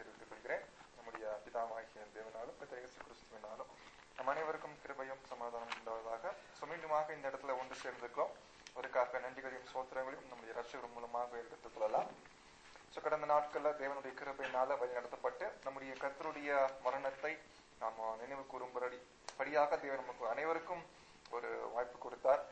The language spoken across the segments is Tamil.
தெரிவித்துக் கொள்கிறேன் நம்முடைய பிதாவாகிய தேவனாலும் பிதா இயேசு கிறிஸ்துவினாலும் நம் அனைவருக்கும் கிருபையும் சமாதானம் உண்டாவதாக So, மீண்டுமாக இந்த இடத்துல ஒன்று சேர்ந்திருக்கிறோம் அதற்காக நன்றிகளையும் சோத்திரங்களையும் நம்முடைய ரட்சகர் மூலமாக எடுத்துக் கொள்ளலாம் ஸோ கடந்த நாட்கள்ல தேவனுடைய கிருபையினால வழி நடத்தப்பட்டு நம்முடைய கர்த்தருடைய மரணத்தை நாம் நினைவு கூறும்படி படியாக தேவன் நமக்கு அனைவருக்கும் ஒரு வாய்ப்பு கொடுத்தார்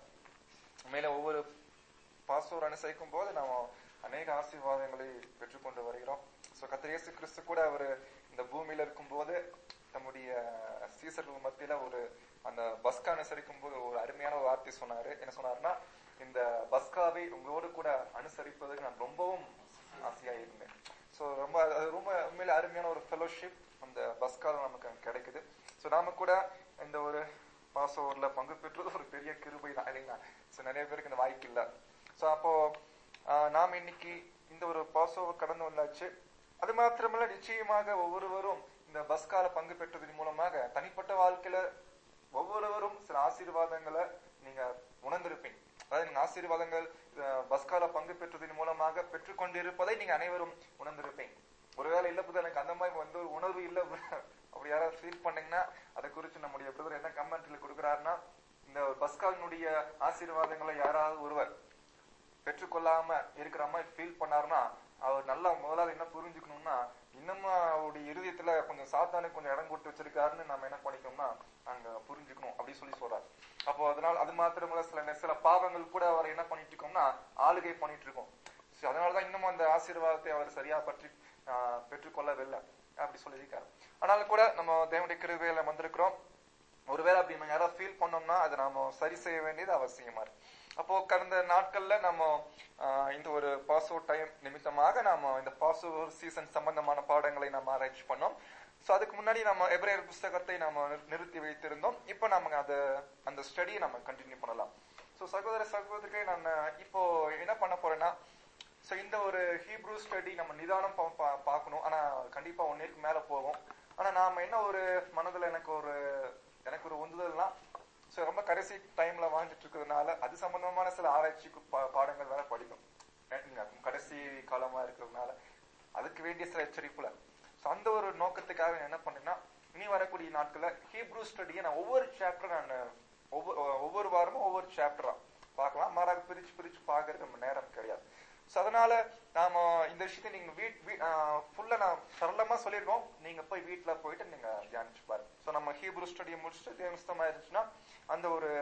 மேல ஒவ்வொரு பாஸ்டர் அனுசரிக்கும் போது நாம் அநேக ஆசீர்வாதங்களை பெற்றுக்கொண்டு வருகிறோம் ஸோ கர்த்தர் இயேசு கிறிஸ்து கூட அவர் இந்த பூமியில இருக்கும்போது தம்முடைய சீசர்கள் மத்தியில ஒரு அந்த பஸ்கா அனுசரிக்கும் போது ஒரு அருமையான ஒரு வார்த்தை சொன்னாரு என்ன சொன்னாருன்னா இந்த பஸ்காவை உங்களோடு கூட அனுசரிப்பதற்கு நான் ரொம்பவும் ஆசையா இருந்தேன் ஸோ ரொம்ப அது ரொம்ப உண்மையில அருமையான ஒரு ஃபெலோஷிப் அந்த பஸ்கால நமக்கு கிடைக்குது ஸோ நாம கூட இந்த ஒரு பாசோவர்ல பங்கு பெற்றது ஒரு பெரிய கிருபை தான் இல்லைங்களா ஸோ நிறைய பேருக்கு இந்த வாய்ப்பு இல்லை ஸோ அப்போ ஆஹ், நாம் இன்னைக்கு இந்த ஒரு பாசோவர் கடந்து வந்தாச்சு அது மாத்திரமல்ல நிச்சயமாக ஒவ்வொருவரும் இந்த பஸ்கால பங்கு பெற்றதன் மூலமாக தனிப்பட்ட வாழ்க்கையில ஒவ்வொருவரும் சில ஆசீர்வாதங்களை நீங்க உணர்ந்திருப்பீங்க அதாவது நீங்க ஆசீர்வாதங்கள் அஹ், பஸ்கால பங்கு பெற்றதன் மூலமாக பெற்றுக்கொண்டிருப்பதை நீங்க அனைவரும் உணர்ந்திருப்பீங்க ஒருவேளை இல்ல புது எனக்கு அந்த மாதிரி வந்து ஒரு உணர்வு இல்ல அப்படி யாராவது ஃபீல் பண்ணீங்கன்னா அதை குறித்து நம்முடைய பிரதர் என்ன கமெண்ட்ல கொடுக்குறாருன்னா இந்த பஸ்காலினுடைய ஆசீர்வாதங்களை யாராவது ஒருவர் பெற்றுக்கொள்ளாம இருக்கிற மாதிரி ஃபீல் பண்ணாருன்னா அவர் நல்லா முதலாவது என்ன புரிஞ்சுக்கணும்னா இன்னமும் அவருடைய இருதயத்துல கொஞ்சம் சாத்தானுக்கு கொஞ்சம் இடம் கொடுத்து வச்சிருக்காருன்னு நம்ம என்ன பண்ணிக்கணும்னா அங்க புரிஞ்சுக்கணும் அப்படி சொல்லி சொல்றாரு அப்போ அதனால அது மாத்திரமல்ல சில நே- சில பாவங்கள் கூட அவர் என்ன பண்ணிட்டு இருக்கோம்னா ஆளுகை பண்ணிட்டு இருக்கோம் So, அதனாலதான் இன்னமும் அந்த ஆசீர்வாதத்தை அவர் சரியா பற்றி ஆஹ், பெற்றுக்கொள்ளவில்லை அப்படி சொல்லியிருக்காரு ஆனாலும் கூட நம்ம தேவனுடைய கிருபையில வந்திருக்கிறோம் ஒருவேளை அப்படி நம்ம யாராவது ஃபீல் பண்ணோம்னா அதை நாம சரி செய்ய வேண்டியது அவசியமா இருக்கு அப்போ கடந்த நாட்கள்ல நம்ம ஆஹ், இந்த ஒரு பாசோ டைம் நிமித்தமாக நாம இந்த பாசோ சீசன் சம்பந்தமான பாடங்களை நம்ம ஆராய்ச்சி பண்ணோம் சோ அதுக்கு முன்னாடி நம்ம எபிரேயர் புஸ்தகத்தை நம்ம நிறு- நிறுத்தி வைத்திருந்தோம் இப்போ நம்ம அதை அந்த ஸ்டடியை நம்ம கண்டினியூ பண்ணலாம் சோ சகோதர சகோதரிகளை நான் இப்போ என்ன பண்ண போறேன்னா சோ இந்த ஒரு ஹீப்ரூ ஸ்டடி நம்ம நிதானம் பா- பா- பார்க்கணும் ஆனா கண்டிப்பா ஒன் இயர்க்கு மேல போகும் ஆனா நாம என்ன ஒரு மனதுல எனக்கு ஒரு எனக்கு ஒரு உந்துதல்னா சோ ரொம்ப கடைசி டைம்ல வாழ்ந்துட்டு இருக்கிறதுனால அது சம்பந்தமான சில ஆராய்ச்சிக்கு பா- பாடங்கள் வேற படிக்கும் ஏன்னா, கடைசி காலமா இருக்கிறதுனால அதுக்கு வேண்டிய சில எச்சரிப்புல சோ அந்த ஒரு நோக்கத்துக்காக நான் என்ன பண்ணேன்னா இனி வரக்கூடிய நாட்கள்ல ஹீப்ரூ ஸ்டடியை நான் ஒவ்வொரு சாப்டர் நான் ஒவ்வொரு ஒவ்வொரு வாரமும் ஒவ்வொரு சாப்டரா பார்க்கலாம் மாறாக பிரிச்சு பிரிச்சு பார்க்கறது நம்ம நேரம் கிடையாது சோ அதனால நாம இந்த விஷயத்தை நீங்க வீட் ஃபுல்லா நான் சரளமா சொல்லிருக்கோம் நீங்க போய் வீட்ல போயிட்டு நீங்க தியானிச்சு பாருங்க சோ நம்ம ஹீப்ரூ ஸ்டடியை முடிச்சுட்டு தேவஸ்தமா இருந்துச்சுன்னா அந்த ஒரு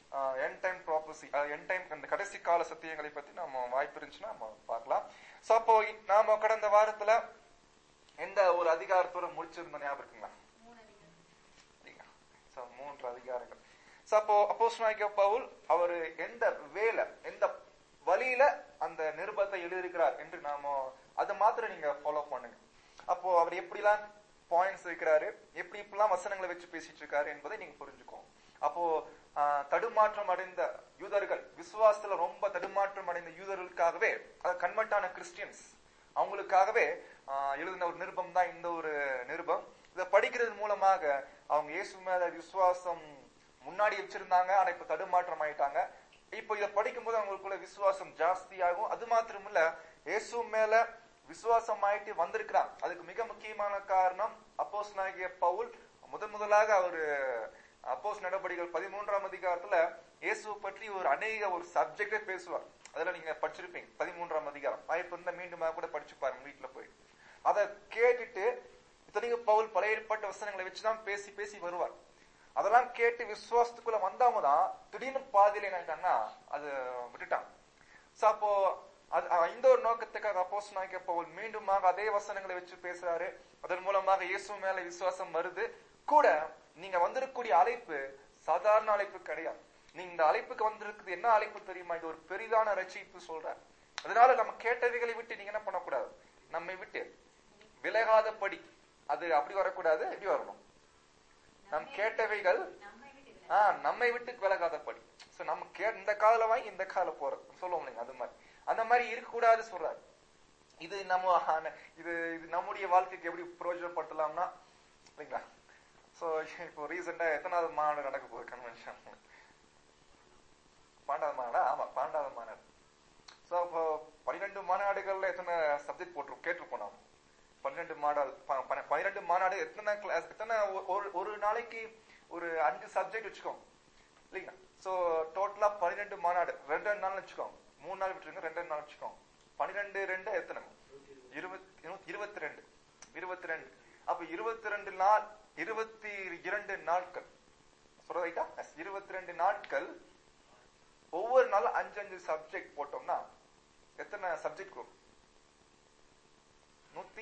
என் டைம் ப்ராப்பர்சி என் டைம் அந்த கடைசி கால சத்தியங்களை பத்தி நம்ம வாய்ப்பு இருந்துச்சுன்னா நம்ம பார்க்கலாம் சோ அப்போ நாம கடந்த வாரத்துல எந்த ஒரு அதிகாரத்தோட முடிச்சிருந்தோம் ஞாபகம் இருக்குங்களா சரிங்க. So, மூன்று அதிகாரங்கள் So, அப்போ அப்போஸ்தலனாகிய பவுல் அவர் எந்த வேலை எந்த வழியில அந்த நிருபத்தை எழுதியிருக்கிறார் என்று நாம அதை மாத்திரம் நீங்க ஃபாலோ பண்ணுங்க அப்போ அவர் எப்படிலாம் பாயிண்ட்ஸ் வைக்கிறாரு எப்படி இப்படிலாம் வசனங்களை வச்சு பேசிட்டு இருக்காரு என்பதை நீங்க புரிஞ்சுக்கோங்க அப்போ ஆஹ், தடுமாற்றம் அடைந்த யூதர்கள் விசுவாசத்துல ரொம்ப தடுமாற்றம் அடைந்த யூதர்களுக்காகவே கன்வெர்ட்டான கிறிஸ்டியன்ஸ் அவங்களுக்காகவே ஆஹ், எழுதின ஒரு நிருபம் தான் இந்த ஒரு நிருபம் இதை படிக்கிறது மூலமாக அவங்க இயேசு மேல விசுவாசம் முன்னாடி வச்சிருந்தாங்க ஆனா இப்ப தடுமாற்றம் ஆயிட்டாங்க இப்போ இதை படிக்கும்போது அவங்களுக்குள்ள விசுவாசம் ஜாஸ்தியாகும் அது மாத்திரம் இல்ல இயேசு மேல விசுவாசம் ஆயிட்டு வந்திருக்கிறான் அதுக்கு மிக முக்கியமான காரணம் அப்போஸ் பவுல் முதன் முதலாக அவரு அப்போஸ் நடவடிக்கைகள் பதிமூன்றாம் அதிகாரத்துல இயேசு பற்றி ஒரு அநேக ஒரு சப்ஜெக்டே பேசுவார் அதுல நீங்க படிச்சிருப்பீங்க பதிமூன்றாம் அதிகாரம் வாய்ப்பு இருந்தா மீண்டுமா கூட படிச்சு பாருங்க வீட்டுல போய் அதை கேட்டுட்டு இத்தனைக்கும் பவுல் பழைய ஏற்பாட்டு வசனங்களை வச்சுதான் பேசி பேசி வருவார் அதெல்லாம் கேட்டு விசுவாசத்துக்குள்ள வந்தவங்க தான் திடீர்னு பாதியில என்ன ஆயிட்டாங்கன்னா அது விட்டுட்டான் சோ அப்போ அது அஹ் இந்த ஒரு நோக்கத்துக்காக அப்போஸ் நாய்க்க பவுல் மீண்டுமாக அதே வசனங்களை வச்சு பேசுறாரு அதன் மூலமாக இயேசு மேல விசுவாசம் வருது கூட நீங்க வந்திருக்கக்கூடிய அழைப்பு சாதாரண அழைப்பு கிடையாது நீங்க இந்த அழைப்புக்கு வந்திருக்குது என்ன அழைப்பு தெரியுமா இது ஒரு பெரிதான ரட்சிப்பு சொல்றார் அதனால நம்ம கேட்டவைகளை விட்டு நீங்க என்ன பண்ணக்கூடாது நம்மை விட்டு விலகாதபடி அது அப்படி வரக்கூடாது எப்படி வரணும் நம் கேட்டவைகள் ஆஹ் நம்மை விட்டு விலகாதபடி சோ நம்ம கே இந்த கால வாங்கி இந்த கால போறது சொல்லுவோம் இல்லைங்க அது மாதிரி அந்த மாதிரி இருக்கக்கூடாது சொல்றாரு இது நம்ம ஆன- இது இது நம்முடைய வாழ்க்கைக்கு எப்படி பிரயோஜனப்படுத்தலாம்னா இல்லைங்களா சோ இப்போ ரீசெண்டா எத்தனாவது மாநாடு நடக்க போகுது கன்வென்ஷன் பாண்டாவது மாநாடா ஆமா பாண்டாவது மாநாடு சோ அப்போ பன்னிரெண்டு மாநாடுகள்ல எத்தனை சப்ஜெக்ட் போட்டு கேட்டிருப்போம் நாம பன்னிரெண்டு மாடல் ப- பன்ன- பன்னிரெண்டு மாநாடு எத்தனை கிளாஸ் எத்தனை ஒ- ஒரு ஒரு நாளைக்கு ஒரு அஞ்சு சப்ஜெக்ட் வச்சுக்கோங்க இல்லைங்களா சோ டோட்டலா பன்னிரெண்டு மாநாடு ரெண்டு ரெண்டு நாள் வச்சுக்கோங்க மூணு நாள் விட்டுருங்க ரெண்டு ரெண்டு நாள் வச்சுக்கோங்க பன்னிரெண்டு ரெண்டு எத்தனை இருபத்தி இருபத்தி ரெண்டு இருபத்தி ரெண்டு அப்ப இருபத்தி ரெண்டு நாள் இருபத்தி இரண்டு நாட்கள் சொல்ற ரைட்டா இருபத்தி ரெண்டு நாட்கள் ஒவ்வொரு நாளும் அஞ்சு அஞ்சு சப்ஜெக்ட் போட்டோம்னா எத்தனை சப்ஜெக்ட் வரும் நூத்தி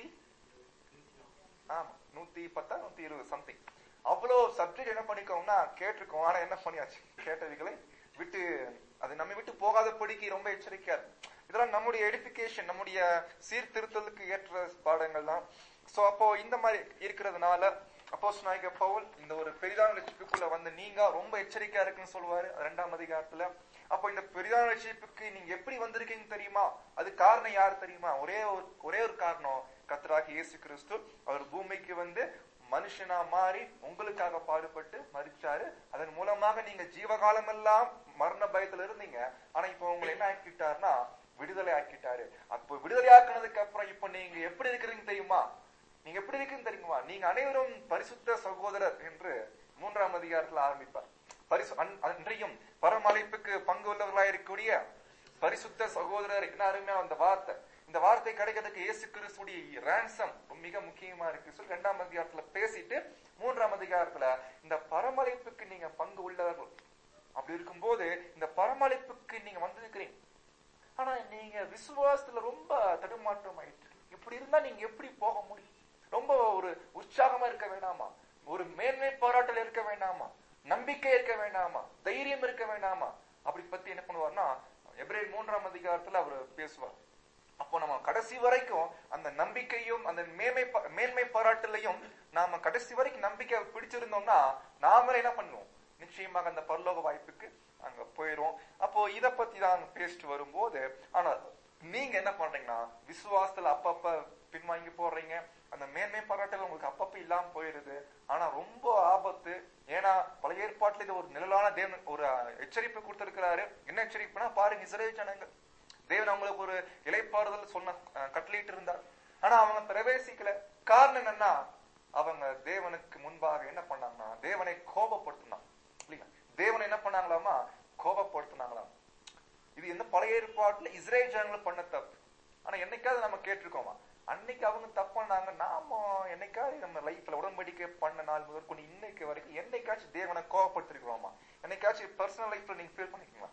ஆமா நூத்தி பத்தா நூத்தி இருபது சம்திங் அவ்வளவு சப்ஜெக்ட் என்ன பண்ணிக்கோம்னா கேட்டிருக்கோம் ஆனா என்ன பண்ணியாச்சு கேட்டவைகளை விட்டு அது நம்ம விட்டு போகாதபடிக்கு ரொம்ப எச்சரிக்கையா இருக்கும் இதெல்லாம் நம்முடைய எடுபிகேஷன் நம்முடைய சீர்திருத்தலுக்கு ஏற்ற பாடங்கள் தான் சோ அப்போ இந்த மாதிரி இருக்கிறதுனால அப்போஸ் நாயக பவுல் இந்த ஒரு பெரிதான லட்சிப்புக்குள்ள வந்து நீங்க ரொம்ப எச்சரிக்கையா இருக்குன்னு சொல்லுவாரு ரெண்டாம் அதிகாரத்துல அப்போ இந்த பெரிதான லட்சிப்புக்கு நீங்க எப்படி வந்திருக்கீங்க தெரியுமா அது காரணம் யார் தெரியுமா ஒரே ஒரு ஒரே ஒரு காரணம் கர்த்தராகிய இயேசு கிறிஸ்து அவர் பூமிக்கு வந்து மனுஷனா மாறி உங்களுக்காக பாடுபட்டு மறிச்சாரு அதன் மூலமாக நீங்க ஜீவகாலம் எல்லாம் மரண பயத்துல இருந்தீங்க ஆனா இப்போ உங்களை என்ன ஆக்கிட்டாருன்னா விடுதலை ஆக்கிட்டாரு அப்போ விடுதலை ஆக்குனதுக்கு அப்புறம் இப்போ நீங்க எப்படி இருக்கிறீங்க தெரியுமா நீங்க எப்படி இருக்குன்னு தெரியுமா நீங்க அனைவரும் பரிசுத்த சகோதரர் என்று மூன்றாம் அதிகாரத்துல ஆரம்பிப்பார் பரிசு அன்- அன்றையும் பரமழைப்புக்கு பங்கு உள்ளவர்களாக இருக்கக்கூடிய பரிசுத்த சகோதரர் என்ன அருமையா அந்த வார்த்தை இந்த வார்த்தை கிடைக்கிறதுக்கு இயேசு கிறிஸ்துடைய ransom மிக முக்கியமா இருக்கு சொல்லி ரெண்டாம் அதிகாரத்துல பேசிட்டு மூன்றாம் அதிகாரத்துல இந்த பரமழைப்புக்கு நீங்க பங்கு உள்ளவர்கள் அப்படி இருக்கும்போது இந்த பரமழைப்புக்கு நீங்க வந்திருக்கிறீங்க ஆனா நீங்க விசுவாசத்துல ரொம்ப தடுமாற்றம் ஆயிட்டு இப்படி இருந்தா நீங்க எப்படி போக முடியும் ரொம்ப ஒரு உற்சாகமா இருக்க வேண்டாமா ஒரு மேன்மை பாராட்டல் இருக்க வேண்டாமா நம்பிக்கை இருக்க வேண்டாமா தைரியம் இருக்க வேண்டாமா அப்படி பத்தி என்ன பண்ணுவார்னா எப்ரேல் மூன்றாம் அதிகாரத்துல அவர் பேசுவார் அப்போ நம்ம கடைசி வரைக்கும் அந்த நம்பிக்கையும் அந்த மேன்மை பா- மேன்மை பாராட்டுலையும் நாம கடைசி வரைக்கும் நம்பிக்கை பிடிச்சிருந்தோம்னா நாமளே என்ன பண்ணுவோம் நிச்சயமாக அந்த பரலோக வாய்ப்புக்கு அங்க போயிரும் அப்போ இத பத்தி தான் பேசிட்டு வரும்போது ஆனா நீங்க என்ன பண்றீங்கன்னா விசுவாசத்துல அப்பப்ப பின்வாங்கி போடுறீங்க அந்த மேன்மை பாராட்டல் உங்களுக்கு அப்பப்ப இல்லாம போயிருது ஆனா ரொம்ப ஆபத்து ஏன்னா பழைய ஏற்பாட்டுல இது ஒரு நிழலான தேவன் ஒரு எச்சரிப்பு கொடுத்திருக்கிறாரு என்ன எச்சரிப்புனா பாருங்க இஸ்ரேல் ஜனங்கள் தேவன் அவங்களுக்கு ஒரு இலைப்பாறுதல் சொன்ன அஹ், கட்டளையிட்டு இருந்தார் ஆனா அவங்க பிரவேசிக்கல காரணம் என்னன்னா அவங்க தேவனுக்கு முன்பாக என்ன பண்ணாங்கன்னா தேவனை கோபப்படுத்தினாங்க இல்லைங்களா தேவனை என்ன பண்ணாங்களாமா கோபப்படுத்தினாங்களாம் இது எந்த பழைய ஏற்பாட்டுல இஸ்ரேல் ஜனங்கள் பண்ண தப்பு ஆனா என்னைக்காவது நம்ம கேட்டிருக்கோமா அன்னைக்கு அவங்க தப்பு பண்ணாங்க நாம என்னைக்காவது நம்ம லைஃப்ல உடன்படிக்கை பண்ண நாள் முதல் கொண்டு இன்னைக்கு வரைக்கும் என்னைக்காச்சும் தேவனை கோவப்படுத்திருக்கிறோமா என்னைக்காச்சும் பர்சனல் லைஃப்ல நீங்க ஃபீல் பண்ணிக்கீங்களா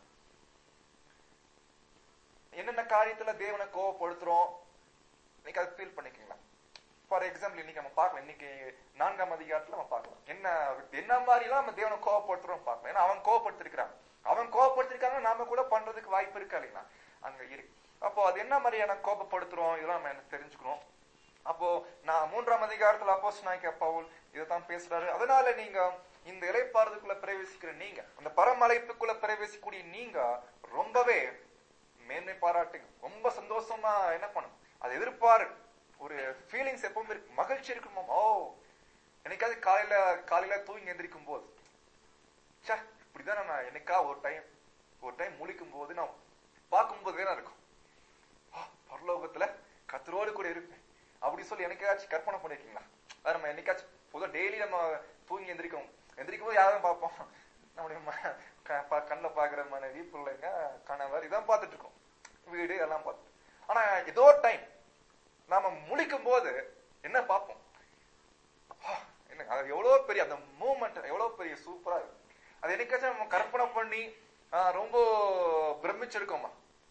என்னென்ன காரியத்துல தேவனை கோவப்படுத்துறோம் இன்னைக்கு அதை ஃபீல் பண்ணிக்கீங்களா ஃபார் எக்ஸாம்பிள் இன்னைக்கு நம்ம பார்க்கலாம் இன்னைக்கு நான்காம் அதிகாரத்துல நம்ம பார்க்கலாம் என்ன என்ன மாதிரி எல்லாம் நம்ம தேவனை கோவப்படுத்துறோம் பார்க்கலாம் ஏன்னா அவன் கோவப்படுத்திருக்கிறான் அவன் கோவப்படுத்திருக்காங்க நாம கூட பண்றதுக்கு வாய்ப்பு இருக்கா இல்லைங்களா அங்க இருக்கு அப்போ அது என்ன மாதிரியான கோபப்படுத்துறோம் இதெல்லாம் நம்ம எனக்கு தெரிஞ்சுக்கணும் அப்போ நான் மூன்றாம் அதிகாரத்துல அப்போஸ் நாய்க்க பவுல் இதைத்தான் பேசுறாரு அதனால நீங்க இந்த இலைப்பாறுதுக்குள்ள பிரவேசிக்கிற நீங்க அந்த பரமழைப்புக்குள்ள பிரவேசிக்கக்கூடிய நீங்க ரொம்பவே மேன்மை பாராட்டுங்க ரொம்ப சந்தோஷமா என்ன பண்ணும் அது எதிர்பாரு ஒரு ஃபீலிங்ஸ் எப்பவும் இருக்கு மகிழ்ச்சி இருக்குமா ஓ என்னைக்காவது காலையில காலையில தூங்கி எந்திரிக்கும் போது ச்சே இப்படிதான் நான் என்னைக்கா ஒரு டைம் ஒரு டைம் முழிக்கும் போது நான் பார்க்கும்போது வேணா இருக்கும் ஆ, பரலோகத்துல கத்தரோடு கூட இருப்பேன் அப்படி சொல்லி என்னைக்காச்சும் கற்பனை பண்ணிருக்கீங்களா அது நம்ம என்னைக்காச்சும் பொதுவா டெய்லி நம்ம தூங்கி எந்திரிக்கும் எந்திரிக்கும் போது யாரும் பார்ப்போம் நம்முடைய ம- க- ப- கண்ணுல பாக்குற மனைவி பிள்ளைங்க கணவர் இதான் பார்த்துட்டு இருக்கோம் வீடு எல்லாம் பார்த்து ஆனா ஏதோ டைம் நாம முழிக்கும் போது என்ன பார்ப்போம் அப்பா, என்ன அது எவ்வளவு பெரிய அந்த மூமெண்ட் எவ்வளவு பெரிய சூப்பரா இருக்கு அது என்னைக்காச்சும் நம்ம கற்பனை பண்ணி ஆ, ரொம்ப பிரமிச்சிருக்கோமா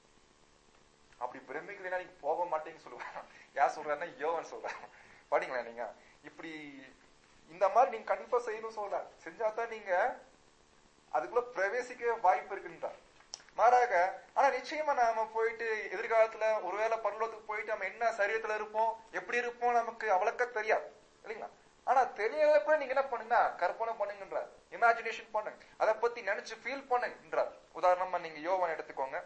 அப்படி பிரமிக்கலைன்னா நீங்க போக மாட்டீங்கன்னு சொல்லுவாங்க யார் சொல்றாருன்னா யோவன் சொல்றாரு பாத்தீங்களா நீங்க இப்படி இந்த மாதிரி நீங்க கண்டிப்பா செய்யணும் சொல்ற செஞ்சாதான் நீங்க அதுக்குள்ள பிரவேசிக்க வாய்ப்பு இருக்குன்றார் மாறாக ஆனா நிச்சயமா நாம போயிட்டு எதிர்காலத்துல ஒருவேளை பரலோகத்துக்கு போயிட்டு நம்ம என்ன சரீரத்துல இருப்போம் எப்படி இருப்போம் நமக்கு அவ்வளோக்கா தெரியாது இல்லைங்களா ஆனா தெரியல கூட நீங்க என்ன பண்ணுங்க கற்பனை பண்ணுங்கன்றார் இமேஜினேஷன் பண்ணுங்க அதை பத்தி நினைச்சு ஃபீல் பண்ணுங்கன்றார் உதாரணமா நீங்க யோவான் எடுத்துக்கோங்க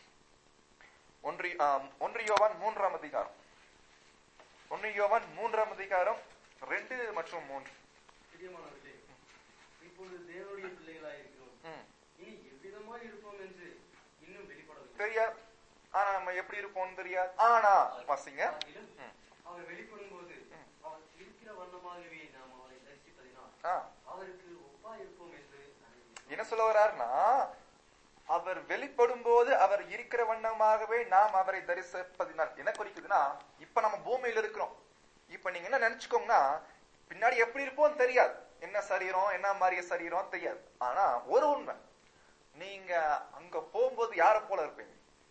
ஒன்றி ஆம், ஒன்று யோவான் மூன்றாம் அதிகாரம் ஒன்று யோவான் மூன்றாம் அதிகாரம் ரெண்டு மற்றும் மூன்று பிரியமானவர்களே இப்பொழுது தேவனுடைய பிள்ளைகளாய் இருக்கிறோம் ம். இனி எவ்விதமாய் இருப்போம் என்று இன்னும் வெளிப்படவில்லை தெரியாது ஆனா நம்ம எப்படி இருப்போம்னு தெரியாது ஆனா வாசிங்க ஆகிலும் ம். அவர் வெளிப்படும் போது என்ன சொல்ல வர்றாருன்னா அவர் வெளிப்படும் போது அவர் இருக்கிற வண்ணமாகவே நாம் அவரை தரிசிப்பதினால் என்ன குறிக்குதுன்னா இப்ப நம்ம பூமியில இருக்கிறோம் இப்ப நீங்க என்ன நினைச்சுக்கோங்கன்னா பின்னாடி எப்படி இருப்போம் தெரியாது என்ன சரீரம் என்ன மாதிரி சரீரம் தெரியாது ஆனா ஒரு உண்மை நீங்க அங்க போகும்போது யார போல இருப்பீங்க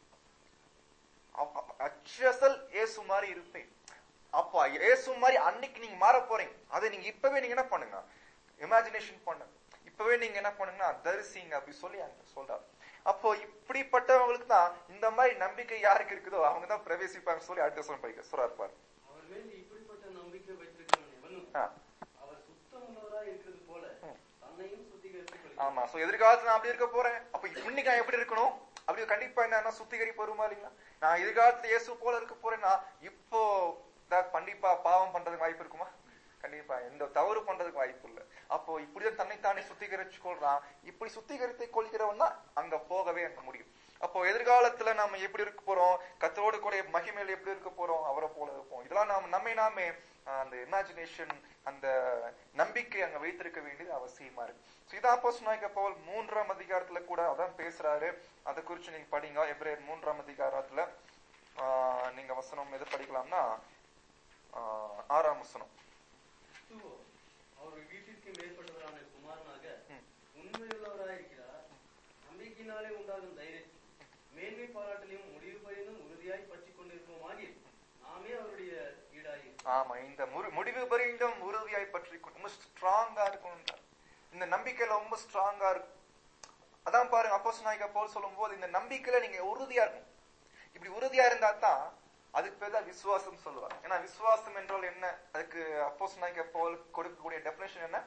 அப்ப- அச்சசல் இயேசு மாதிரி இருப்பீங்க அப்போ இயேசு மாதிரி அன்னைக்கு நீங்க மாற போறீங்க அதை நீங்க இப்பவே நீங்க என்ன பண்ணுங்க இமேஜினேஷன் பண்ணுங்க இப்பவே நீங்க என்ன பண்ணுங்கன்னா தரிசிங்க அப்படி சொல்லி அங்க சொல்றாரு அப்போ இப்படிப்பட்டவங்களுக்கு தான் இந்த மாதிரி நம்பிக்கை யாருக்கு இருக்குதோ அவங்க தான் பிரவேசிப்பாங்க சொல்லி அடுத்த சொல்ல படிக்க சொல்றாரு பாரு அவர் மேல் இப்படிப்பட்ட நம்பிக்கை வைத்திருக்கிறவன் எவனும் ஆ. அவர் சுத்தமுள்ளவராய் இருக்கிறது போல ம். தன்னையும் சுத்திகரித்துக் ஆமா சோ எதிர்காலத்துல நான் அப்படி இருக்க போறேன் அப்ப இன்னைக்கு நான் எப்படி இருக்கணும் அப்படி கண்டிப்பா என்ன சுத்திகரிப்பு வருமா இல்லைங்களா நான் எதிர்காலத்துல இயேசு போல இருக்க போறேன்னா இப்போ தான் கண்டிப்பா பாவம் பண்றதுக்கு வாய்ப்பு இருக்குமா கண்டிப்பா எந்த தவறு பண்றதுக்கு வாய்ப்பு இல்ல அப்போ இப்படிதான் தன்னைத்தானே சுத்திகரிச்சு கொள்றான் இப்படி சுத்திகரித்து கொள்கிறவன் தான் அங்க போகவே அங்க முடியும் அப்போ எதிர்காலத்துல நாம எப்படி இருக்க போறோம் கத்தரோடு கூட மகிமையில எப்படி இருக்க போறோம் அவரை போல இருப்போம் இதெல்லாம் நாம் நம்மை நாமே ஆஹ், அந்த இமேஜினேஷன் அந்த நம்பிக்கை அங்க வைத்திருக்க வேண்டியது அவசியமா இருக்கு So, இதான் அப்போஸ்தலனாகிய பவுல் மூன்றாம் அதிகாரத்துல கூட அதான் பேசுறாரு அதை குறிச்சு நீங்க படிங்க எப்ரேயர் மூன்றாம் அதிகாரத்துல ஆஹ், நீங்க வசனம் எது படிக்கலாம்னா ஆஹ், ஆறாம் வசனம் கிறிஸ்துவோ அவர் வீட்டிற்கு மேற்பட்டவரான குமாரனாக ம். உண்மையுள்ளவராயிருக்கிறார் நம்பிக்கையினாலே உண்டாகும் தைரியம் மேன்மை பாராட்டிலையும் முடிவு பரிந்தும் உறுதியாய் பற்றிக் கொண்டிருப்போமாகி நாமே அவருடைய ஈடாகி ஆமா இந்த முறு- முடிவு பரிந்தும் உறுதியாய் பற்றி ரொம்ப ஸ்ட்ராங்கா இருக்கணும் இந்த நம்பிக்கையில ரொம்ப ஸ்ட்ராங்கா இருக்கும் அதான் பாருங்க அப்போஸ் நாயக போல் சொல்லும் போது இந்த நம்பிக்கையில நீங்க உறுதியா இருக்கணும் இப்படி உறுதியா இருந்தா தான் அதுக்கு பேர் தான் விசுவாசம் சொல்லுவாங்க ஏன்னா விசுவாசம் என்றால் என்ன அதுக்கு அப்போஸ் நாயக போல் கொடுக்கக்கூடிய டெபினேஷன் என்ன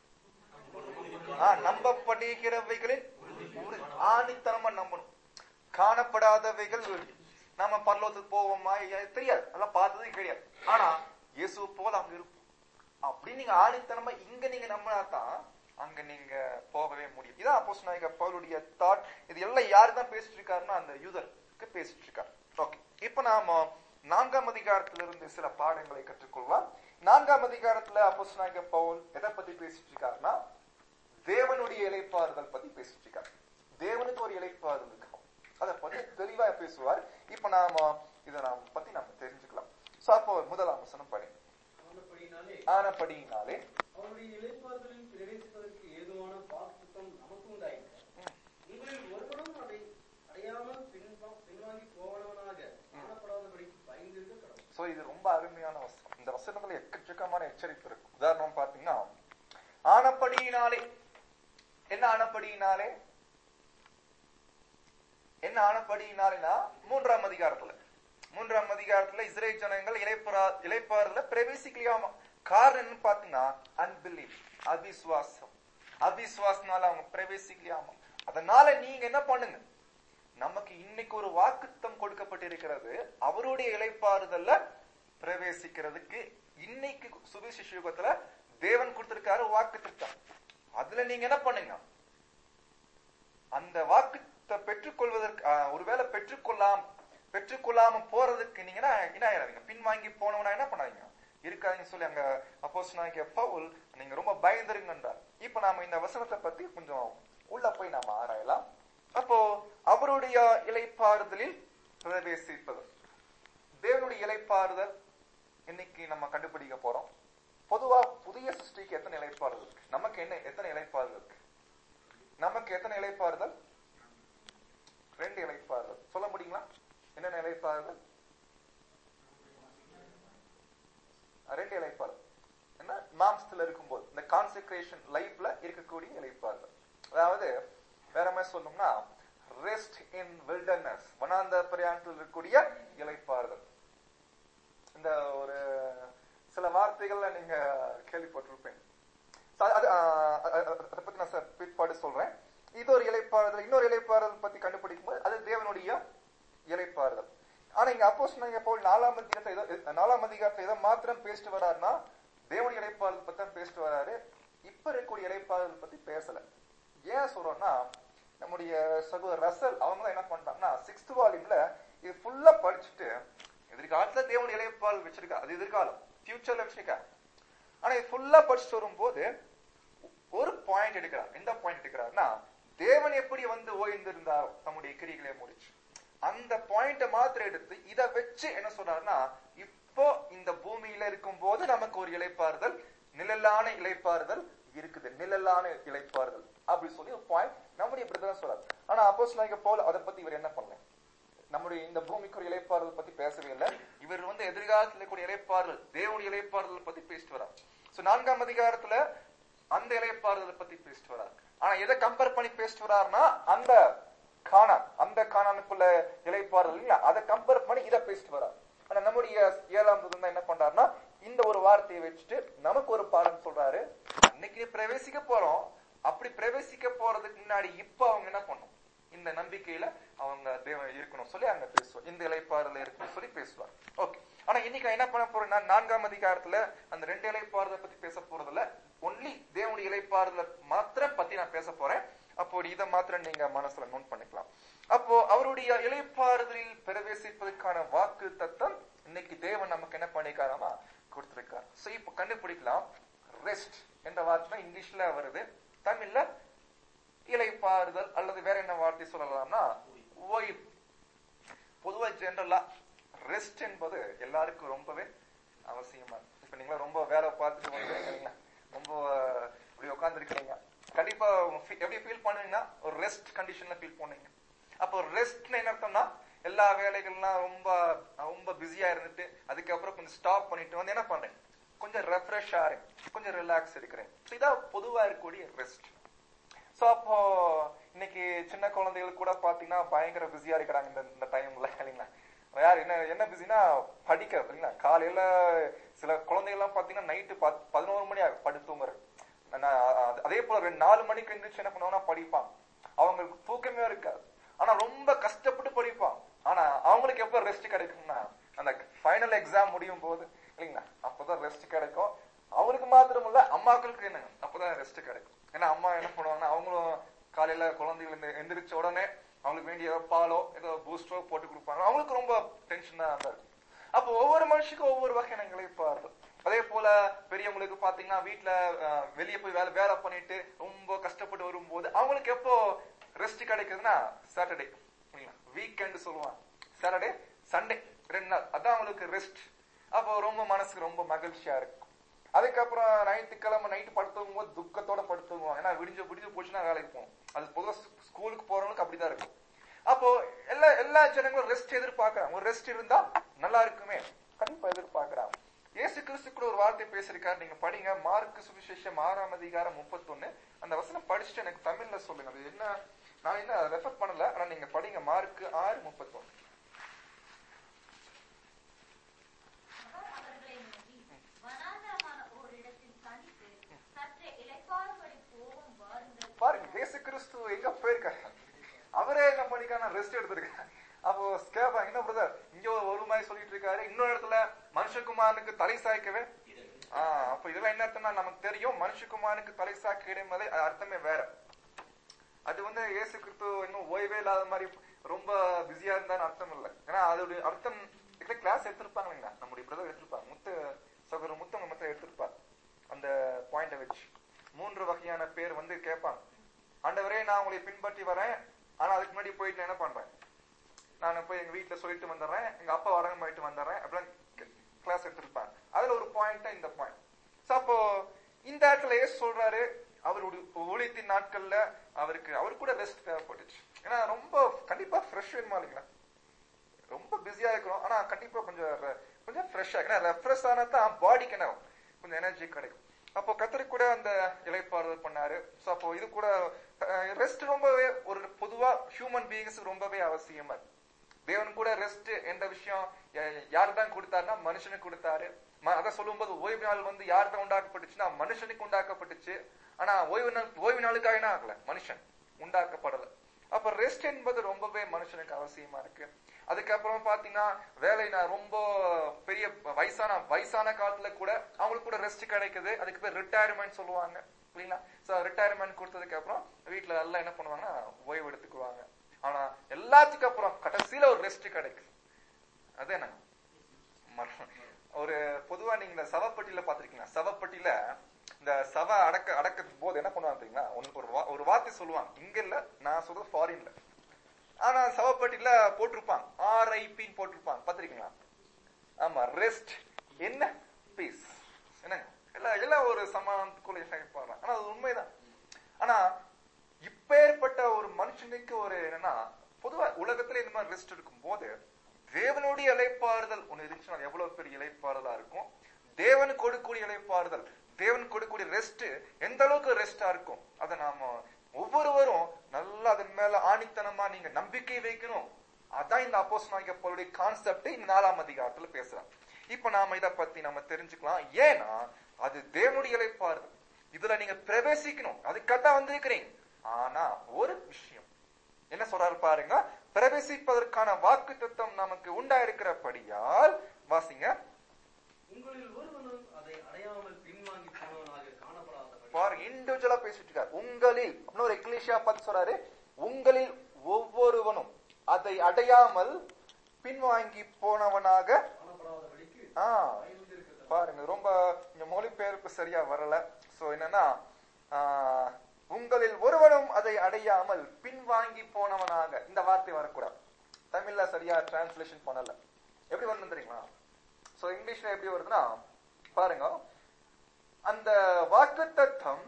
ஆ, நம்பப்படுகிறவைகளின் உறு- ஆணித்தனமா நம்பணும் காணப்படாதவைகள் உறுதி. நாம பரலோகத்துக்கு போவோமா இல்லையா தெரியாது அதெல்லாம் பார்த்ததே கிடையாது ஆனா இயேசு போல அங்க இருப்போம் அப்படி நீங்க ஆணித்தனமா இங்க நீங்க நம்பினா தான் அங்க நீங்க போகவே முடியும் இதான் அப்போஸ் நாயக பவுலுடைய தாட் இது எல்லாம் யாரு தான் பேசிட்டு இருக்காருன்னா அந்த யூதருக்கு பேசிட்டு இருக்காரு ஓகே இப்ப நாம நான்காம் அதிகாரத்திலிருந்து சில பாடங்களை கற்றுக்கொள்ளலாம் நான்காம் அதிகாரத்துல அப்போஸ் நாயக பவுல் எதை பத்தி பேசிட்டு இருக்காருன்னா தேவனுடைய இலைப்பாறுதல் பத்தி பேசிட்டு இருக்காரு தேவனுக்கு ஒரு இலைப்பாறுதல் இருக்கும் அதை பத்தி தெளிவா பேசுவார் இப்ப நாம இதை நாம பத்தி நாம தெரிஞ்சுக்கலாம் சோ அப்போ முதலாம் வசனம் படி ஆனபடியினாலே ஆனபடியினாலே அவருடைய இளைப்பாறுதலில் பிரவேசிப்பதற்கு ஏதுவான வாக்குத்தத்தம் நமக்கு உண்டாயிற்று ம், உங்களில் ஒருவனும் அதை அடையாமல் பின்வா- பின்வாங்கி போவனவனாக காணப்படாதபடிக்கு பயந்திருக்க கடவுள் சோ இது ரொம்ப அருமையான வசனம் இந்த வசனத்துல எக்கச்சக்கமான எச்சரிப்பு இருக்கு உதாரணம் பாத்தீங்கன்னா ஆனப்படியினாலே என்ன ஆனப்படியினாலே என்ன ஆனப்படியினாலேனா மூன்றாம் அதிகாரத்துல மூன்றாம் அதிகாரத்துல இஸ்ரேல் ஜனங்கள் இலைப்பா இலைப்பாறுதல பிரவேசிக்கலையாமா காரணம் என்னன்னு பாத்தீங்கன்னா அன்பிலீவ் அவிசுவாசம் அவிசுவாசனால அவங்க பிரவேசிக்கலையாமா அதனால நீங்க என்ன பண்ணுங்க நமக்கு இன்னைக்கு ஒரு வாக்குத்தம் கொடுக்கப்பட்டிருக்கிறது அவருடைய இலைப்பாறுதல்ல பிரவேசிக்கிறதுக்கு இன்னைக்கு சுவிசேஷ யுகத்துல தேவன் கொடுத்திருக்காரு வாக்கு திட்டம் அதுல நீங்க என்ன பண்ணுங்க அந்த வாக்குத்தை பெற்றுக்கொள்வதற்கு ஆஹ், ஒருவேளை பெற்றுக்கொள்ளாம பெற்றுக்கொள்ளாம போறதுக்கு நீங்க என்ன என்ன ஆயிடாதீங்க பின்வாங்கி போனவனா என்ன பண்ணாதீங்க இருக்காதீங்க சொல்லி அங்க அப்போஸ் நாய்க்கு பவுல் நீங்க ரொம்ப பயந்துருங்கன்றார் இப்ப நாம இந்த வசனத்தை பத்தி கொஞ்சம் உள்ள போய் நாம ஆராயலாம் அப்போ அவருடைய இலைப்பாறுதலில் பிரவேசிப்பது தேவனுடைய இலைப்பாறுதல் இன்னைக்கு நம்ம கண்டுபிடிக்க போறோம் பொதுவா புதிய சிருஷ்டிக்கு எத்தனை இலைப்பாறுதல் இருக்கு நமக்கு என்ன எத்தனை இலைப்பாறுதல் இருக்கு நமக்கு எத்தனை இலைப்பாறுதல் ரெண்டு இலைப்பாறுதல் சொல்ல முடியுங்களா என்னென்ன இலைப்பாறுதல் ரெண்டு இலைப்பாறுதல் என்ன மாம்சத்துல இருக்கும்போது இந்த கான்செக்ரேஷன் லைஃப்ல இருக்கக்கூடிய இலைப்பாறுதல் அதாவது வேற மாதிரி சொல்லணும்னா ரெஸ்ட் இன் வில்டர்னஸ் வனாந்த பிரயாணத்தில் இருக்கக்கூடிய இலைப்பாறுதல் இந்த ஒரு சில வார்த்தைகள்ல நீங்க கேள்விப்பட்டிருப்பேன் So, அது ஆஹ், அ- அ- அதை பத்தி நான் சார் பிற்பாடு சொல்றேன் இது ஒரு இலைப்பாறுதல் இன்னொரு இலைப்பாறுதல் பத்தி கண்டுபிடிக்கும் போது அது தேவனுடைய இலைப்பாறுதல் ஆனா இங்க அப்போஸ் நீங்க போல் நாலாம் அதிகாரத்தை ஏதோ நாலாம் அதிகாரத்தை ஏதோ மாத்திரம் பேசிட்டு வராருன்னா தேவனுடைய இலைப்பாறுதல் பத்தி தான் பேசிட்டு வராரு இப்ப இருக்கக்கூடிய இலைப்பாறுதல் பத்தி பேசல ஏன் சொல்றோம்னா நம்முடைய சகோதரர் ரசல் அவங்க தான் என்ன பண்றாங்கன்னா சிக்ஸ்த் வால்யூம்ல இது ஃபுல்லா படிச்சுட்டு எதிர்காலத்துல தேவனுடைய இலைப்பாறுதல் வச்சிருக்கா அது எதிர்காலம் ஃபியூச்சர்ல வச்சிருக்கா ஆனா இது ஃபுல்லா படிச்சுட்டு வரும்போது ஒரு பாயிண்ட் எடுக்கிறார் எந்த பாயிண்ட் எடுக்கிறார்னா தேவன் எப்படி வந்து ஓய்ந்திருந்தார் தம்முடைய கிரிகளை முடிச்சு அந்த பாயிண்ட மாத்திரம் எடுத்து இதை வச்சு என்ன சொல்றாருன்னா இப்போ இந்த பூமியில இருக்கும் போது நமக்கு ஒரு இளைப்பாறுதல் நிழலான இளைப்பாறுதல் இருக்குது நிழலான இளைப்பாறுதல் அப்படி சொல்லி ஒரு பாயிண்ட் நம்முடைய இப்படிதான் சொல்றாரு ஆனா அப்போஸ் போல அதை பத்தி இவர் என்ன பண்ணல நம்முடைய இந்த பூமிக்கு ஒரு இலைப்பாறுதல் பத்தி பேசவே இல்லை இவர் வந்து எதிர்காலத்தில் இருக்கக்கூடிய இலைப்பாறுதல் தேவனுடைய இலைப்பாறுதல் பத்தி பேசிட்டு வரார் சோ நான்காம் அதிகாரத்துல அந்த இலைப்பாறுதலை பத்தி பேசிட்டு வரார் ஆனா எதை கம்பேர் பண்ணி பேசிட்டு வராருன்னா அந்த காணான் அந்த காணானுக்குள்ள இலைப்பாறுதல் இல்ல அதை கம்பேர் பண்ணி இதை பேசிட்டு வரார் ஆனா நம்முடைய ஏழாம் தூதன் தான் என்ன பண்றாருன்னா இந்த ஒரு வார்த்தையை வச்சுட்டு நமக்கு ஒரு பாடம் சொல்றாரு அன்னைக்கு பிரவேசிக்க போறோம் அப்படி பிரவேசிக்க போறதுக்கு முன்னாடி இப்ப அவங்க என்ன பண்ணும் இந்த நம்பிக்கையில அவங்க தேவன் இருக்கணும் சொல்லி அங்க பேசுவார் இந்த இலைப்பாறுதல இருக்கணும் சொல்லி பேசுவார் ஓகே ஆனா இன்னைக்கு நான் என்ன பண்ண போறேன்னா நான்காம் அதிகாரத்துல அந்த ரெண்டு இலைப்பாறுதலை பத்தி பேச போறதுல ஒன்லி தேவனுடைய இலைப்பாறுதல மாத்திரம் பத்தி நான் பேச போறேன் அப்போ இதை மாத்திரம் நீங்க மனசுல நோட் பண்ணிக்கலாம் அப்போ அவருடைய இலைப்பாறுதலில் பிரவேசிப்பதற்கான வாக்கு தத்தம் இன்னைக்கு தேவன் நமக்கு என்ன பண்ணிருக்காராமா கொடுத்திருக்கார் சோ இப்போ கண்டுபிடிக்கலாம் ரெஸ்ட் என்ற வார்த்தை இங்கிலீஷ்ல வருது தமிழ்ல இலைப்பாறுதல் அல்லது வேற என்ன வார்த்தை சொல்லலாம்னா ஓய்வு பொதுவா ஜெனரலா ரெஸ்ட் என்பது எல்லாருக்கும் ரொம்பவே அவசியமா இருக்கு. இப்ப நீங்க ரொம்ப வேலை பார்த்துட்டு வந்துருக்கீங்க ரொம்ப இப்படி உட்காந்துருக்கீங்க கண்டிப்பா உங்க fe- எப்படி ஃபீல் பண்ணுவீங்கன்னா ஒரு ரெஸ்ட் கண்டிஷன்ல ஃபீல் பண்ணுவீங்க அப்போ ரெஸ்ட்னு என்ன அர்த்தம்னா எல்லா வேலைகள்லாம் ரொம்ப ரொம்ப பிஸியா இருந்துட்டு அதுக்கப்புறம் கொஞ்சம் ஸ்டாப் பண்ணிட்டு வந்து என்ன பண்றேன் கொஞ்சம் ரெஃப்ரெஷ் ஆறேன் கொஞ்சம் ரிலாக்ஸ் எடுக்கிறேன் So இதான் பொதுவா இருக்கக்கூடிய ரெஸ்ட் சோ அப்போ இன்னைக்கு சின்ன குழந்தைகள் கூட பாத்தீங்கன்னா பயங்கர பிஸியா இருக்கிறாங்க இந்த இந்த டைம்ல இல்லைங்களா யார் என்ன என்ன பிஸினா படிக்க இல்லைங்களா காலையில சில குழந்தைகள் எல்லாம் பாத்தீங்கன்னா நைட்டு பதினோரு மணி ஆகும் படுத்து தூங்குறது நான் அ- அதே போல ரெண்டு நாலு மணிக்கு எந்திரிச்சு என்ன பண்ணுவாங்கன்னா படிப்பான் அவங்களுக்கு தூக்கமே இருக்காது ஆனா ரொம்ப கஷ்டப்பட்டு படிப்பான் ஆனா அவங்களுக்கு எப்ப ரெஸ்ட் கிடைக்கும்னா அந்த ஃபைனல் எக்ஸாம் முடியும் போது இல்லைங்களா அப்பதான் ரெஸ்ட் கிடைக்கும் அவருக்கு மாத்திரம் இல்ல அம்மாக்களுக்கு என்ன அப்பதான் ரெஸ்ட் கிடைக்கும் ஏன்னா அம்மா என்ன பண்ணுவாங்கன்னா அவங்களும் காலையில குழந்தைகள் எந்த- எந்திரிச்ச உடனே அவங்களுக்கு வேண்டிய பாலோ ஏதோ பூஸ்டோ போட்டு கொடுப்பாங்க அவங்களுக்கு ரொம்ப டென்ஷனா தான் இருக்கும் அப்போ ஒவ்வொரு மனுஷனுக்கும் ஒவ்வொரு வகையான இளைப்பாறுதல் அதே போல பெரியவங்களுக்கு பாத்தீங்கன்னா வீட்டுல அஹ், வெளிய போய் வேலை வேலை பண்ணிட்டு ரொம்ப கஷ்டப்பட்டு வரும்போது அவங்களுக்கு எப்போ ரெஸ்ட் கிடைக்குதுன்னா சாட்டர்டே வீக்கெண்ட் சொல்லுவாங்க சாட்டர்டே சண்டே ரெண்டு நாள் அதான் அவங்களுக்கு ரெஸ்ட் அப்போ ரொம்ப மனசுக்கு ரொம்ப மகிழ்ச்சியா இருக்கும் அதுக்கப்புறம் ஞாயிற்றுக்கிழமை நைட்டு படுத்துக்கும் போது துக்கத்தோட படுத்துக்குவோம் ஏன்னா விடிஞ்சு விடிஞ்சு போச்சுன்னா வேலைக்கு போகணும் அது பொதுவாக ஸ்கூலுக்கு போறவங்களுக்கு அப்படிதான் இருக்கும் அப்போ எல்லா எல்லா ஜனங்களும் ரெஸ்ட் எதிர்பார்க்கறாங்க ஒரு ரெஸ்ட் இருந்தா நல்லா இருக்குமே கண்டிப்பா எதிர்பார்க்கறாங்க இயேசு கிறிஸ்து கூட ஒரு வார்த்தை பேசியிருக்காரு நீங்க படிங்க மார்க்கு சுவிசேஷம் ஆறாம் அதிகாரம் முப்பத்தொன்னு அந்த வசனம் படிச்சுட்டு எனக்கு தமிழ்ல சொல்லுங்க அது என்ன நான் என்ன ரெஃபர் பண்ணல ஆனா நீங்க படிங்க மார்க்கு ஆறு முப்பத்தொன்னு அவர் அவர்களை நோக்கி, வனாந்தரமான ஓரிடத்தில் தனித்து, சற்றே இளைப்பாறும்படி போவோம் வாருங்கள். பாருங்க இயேசு கிறிஸ்து எங்க போயிருக்காரு அவரே என்ன பண்ணிருக்காரு ரெஸ்ட் எடுத்திருக்காரு அப்போ கேட்பாங்க என்ன பிரதர் இங்க ஒரு ஒரு மாதிரி சொல்லிட்டு இருக்காரு இன்னொரு இடத்துல மனுஷகுமாரனுக்கு தலை சாய்க்கவே ஆஹ் அப்ப இதெல்லாம் என்ன அர்த்தம்னா நமக்கு தெரியும் மனுஷகுமாரனுக்கு தலை சாய்க்க இடைமலை அது அர்த்தமே வேற அது வந்து இயேசு கிறிஸ்து இன்னும் ஓய்வே இல்லாத மாதிரி ரொம்ப பிஸியா இருந்தான்னு அர்த்தம் இல்லை ஏன்னா அதோட அர்த்தம் இதுல கிளாஸ் எடுத்திருப்பாங்க இல்லைங்களா நம்முடைய பிரதர் எடுத்திருப்பாங்க முத்து சகோதரர் முத்தவங்க மத்த எடுத்திருப்பாங்க அந்த பாயிண்ட வச்சு மூன்று வகையான பேர் வந்து கேட்பாங்க ஆண்டவரே நான் உங்களை பின்பற்றி வரேன் ஆனா அதுக்கு முன்னாடி போயிட்டு நான் என்ன பண்றேன் நான் போய் எங்க வீட்டுல சொல்லிட்டு வந்துடுறேன் எங்க அப்பா வரங்க போயிட்டு வந்துடுறேன் அப்படிலாம் கிளாஸ் எடுத்திருப்பாங்க அதுல ஒரு பாயிண்ட் இந்த பாயிண்ட் சோ அப்போ இந்த இடத்துல ஏசு சொல்றாரு அவருடைய ஊழியத்தின் நாட்கள்ல அவருக்கு அவருக்கு கூட ரெஸ்ட் தேவைப்பட்டுச்சு ஏன்னா ரொம்ப கண்டிப்பா ஃப்ரெஷ் வேணுமா இல்லைங்களா ரொம்ப பிஸியா இருக்கிறோம் ஆனா கண்டிப்பா கொஞ்சம் re- கொஞ்சம் ஃப்ரெஷ்ஷா ஏன்னா ரெஃப்ரெஷ் ஆனா தான் பாடிக்கு என்ன ஆகும்? கொஞ்சம் எனர்ஜி கிடைக்கும் அப்போ கத்தரி கூட அந்த இலைப்பாறுதல் பண்ணாரு சோ அப்போ இது கூட ரெஸ்ட் ரொம்பவே ஒரு பொதுவா ஹியூமன் பீயிங்ஸ் ரொம்பவே அவசியமா இருக்கு தேவன் கூட ரெஸ்ட் என்ற விஷயம் யார் தான் கொடுத்தாருன்னா மனுஷனுக்கு கொடுத்தாரு ம- அத சொல்லும்போது ஓய்வு நாள் வந்து யார் தான் உண்டாக்கப்பட்டுச்சுன்னா மனுஷனுக்கு உண்டாக்கப்பட்டுச்சு ஆனா ஓய்வு நாள் ஓய்வு நாளுக்காக என்ன ஆகல மனுஷன் உண்டாக்கப்படல அப்ப ரெஸ்ட் என்பது ரொம்பவே மனுஷனுக்கு அவசியமா இருக்கு அதுக்கப்புறம் பாத்தீங்கன்னா வேலை நான் ரொம்ப பெரிய வயசான வயசான காலத்துல கூட அவங்களுக்கு கூட ரெஸ்ட் கிடைக்குது அதுக்கு பேர் ரிட்டையர்மெண்ட் சொல்லுவாங்க இல்லைங்களா சோ ரிட்டையர்மெண்ட் கொடுத்ததுக்கு அப்புறம் வீட்டுல எல்லாம் என்ன பண்ணுவாங்கன்னா ஓய்வு எடுத்துக்குவாங்க ஆனா எல்லாத்துக்கும் அப்புறம் கடைசியில ஒரு ரெஸ்ட் கிடைக்குது அது என்ன மரணம். ஒரு பொதுவா நீங்க இந்த சவப்பட்டியில பாத்திருக்கீங்களா சவப்பட்டியில இந்த சபை அடக்க அடக்க போது என்ன பண்ணுவாங்க தெரியுங்களா ஒன்னு- ஒரு வா- ஒரு வார்த்தை சொல்லுவாங்க இங்க இல்ல நான் சொல்றது ஃபாரின்ல ஆனா சவப்பட்டியில போட்டிருப்பாங்க ஆர்ஐபின்னு போட்டிருப்பாங்க பாத்திருக்கீங்களா ஆமா ரெஸ்ட் என்ன பீஸ் என்னங்க எல்லாம் எல்லாம் ஒரு சமாதானத்துக்குள்ள செயல்படுறாங்க ஆனா அது உண்மைதான் ஆனா இப்பேற்பட்ட ஒரு மனுஷனுக்கு ஒரு என்னன்னா பொதுவா உலகத்துல இந்த மாதிரி ரெஸ்ட் இருக்கும் போது தேவனுடைய இலைப்பாறுதல் ஒண்ணு இருந்துச்சுன்னா அது எவ்வளவு பெரிய இலைப்பாறுதலா இருக்கும் தேவன் கொடுக்கக்கூடிய இலைப்பாறுதல் தேவன் கொடுக்கக்கூடிய ரெஸ்ட் எந்த அளவுக்கு ரெஸ்டா இருக்கும் அதை நாம ஒவ்வொருவரும் நல்லா அதன் மேல ஆணித்தனமா நீங்க நம்பிக்கை வைக்கணும் அதான் இந்த அப்போஸ் நாயகப்போருடைய கான்செப்ட் இந்த நாலாம் அதிகாரத்துல பேசுறான் இப்ப நாம இத பத்தி நம்ம தெரிஞ்சுக்கலாம் ஏன்னா அது தேவனுடைய இலைப்பாறுதல் இதுல நீங்க பிரவேசிக்கணும் அதுக்காக வந்திருக்கிறீங்க ஆனா ஒரு விஷயம் என்ன சொல்றாரு பாருங்க பிரவேசிப்பதற்கான வாக்கு தத்துவம் நமக்கு உண்டாயிருக்கிறபடியால் வாசிங்க உங்களில் ஒருவனும் அதை அடையாமல் பின்வாங்கி போனவனாக காணப்படாதபடி பாருங்க இண்டிவிஜுவலா பேசிட்டு இருக்காரு உங்களில் அப்படின்னு ஒரு எக்லிஷியா பார்த்து சொல்றாரு உங்களில் ஒவ்வொருவனும் அதை அடையாமல் பின்வாங்கி போனவனாக காணப்படாதபடிக்கு ஆ பயந்திருக்கிறது பாருங்க ரொம்ப இங்க மொழிபெயர்ப்பு சரியா வரல சோ என்னன்னா ஆ, உங்களில் ஒருவனும் அதை அடையாமல் பின்வாங்கி போனவனாக இந்த வார்த்தை வரக்கூடாது தமிழ்ல சரியா டிரான்ஸ்லேஷன் பண்ணல எப்படி வரணும் தெரியுமா சோ இங்கிலீஷ்ல எப்படி வருதுன்னா பாருங்க அந்த வாக்கு தத்தம்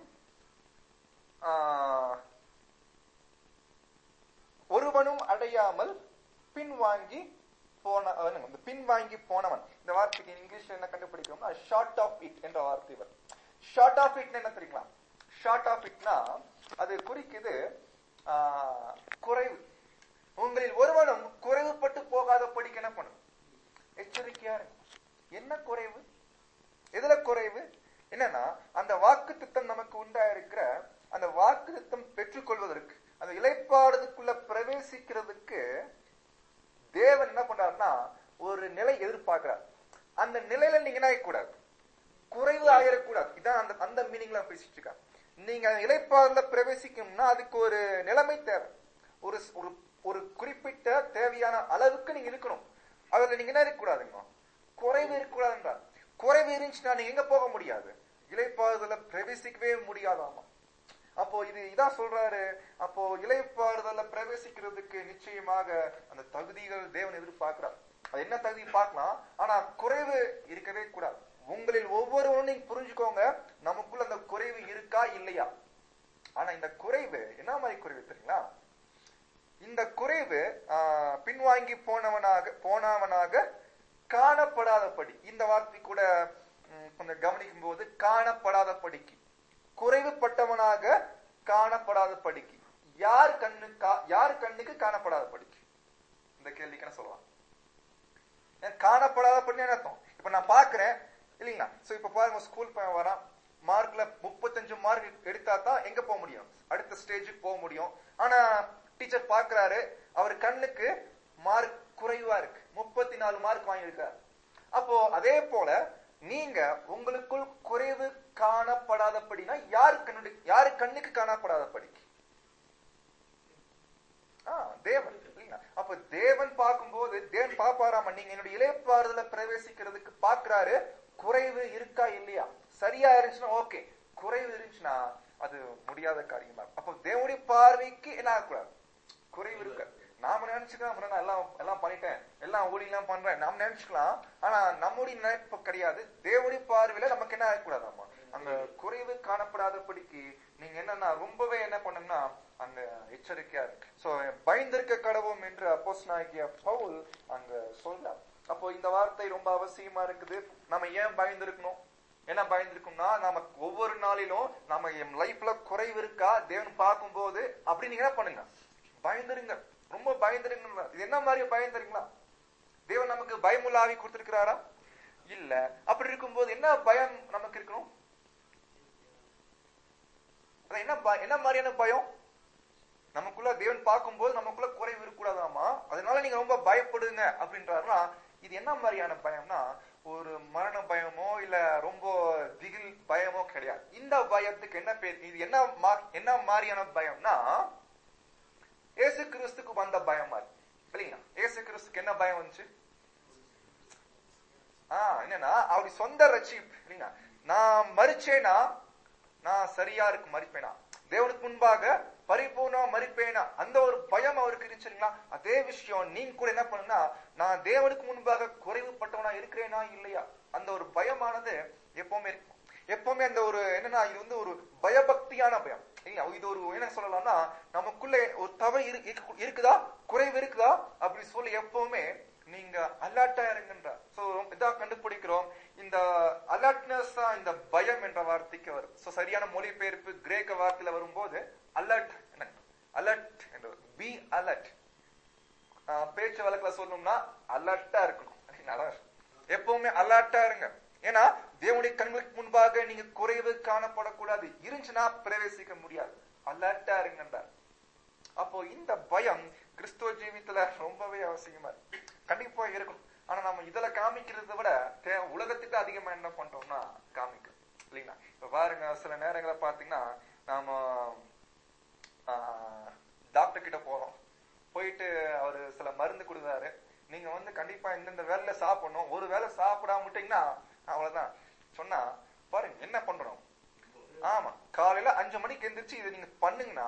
ஒருவனும் அடையாமல் பின்வாங்கி போன அஹ், இந்த பின்வாங்கி போனவன் இந்த வார்த்தைக்கு இங்கிலீஷ்ல என்ன கண்டுபிடிக்கிறோம்னா ஷார்ட் ஆஃப் இட் என்ற வார்த்தை வரும் ஷார்ட் ஆஃப் இட் என்ன தெரியுங்களா ஷார்ட் ஆஃப் இட்னா அது குறிக்குது ஆஹ், குறைவு உங்களில் ஒருவனும் குறைவுபட்டு போகாதபடிக்கு என்ன பண்ணும் எச்சரிக்கையா இருக்கும் என்ன குறைவு எதுல குறைவு என்னன்னா அந்த வாக்கு திட்டம் நமக்கு உண்டாயிருக்கிற அந்த வாக்கு திட்டம் பெற்றுக்கொள்வதற்கு அந்த இலைப்பாடுறதுக்குள்ள பிரவேசிக்கிறதுக்கு தேவன் என்ன பண்றாருன்னா ஒரு நிலை எதிர்பார்க்கிறார் அந்த நிலையில நீங்க என்ன ஆகக்கூடாது குறைவு ஆகிடக்கூடாது இதான் அந்த அந்த மீனிங்ல பேசிட்டு இருக்காங்க நீங்க அந்த இலைப்பாடுல பிரவேசிக்கணும்னா அதுக்கு ஒரு நிலைமை தேவை ஒரு ஒரு ஒரு குறிப்பிட்ட தேவையான அளவுக்கு நீங்க இருக்கணும் அதுல நீங்க என்ன இருக்கக்கூடாதுங்க குறைவு இருக்கக்கூடாதுன்றார் குறைவு இருந்துச்சுன்னா நீங்க எங்க போக முடியாது இலைப்பாறுதல பிரவேசிக்கவே முடியாதாமா அப்போ இது இதான் சொல்றாரு அப்போ இலைப்பாறுதல பிரவேசிக்கிறதுக்கு நிச்சயமாக அந்த தகுதிகள் தேவன் எதிர்பார்க்கிறார் அது என்ன தகுதி பார்க்கலாம் ஆனா குறைவு இருக்கவே கூடாது உங்களில் ஒவ்வொருவரும் நீங்க புரிஞ்சுக்கோங்க நமக்குள்ள அந்த குறைவு இருக்கா இல்லையா ஆனா இந்த குறைவு என்ன மாதிரி குறைவு தெரியுங்களா இந்த குறைவு ஆஹ், பின்வாங்கி போனவனாக போனவனாக காணப்படாதபடி இந்த வார்த்தை கூட ம், கொஞ்சம் கவனிக்கும் போது காணப்படாதபடிக்கு குறைவுபட்டவனாக காணப்படாதபடிக்கு யார் கண்ணு கா- யார் கண்ணுக்கு காணப்படாதபடிக்கு இந்த கேள்விக்கு என்ன சொல்லலாம் ஏன் காணப்படாதபடி என்ன அர்த்தம் இப்ப நான் பாக்குறேன் இல்லைங்களா சோ இப்ப பாருங்க ஸ்கூல் பையன் வரான் மார்க்ல முப்பத்தஞ்சு மார்க் எடுத்தா தான் எங்க போக முடியும் அடுத்த ஸ்டேஜுக்கு போக முடியும் ஆனா டீச்சர் பாக்குறாரு அவர் கண்ணுக்கு மார்க் குறைவா இருக்கு முப்பத்தி நாலு மார்க் வாங்கியிருக்காரு அப்போ அதே போல நீங்க உங்களுக்குள் குறைவு காணப்படாதபடினா யார் கண்ணு யாரு கண்ணுக்கு காணப்படாதபடிக்கு ஆ, தேவன் இல்லைங்களா? அப்ப தேவன் பார்க்கும்போது தேவன் பாப்பாராம நீங்க என்னுடைய இலைப்பாறுதல பிரவேசிக்கிறதுக்கு பாக்குறாரு குறைவு இருக்கா இல்லையா சரியா இருந்துச்சுன்னா ஓகே குறைவு இருந்துச்சுன்னா அது முடியாத காரியமா இருக்கும். அப்ப தேவனுடைய பார்வைக்கு என்ன ஆகக்கூடாது குறைவு இருக்க நாம நினைச்சுக்கலாம் "முன்ன நான் எல்லாம் எல்லாம் பண்ணிட்டேன் எல்லாம் ஊழியெல்லாம் பண்றேன் நாம் நினைச்சுக்கலாம் ஆனா நம்முடைய நினைப்பு கிடையாது தேவனுடைய பார்வையில நமக்கு என்ன ஆகக்கூடாது ஆமா அந்த குறைவு காணப்படாதபடிக்கு நீங்க என்னன்னா ரொம்பவே என்ன பண்ணுங்கன்னா அங்க எச்சரிக்கையா இருக்கு சோ பயந்திருக்க கடவும் என்று அப்போஸ் நாயகிய பவுல் அங்க சொல்றார் அப்போ இந்த வார்த்தை ரொம்ப அவசியமா இருக்குது நம்ம ஏன் பயந்திருக்கணும் என்ன பயந்திருக்கும்னா நம்ம ஒவ்வொரு நாளிலும் நம்ம என் லைஃப்ல குறைவு இருக்கா தேவன் பார்க்கும்போது அப்படி நீங்க என்ன பண்ணுங்க பயந்துருங்க ரொம்ப பயந்துருங்க இது என்ன மாதிரி பயந்துருங்களா தேவன் நமக்கு பயமுள்ள ஆவி கொடுத்திருக்கிறாரா இல்ல அப்படி இருக்கும்போது என்ன பயம் நமக்கு இருக்கணும் அதான் என்ன பய- என்ன மாதிரியான பயம் நமக்குள்ள தேவன் பார்க்கும்போது நமக்குள்ள குறைவு இருக்கக்கூடாதாமா அதனால நீங்க ரொம்ப பயப்படுங்க அப்படின்றாருன்னா இது என்ன மாதிரியான பயம்னா ஒரு மரண பயமோ இல்ல ரொம்ப திகில் பயமோ கிடையாது இந்த பயத்துக்கு என்ன பேர் இது என்ன மா- என்ன மாதிரியான பயம்னா இயேசு கிறிஸ்துக்கு வந்த பயம் மாதிரி இல்லைங்களா இயேசு கிறிஸ்துக்கு என்ன பயம் வந்துச்சு ஆஹ் என்னன்னா அவருடைய சொந்த ரட்சிப்பு இல்லைங்களா நான் மறிச்சேனா நான் சரியா இருக்கு மறிப்பேனா தேவனுக்கு முன்பாக பரிபூர்ணமா மறிப்பேனா அந்த ஒரு பயம் அவருக்கு இருந்துச்சுங்களா அதே விஷயம் நீங்க கூட என்ன பண்ணுனா நான் தேவனுக்கு முன்பாக குறைவுபட்டவனா இருக்கிறேனா இல்லையா அந்த ஒரு பயமானது எப்பவுமே இருக்கும் எப்பவுமே அந்த ஒரு என்னன்னா இது வந்து ஒரு பயபக்தியான பயம் இல்லையா இது ஒரு என்ன சொல்லலாம்னா நமக்குள்ள ஒரு தவறு இரு- இருக்கு- இருக்குதா குறைவு இருக்குதா அப்படி சொல்லி எப்பவுமே நீங்க அலர்ட்டா இருங்கன்ற சோ இதா கண்டுபிடிக்கிறோம் இந்த அலர்ட்னஸ் தான் இந்த பயம் என்ற வார்த்தைக்கு வரும் சோ சரியான மொழிபெயர்ப்பு கிரேக்க வார்த்தையில வரும்போது அலர்ட் என்ன அலர்ட் என்று பி அலர்ட் பேச்சு வழக்குல சொல்லணும்னா அலர்ட்டா இருக்கணும் சரிங்களா? எப்பவுமே அலர்ட்டா இருங்க ஏன்னா தேவனுடைய கண்களுக்கு முன்பாக நீங்க குறைவு காணப்படக்கூடாது இருந்துச்சுன்னா பிரவேசிக்க முடியாது அலர்ட்டா இருங்கன்றார் அப்போ இந்த பயம் கிறிஸ்துவ ஜீவித்துல ரொம்பவே அவசியமா இருக்கு கண்டிப்பா இருக்கும் ஆனா நம்ம இதுல காமிக்கிறதை விட தே- உலகத்துக்கு அதிகமா என்ன பண்றோம்னா காமிக்கிறோம் இல்லைங்களா இப்ப பாருங்க சில நேரங்களை பாத்தீங்கன்னா நாம டாக்டர் கிட்ட போறோம் போயிட்டு அவரு சில மருந்து கொடுக்குறாரு நீங்க வந்து கண்டிப்பா இந்தந்த வேலையில சாப்பிடணும் ஒரு வேளை சாப்பிடாம விட்டீங்கன்னா அவ்வளவுதான் சொன்னா பாருங்க என்ன பண்றோம் ஆமா காலையில அஞ்சு மணிக்கு எந்திரிச்சு இதை நீங்க பண்ணுங்கன்னா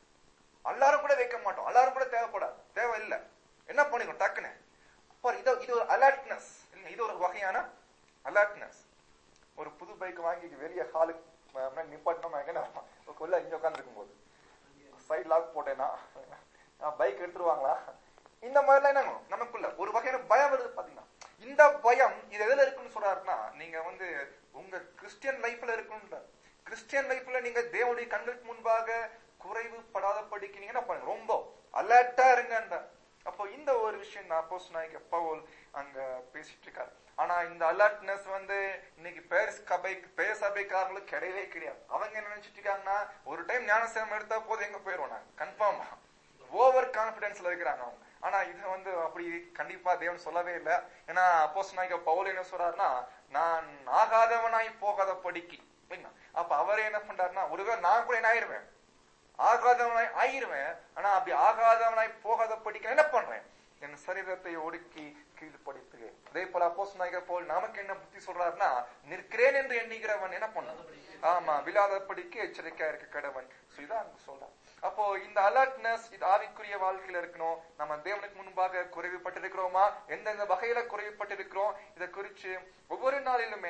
அலாரம் கூட வைக்க மாட்டோம் அலாரம் கூட தேவைப்படாது தேவை இல்ல என்ன பண்ணுங்க டக்குன்னு அப்ப இது இது ஒரு அலர்ட்னஸ் இல்ல இது ஒரு வகையான அலர்ட்னஸ் ஒரு புது பைக் வாங்கி வெளியே ஹாலுக்கு நிப்பாட்டினோம் எங்க உள்ள இங்க உட்காந்துருக்கும் போது சைட் லாக் போட்டேன்னா பைக் எடுத்துருவாங்களா இந்த மாதிரிலாம் என்னங்க நமக்குள்ள ஒரு வகையான பயம் வருது பாத்தீங்கன்னா இந்த பயம் இது எதுல இருக்குன்னு சொல்றாருன்னா நீங்க வந்து உங்க கிறிஸ்டியன் லைஃப்ல இருக்குன்ற கிறிஸ்டியன் லைஃப்ல நீங்க தேவனுடைய கண்களுக்கு முன்பாக குறைவு படாதபடிக்கு நீங்க என்ன பண்ணுங்க ரொம்ப அலர்ட்டா இருங்கன்ற அப்போ இந்த ஒரு விஷயம் தான் அப்போஸ் நாய்க்கு பவுல் அங்க பேசிட்டு இருக்காரு ஆனா இந்த அலர்ட்னஸ் வந்து இன்னைக்கு பேர் சபை பேர் சபைக்காரங்களுக்கு கிடையவே கிடையாது அவங்க என்ன நினைச்சிட்டு இருக்காங்கன்னா ஒரு டைம் ஞானசேனம் எடுத்தா போது எங்க போயிருவோம் நாங்க கன்ஃபார்மா ஓவர் கான்பிடன்ஸ்ல இருக்கிறாங்க அவங்க ஆனா இது வந்து அப்படி கண்டிப்பா தேவன் சொல்லவே இல்லை ஏன்னா அப்போஸ் நாய்க்கு பவுல் என்ன சொல்றாருன்னா நான் ஆகாதவனாய் போகாத படிக்கு அப்ப அவரே என்ன பண்றாருன்னா ஒருவேளை நான் கூட என்ன ஆயிருவேன் ஆகாதவனாய் ஆயிருவேன் ஆனா அப்படி ஆகாதவனாய் போகாத படிக்க என்ன பண்றேன் என் சரீரத்தை ஒடுக்கி கீழ்ப்படுத்துகிறேன் அதே போல அப்போஸ் நாயகர் போல் நமக்கு என்ன புத்தி சொல்றாருன்னா நிற்கிறேன் என்று எண்ணுகிறவன் என்ன பண்ணணும் ஆமா விழாதபடிக்கு எச்சரிக்கையா இருக்க கடவன் So இதான் அங்க சொல்றான் அப்போ இந்த அலர்ட்னஸ் இது ஆவிக்குரிய வாழ்க்கையில இருக்கணும் நம்ம தேவனுக்கு முன்பாக குறைவுபட்டிருக்கிறோமா எந்தெந்த வகையில குறைவுபட்டிருக்கிறோம் இதை குறிச்சு ஒவ்வொரு நாளிலுமே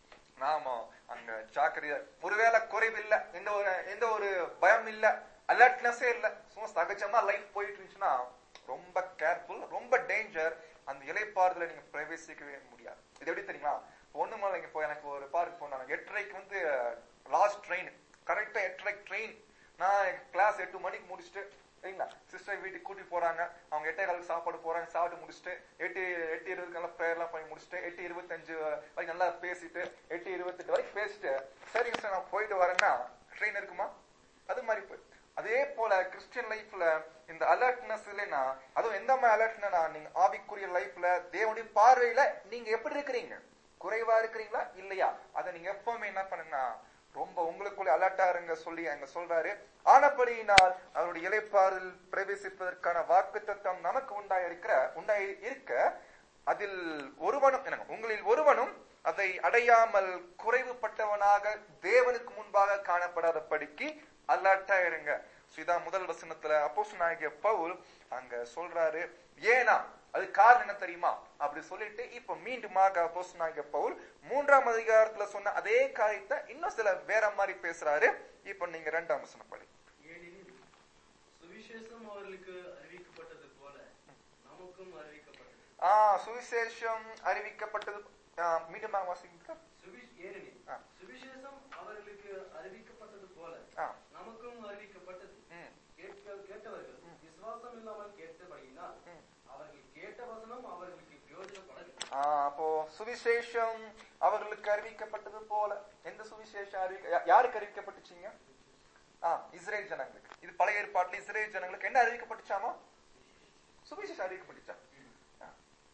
நாம அங்க ஜாக்கிரதையா ஒருவேளை குறைவு இல்ல எந்த ஒரு எந்த ஒரு பயம் இல்ல அலர்ட்னஸே இல்ல சும்மா சகஜமா லைஃப் போயிட்டு இருந்துச்சுன்னா ரொம்ப கேர்ஃபுல் ரொம்ப டேஞ்சர் அந்த இலைப்பாறுதல நீங்க பிரவேசிக்கவே முடியாது இது எப்படி தெரியுமா ஒண்ணு மேல இங்க போய் எனக்கு ஒரு பார்க் போனாங்க எட்டரைக்கு வந்து லாஸ்ட் ட்ரெயின் கரெக்டா எட்டரைக்கு ட்ரெயின் நான் கிளாஸ் எட்டு மணிக்கு முடிச்சுட்டு சரிங்களா சிஸ்டர் வீட்டுக்கு கூட்டி போறாங்க அவங்க எட்டே காலுக்கு சாப்பாடு போறாங்க சாப்பிட்டு முடிச்சுட்டு எட்டு எட்டு இருபதுக்கு ப்ரேயர் எல்லாம் பண்ணி முடிச்சுட்டு எட்டு இருபத்தஞ்சு வரைக்கும் நல்லா பேசிட்டு எட்டு இருபத்தெட்டு வரைக்கும் பேசிட்டு சரிங்க சார் நான் போயிட்டு வரேன்னா ட்ரெயின் இருக்குமா அது மாதிரி போய் அதே போல கிறிஸ்டியன் லைஃப்ல இந்த அலர்ட்னஸ் இல்லைன்னா அதுவும் எந்த மாதிரி அலர்ட்னா நீங்க ஆவிக்குரிய லைஃப்ல தேவனுடைய பார்வையில நீங்க எப்படி இருக்கிறீங்க குறைவா இருக்கிறீங்களா இல்லையா அதை நீங்க எப்பவுமே என்ன பண்ணுங்கன்னா ரொம்ப உங்களுக்குள்ள அலர்ட்டா இருங்க சொல்லி அங்க சொல்றாரு ஆனபடியினால் அவருடைய இலைப்பாறுதல் பிரவேசிப்பதற்கான வாக்கு தத்துவம் நமக்கு உண்டாய் இருக்கிற உண்டாய் இருக்க அதில் ஒருவனும் என்னங்க உங்களில் ஒருவனும் அதை அடையாமல் குறைவுபட்டவனாக தேவனுக்கு முன்பாக காணப்படாதபடிக்கு அலர்ட்டா இருங்க So இதான் முதல் வசனத்துல அப்போஸ் நாயகிய பவுல் அங்க சொல்றாரு ஏனா அது காரணம் என்ன தெரியுமா அப்படி சொல்லிட்டு இப்ப மீண்டுமாக அப்போஸ் நாயகிய பவுல் மூன்றாம் அதிகாரத்துல சொன்ன அதே காரியத்தை இன்னும் சில வேற மாதிரி பேசுறாரு இப்ப நீங்க ரெண்டாம் வசனம் படி ஏனெனில் சுவிசேஷம் அவர்களுக்கு அறிவிக்கப்பட்டது போல நமக்கும் அறிவிக்கப்பட்டது ஆஹ் சுவிசேஷம் அறிவிக்கப்பட்டது ஆஹ் மீண்டுமாக வாசிங்க சுவி- ஏனெனில் ஆ. சுவிசேஷம் அவர்களுக்கு அறிவிக்கப்பட்டது போல ஆ. நமக்கும் அறிவிக்கப்பட்டது ம். கேட்க கேட்டவர்கள் விசுவாசம் இல்லாமல் கேட்டபடியினால் ம். அவர்கள் கேட்ட வசனம் அவர்களுக்கு பிரயோஜனப்படவில்லை ஆஹ் அப்போ சுவிசேஷம் அவர்களுக்கு அறிவிக்கப்பட்டது போல எந்த சுவிசேஷம் அறிவிக்க யா- யாருக்கு அறிவிக்கப்பட்டுச்சுங்க ஆ இஸ்ரேல் ஜனங்களுக்கு இது பழைய ஏற்பாட்டுல இஸ்ரேல் ஜனங்களுக்கு என்ன அறிவிக்கப்பட்டுச்சாமா சுவிசேஷம் அறிவிக்கப்பட்டுச்சா ஆ.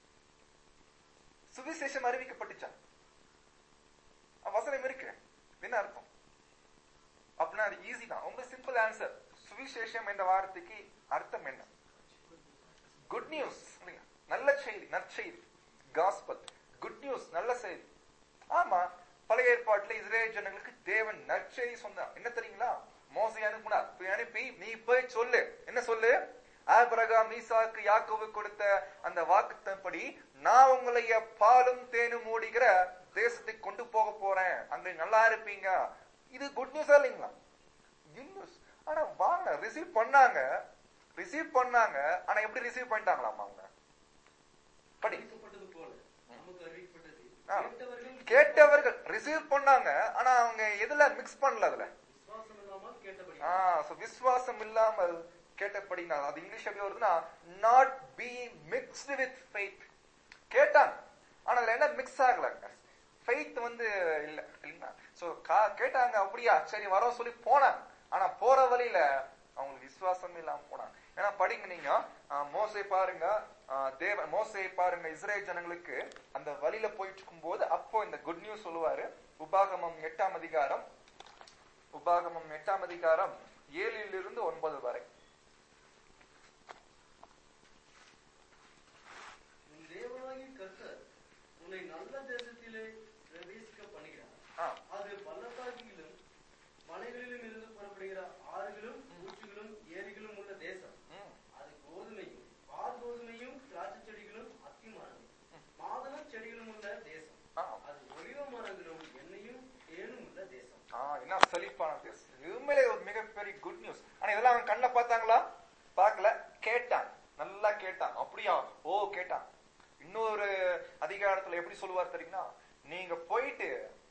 சுவிசேஷம் அறிவிக்கப்பட்டுச்சா ஆ, வசனம் இருக்கு என்ன அர்த்தம் அப்படின்னா அது ஈஸி தான் ரொம்ப சிம்பிள் ஆன்சர் சுவிசேஷம் என்ற வார்த்தைக்கு அர்த்தம் என்ன குட் நியூஸ் நல்ல செய்தி நற்செய்தி காஸ்பல் குட் நியூஸ் நல்ல செய்தி ஆமா பழைய ஏற்பாட்டுல நாட்டுல இஸ்ரேல் ஜனங்களுக்கு தேவன் நற்செய்தி சொன்னார் என்ன தெரியுங்களா மோசை அனுப்புனார் போய் அனுப்பி நீ போய் சொல்லு என்ன சொல்லு ஆபிரகாம் ஈசாக்கு யாக்கோவு கொடுத்த அந்த வாக்குத்தப்படி நான் உங்களைய பாலும் தேனும் ஓடுகிற தேசத்துக்கு கொண்டு போக போறேன் அங்க நல்லா இருப்பீங்க இது குட் நியூஸா இல்லைங்களா குட் நியூஸ் ஆனா வாங்க ரிசீவ் பண்ணாங்க ரிசீவ் பண்ணாங்க ஆனா எப்படி ரிசீவ் பண்ணிட்டாங்களாமா அவங்க படி அறிவிக்கப்பட்டது போல நமக்கு அறிவிக்கப்பட்டது ஆ. கேட்டவர்கள் கேட்டவர்கள் ரிசீவ் பண்ணாங்க ஆனா அவங்க எதுல மிக்ஸ் பண்ணல அதுல விசுவாசம் இல்லாமல் கேட்டபடி ஆ so விசுவாசம் இல்லாமல் கேட்டபடினா அது இங்கிலீஷ் எப்படி வருதுன்னா not be mixed with faith கேட்டாங்க ஆனா அதுல என்ன மிக்ஸ் ஆகலங்க ஃபெய்த் வந்து இல்ல இல்லைங்களா சோ கேட்டாங்க அப்படியா சரி வரோம் சொல்லி போனாங்க ஆனா போற வழியில அவங்களுக்கு விசுவாசம் இல்லாம போனாங்க ஏன்னா படிங்க நீங்க ஆ, மோசே பாருங்க ஆ, தேவ மோசே பாருங்க இஸ்ரேல் ஜனங்களுக்கு அந்த வழியில போயிட்டு இருக்கும்போது அப்போ இந்த குட் நியூஸ் சொல்லுவாரு உபாகமம் எட்டாம் அதிகாரம் உபாகமம் எட்டாம் அதிகாரம் ஏழிலிருந்து ஒன்பது வரை உன் தேவனாகிய கர்த்தர் உன்னை நல்ல தேசத்திலே பிரவேசிக்க பண்ணுகிறார் ஆ, அது பள்ளத்தாக்கிலும் மலைகளிலும் இருந்து புறப்படுகிற ஆறுகளும் ஊற்றுகளும் ஏரிகளும் உள்ள தேசம் ம், அது கோதுமையும் பால் கோதுமையும் திராட்சை செடிகளும் அத்திமரமும் மாதுளம் செடிகளும் உள்ள தேசம் ஆ, அது ஒலிவ மரங்களும் எண்ணெயும் தேனும் உள்ள தேசம் ஆ, என்ன செழிப்பான தேசம் உண்மையிலே ஒரு மிகப்பெரிய குட் நியூஸ் ஆனா இதெல்லாம் அவன் கண்ணை பார்த்தாங்களா பார்க்கல கேட்டான் நல்லா கேட்டான் அப்படியா ஓ கேட்டான் இன்னொரு அதிகாரத்துல எப்படி சொல்லுவார் தெரியுங்களா நீங்க போயிட்டு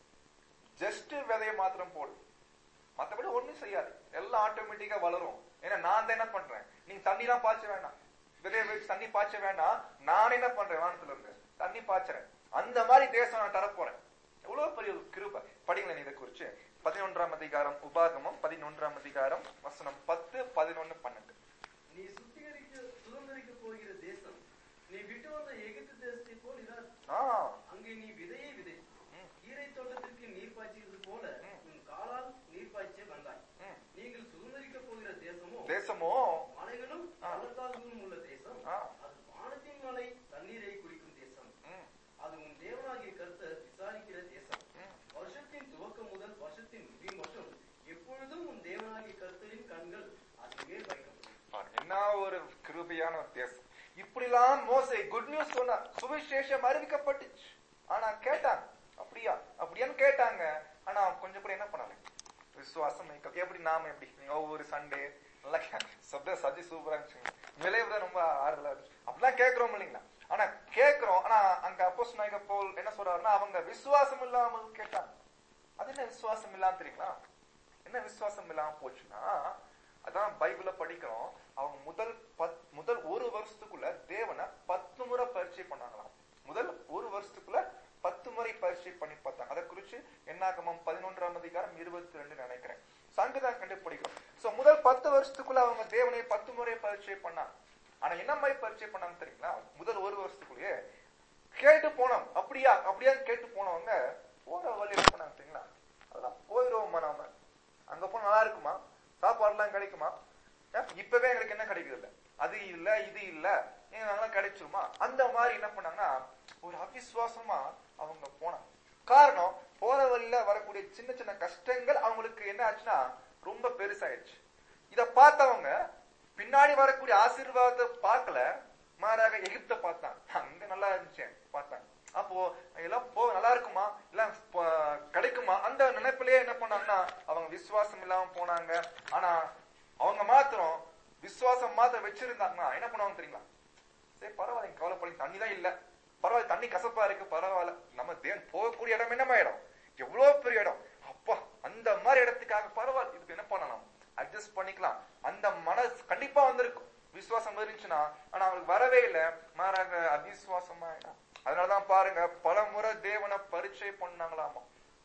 ஜஸ்ட் விதைய மாத்திரம் போடு மத்தபடி ஒண்ணும் செய்யாது எல்லாம் ஆட்டோமேட்டிக்கா வளரும் ஏன்னா நான் தான் என்ன பண்றேன் நீங்க தண்ணிலாம் பாய்ச்ச வேண்டாம் விதைய வச்சு தண்ணி பாய்ச்ச வேண்டாம் நான் என்ன பண்றேன் வானத்துல இருந்து தண்ணி பாய்ச்சறேன் அந்த மாதிரி தேசம் நான் தரப்போறேன் எவ்வளவு பெரிய ஒரு கிருபை படிங்களேன் இதை குறிச்சு பதினொன்றாம் அதிகாரம் உபாகமம் பதினொன்றாம் அதிகாரம் வசனம் பத்து பதினொன்னு பன்னெண்டு நீ சுத்திகரிக்க சுதந்திரிக்க போகிற தேசம் நீ விட்டு வந்த எகிப்து தேசத்தை போல் இராது ஆ அங்கே நீ விதையை விதை ம், கீரை தோட்டத்திற்கு நீர் பாய்ச்சியது போல ம். உன் காலால் நீர் பாய்ச்ச வந்தாய் ம். நீங்கள் சுதந்திரிக்க போகிற தேசமோ தேசமோ மலைகளும் ஆ. பள்ளத்தாக்குகளும் உள்ள தேசம் ஆ. அது வானத்தின் மலை தண்ணீரை குடிக்கும் தேசம் ம், அது உன் தேவனாகிய கர்த்தர் விசாரிக்கிற தேசம் ம். வருஷத்தின் துவக்கம் முதல் வருஷத்தின் முடிவு மட்டும் எப்பொழுதும் உன் தேவனாகிய கர்த்தரின் கண்கள் அதன் மேல் வைக்கப்படும் பாருங்க, என்ன ஒரு கிருபையான ஒரு தேசம் இப்படிலாம் மோசே குட் நியூஸ் சொன்னார் சுவிசேஷம் அறிவிக்கப்பட்டுச்சு ஆனா கேட்டாங்க அப்படியா அப்படியான்னு கேட்டாங்க ஆனா கொஞ்சம் கூட என்ன பண்ணல விசுவாசம் வைக்க- எப்படி நாம எப்படி நீங்க ஒவ்வொரு சண்டே நல்லா சப்த சஜி சூப்பரா இருந்துச்சுங்க விளைவுதான் ரொம்ப ஆறுதலா இருந்துச்சு அப்படிலாம் கேட்கிறோம் இல்லைங்களா ஆனா கேட்கிறோம் ஆனா அங்க அப்போஸ் நாயக போல் என்ன சொல்றாருன்னா அவங்க விசுவாசம் இல்லாமல் கேட்டாங்க அது என்ன விசுவாசம் இல்லாம தெரியுங்களா என்ன விசுவாசம் இல்லாம போச்சுன்னா அதான் பைபிள படிக்கிறோம் அவங்க முதல் பத் முதல் ஒரு வருஷத்துக்குள்ள தேவனை பத்து முறை பரீட்சை பண்ணாங்களாம் முதல் ஒரு வருஷத்துக்குள்ள பத்து முறை பரீட்சை பண்ணி பார்த்தாங்க அதை குறிச்சு என்னாகமம் பதினொன்றாம் அதிகாரம் இருபத்தி ரெண்டு நினைக்கிறேன் சங்கதான் கண்டுபிடிக்கிறோம் சோ முதல் பத்து வருஷத்துக்குள்ள அவங்க தேவனை பத்து முறை பரீட்சை பண்ணாங்க ஆனா என்ன மாதிரி பரீட்சை பண்ணாங்க தெரியுங்களா முதல் ஒரு வருஷத்துக்குள்ளேயே கேட்டு போனோம் அப்படியா அப்படியா கேட்டு போனவங்க போற வழி என்ன பண்ணாங்க தெரியுங்களா அதெல்லாம் போயிடுவோமா நாம அங்க போனா நல்லா இருக்குமா சாப்பாடுலாம் கிடைக்குமா ஏன், இப்பவே எங்களுக்கு என்ன கிடைக்குது இல்ல அது இல்ல இது இல்ல எங்கெல்லாம் கிடைச்சிருமா அந்த மாதிரி என்ன பண்ணாங்கன்னா ஒரு அவிசுவாசமா அவங்க போனாங்க காரணம் போற வழியில வரக்கூடிய சின்ன சின்ன கஷ்டங்கள் அவங்களுக்கு என்ன ஆச்சுன்னா ரொம்ப பெருசாயிடுச்சு இத பார்த்தவங்க பின்னாடி வரக்கூடிய ஆசீர்வாதத்தை பார்க்கல மாறாக எகிப்த பார்த்தான் அங்க நல்லா இருந்துச்சு பார்த்தாங்க அப்போ எல்லாம் போ நல்லா இருக்குமா இல்ல ப- கிடைக்குமா அந்த நினைப்பிலேயே என்ன பண்ணாங்கன்னா அவங்க விசுவாசம் இல்லாம போனாங்க ஆனா அவங்க மாத்திரம் விசுவாசம் மாத்திரம் வச்சிருந்தாங்கன்னா என்ன பண்ணுவாங்க தெரியுங்களா சரி பரவாயில்ல கவலைப்படி தண்ணி தான் இல்ல பரவாயில்ல தண்ணி கசப்பா இருக்கு பரவாயில்ல நம்ம தேவன் போகக்கூடிய இடம் என்னமா இடம் எவ்வளவு பெரிய இடம் அப்பா அந்த மாதிரி இடத்துக்காக பரவாயில்ல இதுக்கு என்ன பண்ணலாம் அட்ஜஸ்ட் பண்ணிக்கலாம் அந்த மனசு கண்டிப்பா வந்திருக்கும் விசுவாசம் இருந்துச்சுன்னா ஆனா அவங்களுக்கு வரவே இல்லை மாறாக அவிசுவாசமா ஆயிடும். அதனாலதான் பாருங்க பல முறை தேவனை பரீட்சை பண்ணாங்களாமா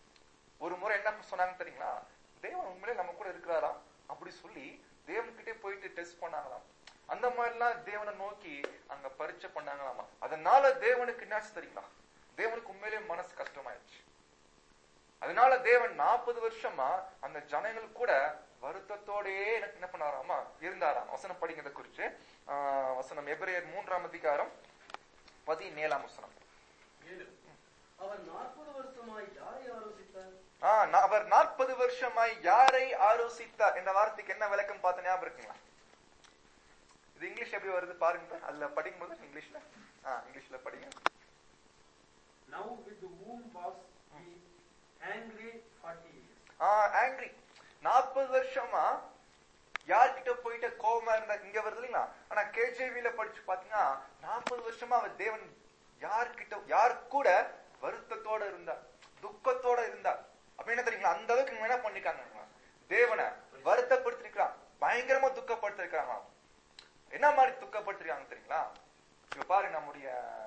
ஒரு முறை என்ன சொன்னாங்க தெரியுங்களா தேவன் உண்மையிலே நம்ம கூட இருக்கிறாரா அப்படி சொல்லி தேவன்கிட்டே போயிட்டு டெஸ்ட் பண்ணாங்களாம் அந்த மாதிரிலாம் தேவனை நோக்கி அங்க பரீட்சை பண்ணாங்களாமா அதனால தேவனுக்கு என்னாச்சு தெரியுங்களா தேவனுக்கு உண்மையிலேயே மனசு கஷ்டமாயிடுச்சு அதனால தேவன் நாற்பது வருஷமா அந்த ஜனங்கள் கூட வருத்தத்தோடயே எனக்கு என்ன பண்ணாராமா இருந்தாராம் வசனம் படிக்கிறத குறிச்சு ஆஹ் வசனம் எபிரேயர் மூன்றாம் அதிகாரம் பதினேழாம் வசனம் மேலும் அவர் நாற்பது வருஷமாய் யாரை ஆலோசித்தார் ஆ நா- அவர் நாற்பது வருஷமாய் யாரை ஆலோசித்தார் என்ற வார்த்தைக்கு என்ன விளக்கம் பார்த்த ஞாபகம் இருக்குங்களா இது இங்கிலீஷ் எப்படி வருது பாருங்க அதுல படிக்கும்போது இங்கிலீஷ்ல ஆ இங்கிலீஷ்ல படிங்க Now with whom was he angry forty years? ஆ ஆங்கிரி நாற்பது வருஷமா யார்கிட்ட போயிட்டு கோபமா இருந்தா இங்க வருது இல்லைங்களா ஆனா கேஜேவில படிச்சு பாத்தீங்கன்னா நாற்பது வருஷமா அவர் தேவன் யார்கிட்ட யார் கூட வருத்தத்தோட இருந்தார் துக்கத்தோட இருந்தார் அப்ப என்ன தெரியுங்களா அந்த அளவுக்கு இவங்க என்ன பண்ணிருக்காங்க தேவனை வருத்தப்படுத்திருக்கிறான் பயங்கரமா துக்கப்படுத்திருக்கிறாங்க என்ன மாதிரி துக்கப்படுத்திருக்காங்க தெரியுங்களா இப்ப பாருங்க நம்முடைய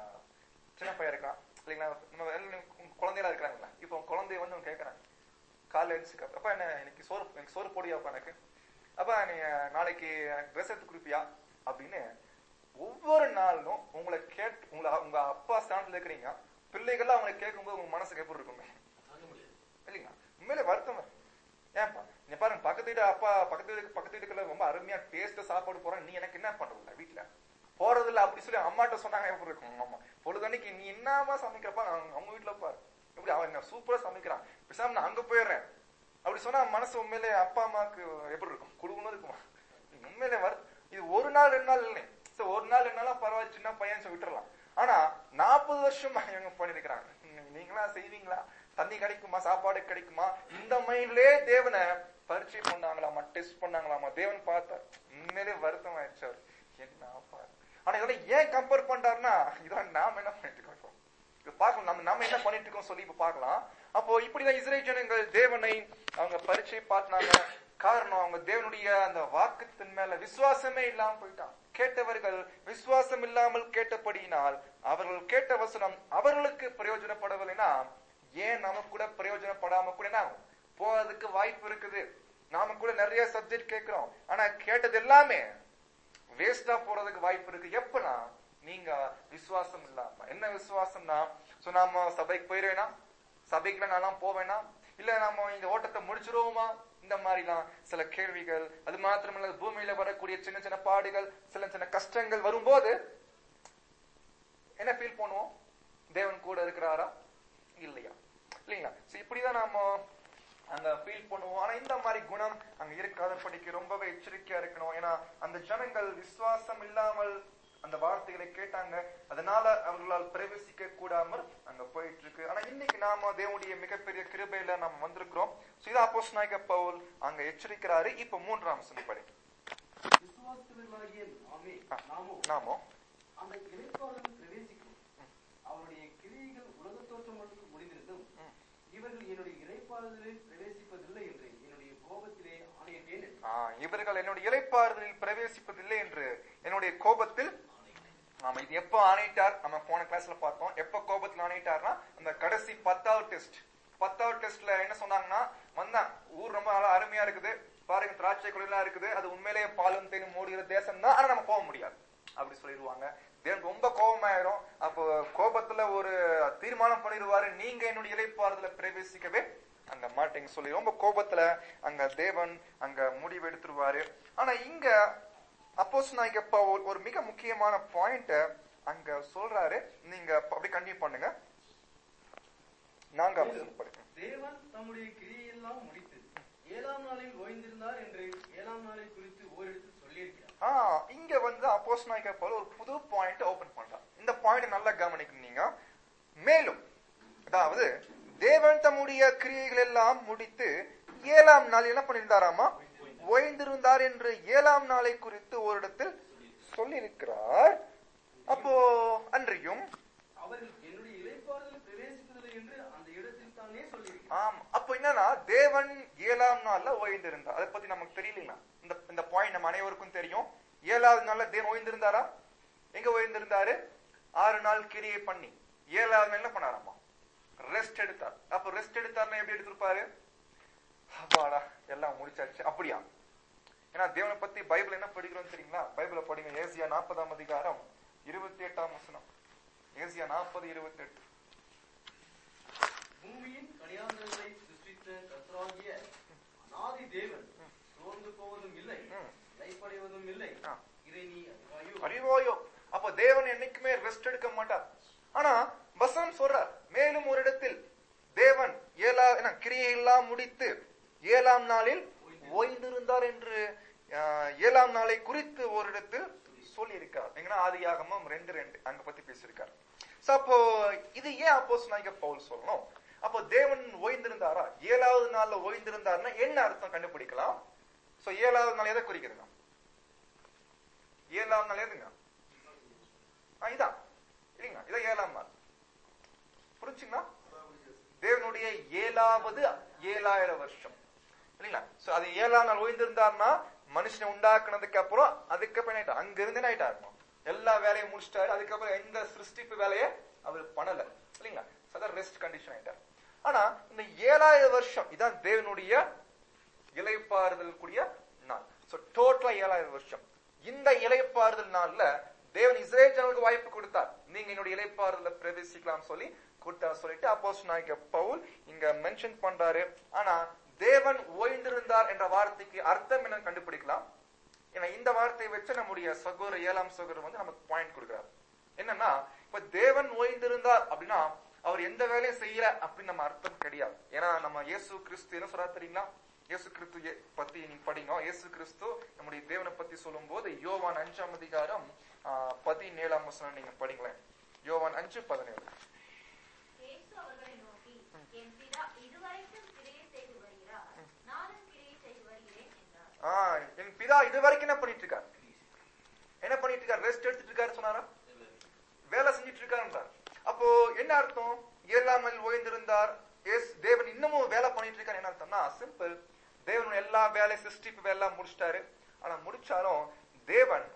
சின்ன பையன் இருக்கான் இல்லைங்களா நம்ம எல்லாம் குழந்தைகளா இருக்கிறாங்களா இப்போ குழந்தைய வந்து அவங்க கேட்கறாங்க காலைல எழுந்துச்சு அப்பா என்ன இன்னைக்கு சோறு எனக்கு சோறு போடியாப்பா எனக்கு அப்பா நீ நாளைக்கு ட்ரெஸ் எடுத்து கொடுப்பியா அப்படின்னு ஒவ்வொரு நாளும் உங்களை கேட்டு உங்களை உங்க அப்பா ஸ்தானத்துல இருக்கிறீங்க பிள்ளைகள்லாம் அவங்களை கேட்கும்போது உங்க மனசுக்கு எப்படி இருக்குங்க தாங்க முடியாது. இல்லைங்களா உண்மையிலே வருத்தம் வரும். ஏன்பா நீ பாருங்க பக்கத்து வீட்டு அப்பா பக்கத்து வீட்டுக்கு பக்கத்து வீட்டுக்குள்ள ரொம்ப அருமையா டேஸ்ட் சாப்பாடு போறாங்க நீ எனக்கு என்ன பண்றதில்ல வீட்டுல போறது இல்ல அப்படி சொல்லி அம்மாட்ட சொன்னாங்க எப்படி இருக்கும் அம்மா பொழுதன்னைக்கு நீ என்னமா சமைக்கிறப்பா அவங்க அவங்க வீட்டுல பாரு எப்படி அவன் என்ன சூப்பரா சமைக்கிறான் பேசாம நான் அங்க போயிடுறேன் அப்படி சொன்னா மனசு உண்மையிலே அப்பா அம்மாக்கு எப்படி இருக்கும் குடுக்கணும் இருக்குமா உண்மையிலே வரு இது ஒரு நாள் ரெண்டு நாள் இல்லை சரி ஒரு நாள் ரெண்டு நாளா பரவாயில்ல சின்ன பையன் சொல்லி விட்டுறலாம் ஆனா நாற்பது வருஷமா இவங்க பண்ணிருக்கிறாங்க நீங்களா செய்வீங்களா தண்ணி கிடைக்குமா சாப்பாடு கிடைக்குமா இந்த மைண்ட்லயே தேவனை பரீட்சை பண்ணாங்களாமா டெஸ்ட் பண்ணாங்களாமா தேவன் பார்த்தார் உண்மையிலே வருத்தம் ஆயிடுச்சு அவர் என்ன பாரு ஆனா இதோட ஏன் கம்பேர் பண்றாருன்னா இதெல்லாம் நாம என்ன பண்ணிட்டு இருக்கோம் இப்போ? இப்ப பார்க்கலாம் நம்ம நம்ம என்ன பண்ணிட்டு இருக்கோம் சொல்லி இப்ப பார்க்கலாம் அப்போ இப்படிதான் இஸ்ரேல் ஜனங்கள் தேவனை அவங்க பரீட்சை பார்த்தாங்க காரணம் அவங்க தேவனுடைய அந்த வாக்குத்தின் மேல விசுவாசமே இல்லாம போயிட்டான் கேட்டவர்கள் விசுவாசம் இல்லாமல் கேட்டபடியினால் அவர்கள் கேட்ட வசனம் அவர்களுக்கு பிரயோஜனப்படவில்லைன்னா ஏன் நமக்கு கூட பிரயோஜனப்படாம கூட என்ன ஆகும்? போறதுக்கு வாய்ப்பு இருக்குது நாம கூட நிறைய சப்ஜெக்ட் கேட்கிறோம் ஆனா கேட்டது எல்லாமே வேஸ்டா போறதுக்கு வாய்ப்பு இருக்கு எப்பனா நீங்க விசுவாசம் இல்லாம என்ன விசுவாசம்னா சோ நாம சபைக்கு போயிடுவேனா சபைக்குள்ள நான்லாம் போவேனா இல்ல நாம இந்த ஓட்டத்தை முடிச்சிருவோமா இந்த மாதிரிலாம் சில கேள்விகள் அது மாத்திரமல்ல பூமியில வரக்கூடிய சின்ன சின்ன பாடுகள் சில சின்ன கஷ்டங்கள் வரும்போது என்ன ஃபீல் பண்ணுவோம் தேவன் கூட இருக்கிறாரா இல்லையா இல்லைங்களா So இப்படிதான் நாம அங்க ஃபீல் பண்ணுவோம் ஆனா இந்த மாதிரி குணம் அங்க இருக்காதபடிக்கு ரொம்பவே எச்சரிக்கையா இருக்கணும் ஏன்னா அந்த ஜனங்கள் விசுவாசம் இல்லாமல் அந்த வார்த்தைகளை கேட்டாங்க அதனால அவர்களால் பிரவேசிக்க கூடாமல் அங்க போயிட்டு இருக்கு ஆனா இன்னைக்கு நாம தேவனுடைய மிகப்பெரிய கிருபையில நாம வந்திருக்கிறோம் So இது அப்போஸ் நாயக பவுல் அங்க எச்சரிக்கிறாரு இப்ப மூன்றாம் வசனம் படி விசுவாசித்தவர்களாகிய நாமே ஆ. நாமோ நாமோ அந்த இளைப்பாறுதல் பிரவேசிக்கும் அவருடைய கிரியைகள் உலக தோற்றம் மட்டும் முடிந்திருந்தும் ம். இவர்கள் என்னுடைய இளைப்பாறுதலில் பிரவேசிப்பதில்லை என்று என்னுடைய கோபத்திலே ஆணையிட்டேன் ஆ, இவர்கள் என்னுடைய இலைப்பாறுதலில் பிரவேசிப்பதில்லை என்று என்னுடைய கோபத்தில் ஆமா இது எப்போ ஆணையிட்டார் நம்ம போன கிளாஸ்ல பார்த்தோம் எப்ப கோபத்துல ஆணையிட்டார்னா அந்த கடைசி பத்தாவது டெஸ்ட் பத்தாவது டெஸ்ட்ல என்ன சொன்னாங்கன்னா வந்தான் ஊர் ரொம்ப நல்லா அருமையா இருக்குது பாருங்க திராட்சை கொடிலாம் இருக்குது அது உண்மையிலேயே பாலும் தேனும் மூடுகிற தேசம் தான் ஆனா நம்ம போக முடியாது அப்படி சொல்லிடுவாங்க தேவன் ரொம்ப கோபமாயிரும் அப்போ கோபத்துல ஒரு தீர்மானம் பண்ணிடுவாரு நீங்க என்னுடைய இலைப்பாறுதல பிரவேசிக்கவே அங்க மாட்டீங்க சொல்லி ரொம்ப கோபத்துல அங்க தேவன் அங்க முடிவு எடுத்துருவாரு ஆனா இங்க அப்போஸ் நாய்க்கு பவுல் ஒரு மிக முக்கியமான பாயிண்ட அங்க சொல்றாரு நீங்க அப்படி கண்டினியூ பண்ணுங்க நான்காம் வசனம் படிங்க தேவன் தம்முடைய கிரியையெல்லாம் முடித்து ஏழாம் நாளில் ஓய்ந்திருந்தார் என்று ஏழாம் நாளை குறித்து ஓரிடத்தில் சொல்லியிருக்கிறார் ஆ இங்க வந்து அப்போஸ் நாய்க்க போல ஒரு புது பாயிண்ட் ஓபன் பண்றான் இந்த பாயிண்ட் நல்லா கவனிக்கணும் நீங்க மேலும் அதாவது தேவன் தம்முடைய கிரியைகள் எல்லாம் முடித்து ஏழாம் நாள் என்ன பண்ணியிருந்தாராமா ஓய்ந்திருந்தார் என்று ஏழாம் நாளை குறித்து ஒரு இடத்தில் சொல்லியிருக்கிறார் அப்போ அன்றியும் அவர்கள் என்னுடைய இளைப்பாறுதல் பிரவேசிப்பதில்லை என்று அந்த இடத்தில் தானே சொல்லியிருக்கிறார் ஆம் அப்போ என்னன்னா தேவன் ஏழாம் நாள்ல ஓய்ந்திருந்தார் அதை பத்தி நமக்கு தெரியலீங்களா இந்த இந்த பாயிண்ட் நம்ம அனைவருக்கும் தெரியும் ஏழாவது நாள்ல தேவன் ஓய்ந்திருந்தாரா எங்க ஓய்ந்திருந்தாரு ஆறு நாள் கிரியை பண்ணி ஏழாவது நாள் என்ன பண்ணாராமா ரெஸ்ட் எடுத்தார் அப்ப ரெஸ்ட் எடுத்தார்னா எப்படி எடுத்திருப்பாரு அப்பாடா எல்லாம் முடிச்சாச்சு அப்படியா ஏன்னா தேவனை பத்தி பைபிள் என்ன படிக்கிறோம் தெரியுங்களா பைபிள படிங்க ஏசியா நாற்பதாம் அதிகாரம் இருபத்தி எட்டாம் வசனம் ஏசியா நாற்பது இருபத்தி எட்டு பூமியின் கடியாந்தங்களை சிருஷ்டித்த கர்த்தராகிய அநாதி தேவன் சோர்ந்து போவதும் இல்லை ம். லைப்படைவதும் இல்லை ஆ. இதை நீ அறிவாயோ அறிவோயோ அப்ப தேவன் என்னைக்குமே ரெஸ்ட் எடுக்க மாட்டார் ஆனா வசனம் சொல்றார் மேலும் ஒரு இடத்தில் தேவன் ஏழா என்ன கிரியை எல்லாம் முடித்து ஏழாம் நாளில் ஓய்ந்திருந்தார் என்று ஆஹ், ஏழாம் நாளை குறித்து ஒரு இடத்தில் சொல்லியிருக்கார் எங்கன்னா ஆதியாகமம் ரெண்டு ரெண்டு அங்க பத்தி பேசியிருக்கார் So, அப்போ இது ஏன் அப்போஸ் பவுல் சொல்லணும் அப்போ தேவன் ஓய்ந்திருந்தாரா ஏழாவது நாள்ல ஓய்ந்திருந்தாருன்னா என்ன அர்த்தம் கண்டுபிடிக்கலாம் சோ ஏழாவது நாள் எதை குறிக்குதுங்க ஏழாவது நாள் எதுங்க ஆ, இதான் இல்லைங்க இதான் ஏழாம் நாள் புரிஞ்சுங்களா தேவனுடைய ஏழாவது ஏழாயிரம் வருஷம் இல்லைங்களா சோ அது ஏழாம் நாள் ஓய்ந்திருந்தாருன்னா மனுஷனை உண்டாக்குனதுக்கு அப்புறம் அதுக்கப்புறம் என்ன ஆயிட்டா அங்க இருந்து என்ன ஆயிட்டா இருக்கணும் எல்லா வேலையும் முடிச்சிட்டாரு அதுக்கப்புறம் எந்த சிருஷ்டிப்பு வேலையை அவர் பண்ணல இல்லைங்களா அதான் ரெஸ்ட் கண்டிஷன் ஆயிட்டார் ஆனா இந்த ஏழாயிரம் வருஷம் இதான் தேவனுடைய இலைப்பாறுதல் கூடிய நாள் சோ டோட்டலா ஏழாயிரம் வருஷம் இந்த இலைப்பாறுதல் நாள்ல தேவன் இஸ்ரேல் ஜனங்களுக்கு வாய்ப்பு கொடுத்தார் நீங்க என்னுடைய இலைப்பாறுதல பிரவேசிக்கலாம் சொல்லி கொடுத்தார் சொல்லிட்டு அப்போஸ் நாயக்க பவுல் இங்க மென்ஷன் பண்றாரு ஆனா தேவன் ஓய்ந்திருந்தார் என்ற வார்த்தைக்கு அர்த்தம் என்னன்னு கண்டுபிடிக்கலாம் ஏன்னா இந்த வார்த்தையை வச்சு நம்முடைய சகோதர ஏழாம் சகோதரர் வந்து நமக்கு பாயிண்ட் கொடுக்கிறார் என்னன்னா இப்ப தேவன் ஓய்ந்திருந்தார் அப்படின்னா அவர் எந்த வேலையும் செய்யல அப்படின்னு நம்ம அர்த்தம் கிடையாது ஏன்னா நம்ம இயேசு கிறிஸ்து என்ன சொல்றா தெரியுங்களா இயேசு கிறிஸ்து ஏ- பத்தி நீங்க படிங்க இயேசு கிறிஸ்து நம்முடைய தேவனை பத்தி சொல்லும் போது யோவான் அஞ்சாம் அதிகாரம் ஆஹ், பதினேழாம் வசனம் நீங்க படிங்களேன் யோவான் அஞ்சு பதினேழு இயேசு அவர்களை நோக்கி என் பிதா இதுவரைக்கும் கிரியை செய்து வருகிறார் நானும் கிரியை செய்து வருகிறேன் என்றார் ஆஹ் என் பிதா இது வரைக்கும் என்ன பண்ணிட்டு இருக்கார் என்ன பண்ணிட்டு இருக்கார் ரெஸ்ட் எடுத்துட்டு இருக்காரு சொன்னாரா வேலை செஞ்சிட்டு இருக்காருன்றார் அப்போ என்ன அர்த்தம் ஏழாம் நாள் ஓய்ந்திருந்தார் எஸ் தேவன் இன்னமும் வேலை பண்ணிட்டு இருக்காரு என்ன அர்த்தம்னா சிம்பிள் தேவன் எல்லா வேலை சிருஷ்டிப்பு வேலை எல்லாம் முடிச்சிட்டாரு ஆனா முடிச்சாலும் தேவன்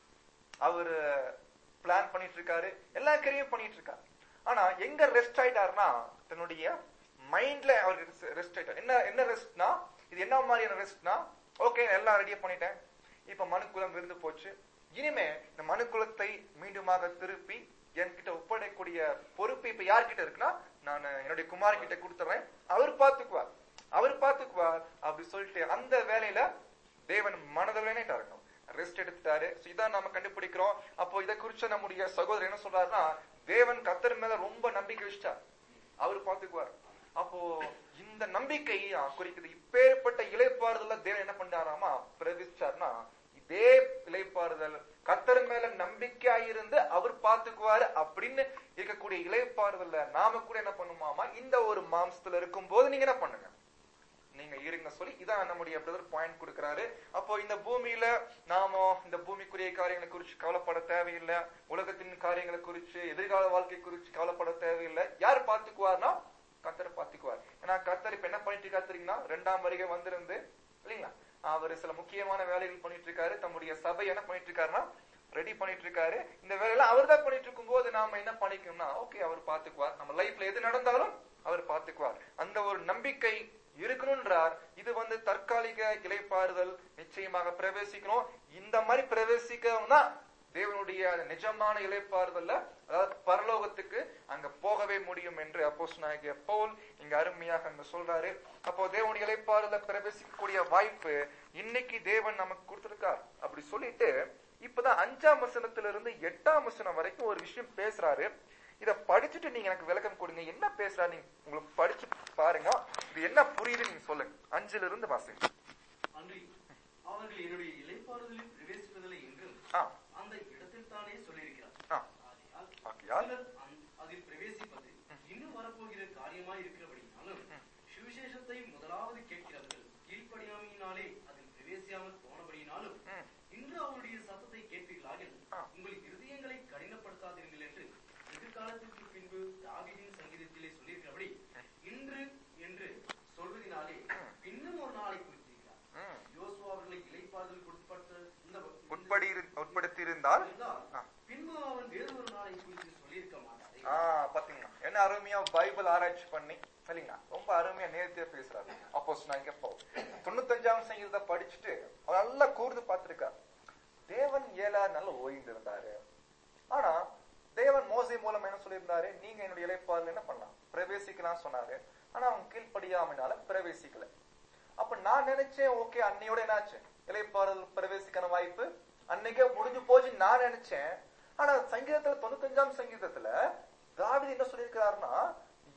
அவரு பிளான் பண்ணிட்டு இருக்காரு எல்லா கரியும் பண்ணிட்டு இருக்காரு ஆனா எங்க ரெஸ்ட் ஆயிட்டாருன்னா தன்னுடைய மைண்ட்ல அவர் ரெஸ்ட் ஆயிட்டார் என்ன என்ன ரெஸ்ட்னா இது என்ன மாதிரியான ரெஸ்ட்னா ஓகே எல்லாம் ரெடியா பண்ணிட்டேன் இப்ப மனுக்குலம் விருந்து போச்சு இனிமே இந்த மனுக்குலத்தை மீண்டுமாக திருப்பி என்கிட்ட ஒப்படைக்கூடிய பொறுப்பு இப்ப யார்கிட்ட இருக்குன்னா நான் என்னுடைய குமார் கிட்ட கொடுத்துறேன் அவர் பார்த்துக்குவார் அவர் பார்த்துக்குவார் அப்படி சொல்லிட்டு அந்த வேலையில தேவன் மனதில் இருக்கணும் ரெஸ்ட் எடுத்துட்டாரு So இதான் நாம கண்டுபிடிக்கிறோம் அப்போ இதை குறிச்ச நம்முடைய சகோதரர் என்ன சொல்றாருன்னா தேவன் கத்தர் மேல ரொம்ப நம்பிக்கை வச்சிட்டார் அவர் பார்த்துக்குவார் அப்போ இந்த நம்பிக்கை ஆ, குறிக்குது இப்பேற்பட்ட இலைப்பாறுதல்ல தேவன் என்ன பண்றாராமா பிரவேசிச்சார்னா இதே இலைப்பாறுதல் கத்தர் மேல நம்பிக்கையா இருந்து அவர் பார்த்துக்குவாரு அப்படின்னு இருக்கக்கூடிய இலைப்பாறுதல்ல நாம கூட என்ன பண்ணுமாமா இந்த ஒரு மாம்சத்துல இருக்கும் போது நீங்க என்ன பண்ணுங்க நீங்க இருங்க சொல்லி இதான் நம்முடைய பிரதர் பாயிண்ட் கொடுக்கிறாரு அப்போ இந்த பூமியில நாம இந்த பூமிக்குரிய காரியங்களை குறிச்சு கவலைப்பட தேவையில்லை உலகத்தின் காரியங்களை குறிச்சு எதிர்கால வாழ்க்கை குறிச்சு கவலைப்பட தேவையில்லை யார் பாத்துக்குவார்னா கத்தர் பாத்துக்குவார் ஏன்னா கத்தர் இப்ப என்ன பண்ணிட்டு இருக்காரு தெரியுங்களா ரெண்டாம் வருகை வந்திருந்து இல்லைங்களா அவர் சில முக்கியமான வேலைகள் பண்ணிட்டு இருக்காரு தம்முடைய சபை என்ன பண்ணிட்டு இருக்காருன்னா ரெடி பண்ணிட்டு இருக்காரு இந்த வேலையெல்லாம் அவர் தான் பண்ணிட்டு இருக்கும் போது நாம என்ன பண்ணிக்கணும்னா ஓகே அவர் பாத்துக்குவார் நம்ம லைஃப்ல எது நடந்தாலும் அவர் பாத்துக்குவார் அந்த ஒரு நம்பிக்கை இருக்கணும்ன்றார் இது வந்து தற்காலிக இலைப்பாறுதல் நிச்சயமாக பிரவேசிக்கணும் இந்த மாதிரி பிரவேசிக்கணும்னா தேவனுடைய அந்த நிஜமான இலைப்பாறுதல்ல அதாவது பரலோகத்துக்கு அங்க போகவே முடியும் என்று அப்போஸ் நாயகிய பவுல் இங்க அருமையாக அங்க சொல்றாரு அப்போ தேவனுடைய இலைப்பாறுதல பிரவேசிக்கக்கூடிய வாய்ப்பு இன்னைக்கு தேவன் நமக்கு கொடுத்திருக்கார் அப்படி சொல்லிட்டு இப்பதான் அஞ்சாம் வசனத்துல இருந்து எட்டாம் வசனம் வரைக்கும் ஒரு விஷயம் பேசுறாரு இத படிச்சுட்டு நீங்க எனக்கு விளக்கம் கொடுங்க என்ன பேசுறாரு நீங்க உங்களுக்கு படிச்சு பாருங்க இது என்ன புரியுது நீங்க சொல்லுங்க அஞ்சுல இருந்து வாசிங்க அன்றி அவர்கள் என்னுடைய இலைப்பாறுதலில் பிரவேசிப்பதில்லை என்றும் ஆ அந்த இடத்தில் தானே சொல்லியிருக்கிறார் ஆ ஆகையால் ஆகையால் சிலர் அந்த- அதில் பிரவேசிப்பது இன்னும் வரப்போகிற காரியமாய் இருக்கிறபடினாலும் சுவிசேஷத்தை முதலாவது கேட்கிறவர்கள் கீழ்ப்படியாமையினாலே அதில் பிரவேசியாமல் போனபடினாலும் ம். இன்று அவருடைய சத்தத்தை கேட்பீர்களாக ஆ. உங்கள் இருதயங்களை கடினப்படுத்தாதீர்கள் என்று எதிர்காலத்திற்கு பின்பு தாவீதின் சங்கீதத்திலே சொல்லியிருக்கிறபடி இன்று என்று சொல்வதினாலே இன்னும் ஒரு நாளை குறித்திருக்கிறார் ம். யோசுவா அவர்களை இலைப்பாறுதல் கொடுப்பட்ட இந்த உட்படி உட்படுத்தி இருந்தால் இருந்தால் ஆ. பின்பு அவன் வேறு ஒரு நாளை குறித்து சொல்லியிருக்க மாட்டாரே ஆ பாத்தீங்களா என்ன அருமையா பைபிள் ஆராய்ச்சி பண்ணி சரிங்களா ரொம்ப அருமையா நேர்த்தியா பேசுறாரு அப்போஸ் நான் இங்க போ தொண்ணூத்தஞ்சாம் சங்கீதத்தை படிச்சுட்டு அவர் நல்லா கூர்ந்து பார்த்திருக்கார் தேவன் ஏழாறு நாள் ஓய்ந்திருந்தாரு ஆனா தேவன் மோசை மூலம் என்ன சொல்லியிருந்தாரு நீங்க என்னுடைய இலைப்பாறுல என்ன பண்ணலாம் பிரவேசிக்கலாம் சொன்னாரு ஆனா அவன் கீழ்ப்படியாமனால பிரவேசிக்கல அப்ப நான் நினைச்சேன் ஓகே அன்னையோட என்னாச்சு இலைப்பாறுதல் பிரவேசிக்கான வாய்ப்பு அன்னைக்கே முடிஞ்சு போச்சு நான் நினைச்சேன் ஆனா சங்கீதத்துல தொண்ணூத்தஞ்சாம் சங்கீதத்துல தாவீது என்ன சொல்லியிருக்கிறாருன்னா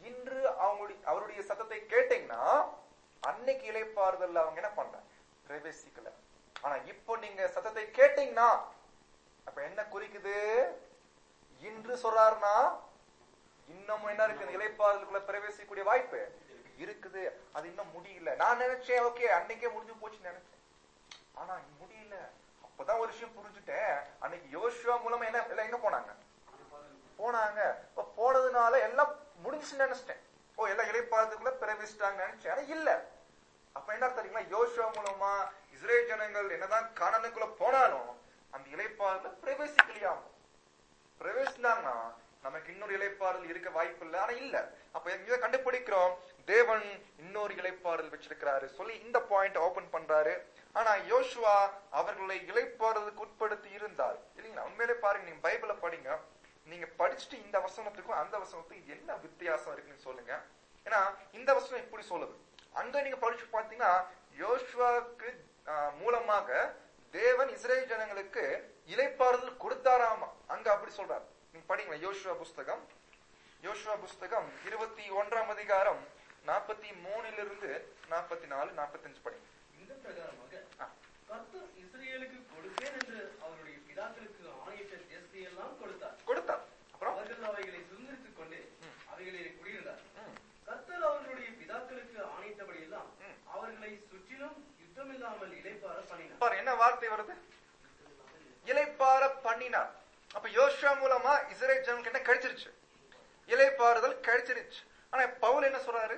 இன்று அவங்களுடைய அவருடைய சத்தத்தை கேட்டீங்கன்னா அன்னைக்கு இலைப்பாறுதல்ல அவங்க என்ன பண்ண பிரவேசிக்கல ஆனா இப்போ நீங்க சத்தத்தை கேட்டீங்கன்னா அப்ப என்ன குறிக்குது இன்று சொல்றாருன்னா இன்னமும் என்ன இருக்கு இந்த இலைப்பாறுதலுக்குள்ள பிரவேசிக்கக்கூடிய வாய்ப்பு இருக்குது அது இன்னும் முடியல நான் நினைச்சேன் ஓகே அன்னைக்கே முடிஞ்சு போச்சுன்னு நினைச்சேன் ஆனா முடியல அப்பதான் ஒரு விஷயம் புரிஞ்சுட்டேன் அன்னைக்கு யோசுவா மூலமா என்ன எல்லாம் எங்க போனாங்க போனாங்க இப்ப போனதுனால எல்லாம் முடிஞ்சுன்னு நினைச்சிட்டேன் ஓ எல்லாம் இலைப்பாறுதலுக்குள்ள பிரவேசிட்டாங்க நினைச்சேன் ஆனா இல்ல அப்ப என்ன தெரியுங்களா யோசுவா மூலமா இஸ்ரேல் ஜனங்கள் என்னதான் காணனுக்குள்ள போனாலும் அந்த இலைப்பாறுதல பிரவேசிக்கலையாம் பிரவேசினாங்கன்னா நமக்கு இன்னொரு இலைப்பாறுதல் இருக்க வாய்ப்பு இல்லை ஆனா இல்ல அப்ப இதை கண்டுபிடிக்கிறோம் தேவன் இன்னொரு இலைப்பாறுதல் வச்சிருக்கிறாரு சொல்லி இந்த பாயிண்ட் ஓபன் பண்றாரு ஆனா யோசுவா அவர்களை இலைப்பாறுதலுக்கு உட்படுத்தி இருந்தார் இல்லைங்களா உண்மையிலே பாருங்க நீங்க பைபிள படிங்க நீங்க படிச்சுட்டு இந்த வசனத்துக்கும் அந்த வசனத்துக்கும் என்ன வித்தியாசம் இருக்குன்னு சொல்லுங்க ஏன்னா இந்த வசனம் இப்படி சொல்லுது அங்க நீங்க படிச்சு பாத்தீங்கன்னா யோசுவாவுக்கு ஆஹ், மூலமாக தேவன் இஸ்ரேல் ஜனங்களுக்கு இலைப்பாறுதல் கொடுத்தாராமா அங்க அப்படி சொல்றாரு நீங்க படிங்களா யோசுவா புஸ்தகம் யோசுவா புஸ்தகம் இருபத்தி ஒன்றாம் அதிகாரம் நாற்பத்தி மூணிலிருந்து நாற்பத்தி நாலு நாற்பத்தஞ்சு படிங்க இந்த பிரகாரமாக ஆ. கர்த்தர் இஸ்ரேலுக்கு கொடுப்பேன் என்று அவருடைய பிதாக்களுக்கு ஆணையிட்ட தேசத்தை எல்லாம் கொடுத்தார் கொடுத்தார் அப்புறம் அவர்கள் அவைகளை சுதந்திரித்துக் கொண்டு ம். அவைகளில் குடியிருந்தார் ம், கர்த்தர் அவர்களுடைய பிதாக்களுக்கு ஆணையிட்டபடியெல்லாம் ம். அவர்களை சுற்றிலும் யுத்தமில்லாமல் இளைப்பார பண்ணினார் பாரு என்ன வார்த்தை வருது இலைப்பார பண்ணினார் அப்ப யோசுவா மூலமா இஸ்ரேல் ஜனங்களுக்கு என்ன கிடைச்சிருச்சு இலைப்பாறுதல் கிடைச்சிருச்சு ஆனா பவுல் என்ன சொல்றாரு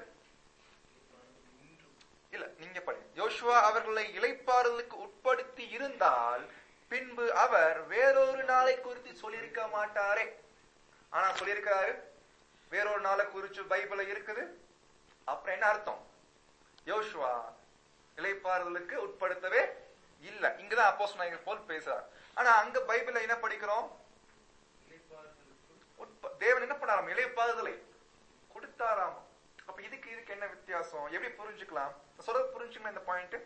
இல்ல நீங்க படி யோசுவா அவர்களை இலைப்பாறுதலுக்கு உட்படுத்தி இருந்தால் பின்பு அவர் வேறொரு நாளை குறித்து சொல்லியிருக்க மாட்டாரே ஆனா சொல்லியிருக்காரு வேறொரு நாளை குறிச்சு பைபிள்ல இருக்குது அப்புறம் என்ன அர்த்தம் யோசுவா இலைப்பாறுதலுக்கு உட்படுத்தவே இல்ல இங்கதான் அப்போஸ் நாயகர் போல் பேசுறார் ஆனா அங்க பைபிள்ல என்ன படிக்கிறோம் இளைப்பாறுதலுக்குள் உட்ப- தேவன் என்ன பண்ணாராம் இலைப்பாறுதலை கொடுத்தாராம் அப்ப இதுக்கு இதுக்கு என்ன வித்தியாசம் எப்படி புரிஞ்சுக்கலாம் நான் சொல்றது புரிஞ்சுக்கலாம் இந்த பாயிண்ட்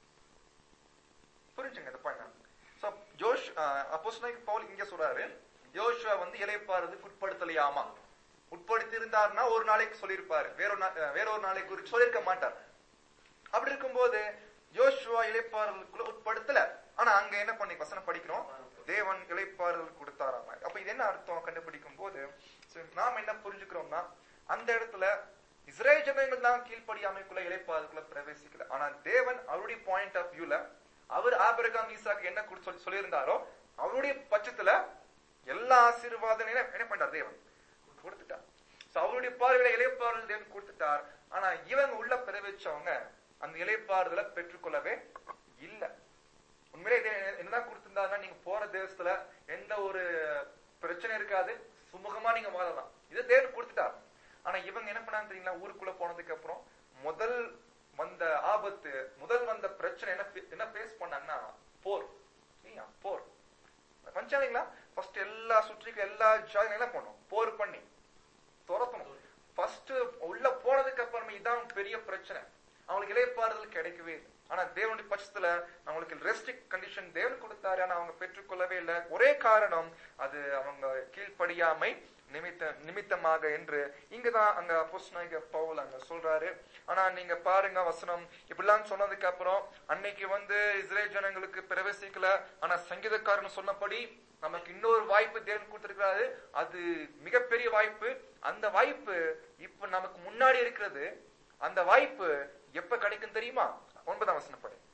புரிஞ்சுங்க இந்த பாயிண்ட் சோ ஜோஷ் அப்போஸ் பவுல் இங்க சொல்றாரு யோசுவா வந்து இலைப்பாறுதலுக்கு உட்படுத்தலையாமா உட்படுத்தி இருந்தாருன்னா ஒரு நாளைக்கு சொல்லியிருப்பாரு வேறொரு நா- அஹ், வேறொரு நாளைக்கு குறித்து சொல்லியிருக்க மாட்டார் அப்படி இருக்கும்போது யோசுவா இலைப்பாறுதலுக்குள்ள உட்படுத்தல ஆனா அங்க என்ன பண்ணி வசனம் படிக்கிறோம் தேவன் இலைப்பாறுதல் கொடுத்தாராம அப்ப இது என்ன அர்த்தம் கண்டுபிடிக்கும் போது சரி, நாம் என்ன புரிஞ்சுக்கிறோம்னா அந்த இடத்துல இஸ்ரேல் ஜனங்கள் தான் கீழ்ப்படியாமைக்குள்ள இலைப்பாறுதலுக்குள்ள பிரவேசிக்கல ஆனா தேவன் அவருடைய பாயிண்ட் ஆஃப் வியூல அவர் ஆபிரகாம் ஈசாக்கு என்ன கொடுத்து சொல்லி சொல்லியிருந்தாரோ அவருடைய பட்சத்துல எல்லா ஆசீர்வாதம் என்ன என்ன பண்ணார் தேவன் கொடுத்துட்டார் So, அவருடைய பார்வையில இலைப்பாறுதல் தேவன் கொடுத்துட்டார் ஆனா இவங்க உள்ள பிரவேசிச்சவங்க அந்த இலைப்பாறுதலை பெற்றுக்கொள்ளவே இல்ல உண்மையிலே இது என்னதான் கொடுத்திருந்தாருன்னா நீங்க போற தேசத்துல எந்த ஒரு பிரச்சனை இருக்காது சுமூகமா நீங்க வாழலாம் இது தேவன் கொடுத்துட்டார் ஆனா இவங்க என்ன பண்ணாங்க தெரியுங்களா ஊருக்குள்ள போனதுக்கு அப்புறம் முதல் வந்த ஆபத்து முதல் வந்த பிரச்சனை என்ன fe- என்ன ஃபேஸ் பண்ணாங்கன்னா போர் இல்லையா போர் பஞ்சாலிங்களா ஃபர்ஸ்ட் எல்லா சுற்றிக்கு எல்லா ஜாதியும் என்ன பண்ணும் போர் பண்ணி துரத்தணும் ஃபர்ஸ்ட் உள்ள போனதுக்கு அப்புறமே இதான் பெரிய பிரச்சனை அவங்களுக்கு இலைப்பாறுதல் கிடைக்கவே இல்லை ஆனா தேவனுடைய பட்சத்துல அவங்களுக்கு ரெஸ்ட்ரிக்ட் கண்டிஷன் தேவன் கொடுத்தாரு ஆனா அவங்க பெற்றுக்கொள்ளவே இல்லை ஒரே காரணம் அது அவங்க கீழ்ப்படியாமை நிமித்த நிமித்தமாக என்று இங்கதான் அங்க அப்போஸ்தலனாகிய பவுல் அங்க சொல்றாரு ஆனா நீங்க பாருங்க வசனம் இப்படிலாம் சொன்னதுக்கு அப்புறம் அன்னைக்கு வந்து இஸ்ரேல் ஜனங்களுக்கு பிரவேசிக்கல ஆனா சங்கீதக்காரன் சொன்னபடி நமக்கு இன்னொரு வாய்ப்பு தேவன் கொடுத்திருக்கிறாரு அது மிகப்பெரிய வாய்ப்பு அந்த வாய்ப்பு இப்ப நமக்கு முன்னாடி இருக்கிறது அந்த வாய்ப்பு எப்ப கிடைக்கும் தெரியுமா ஒன்பதாம் வசனம் படி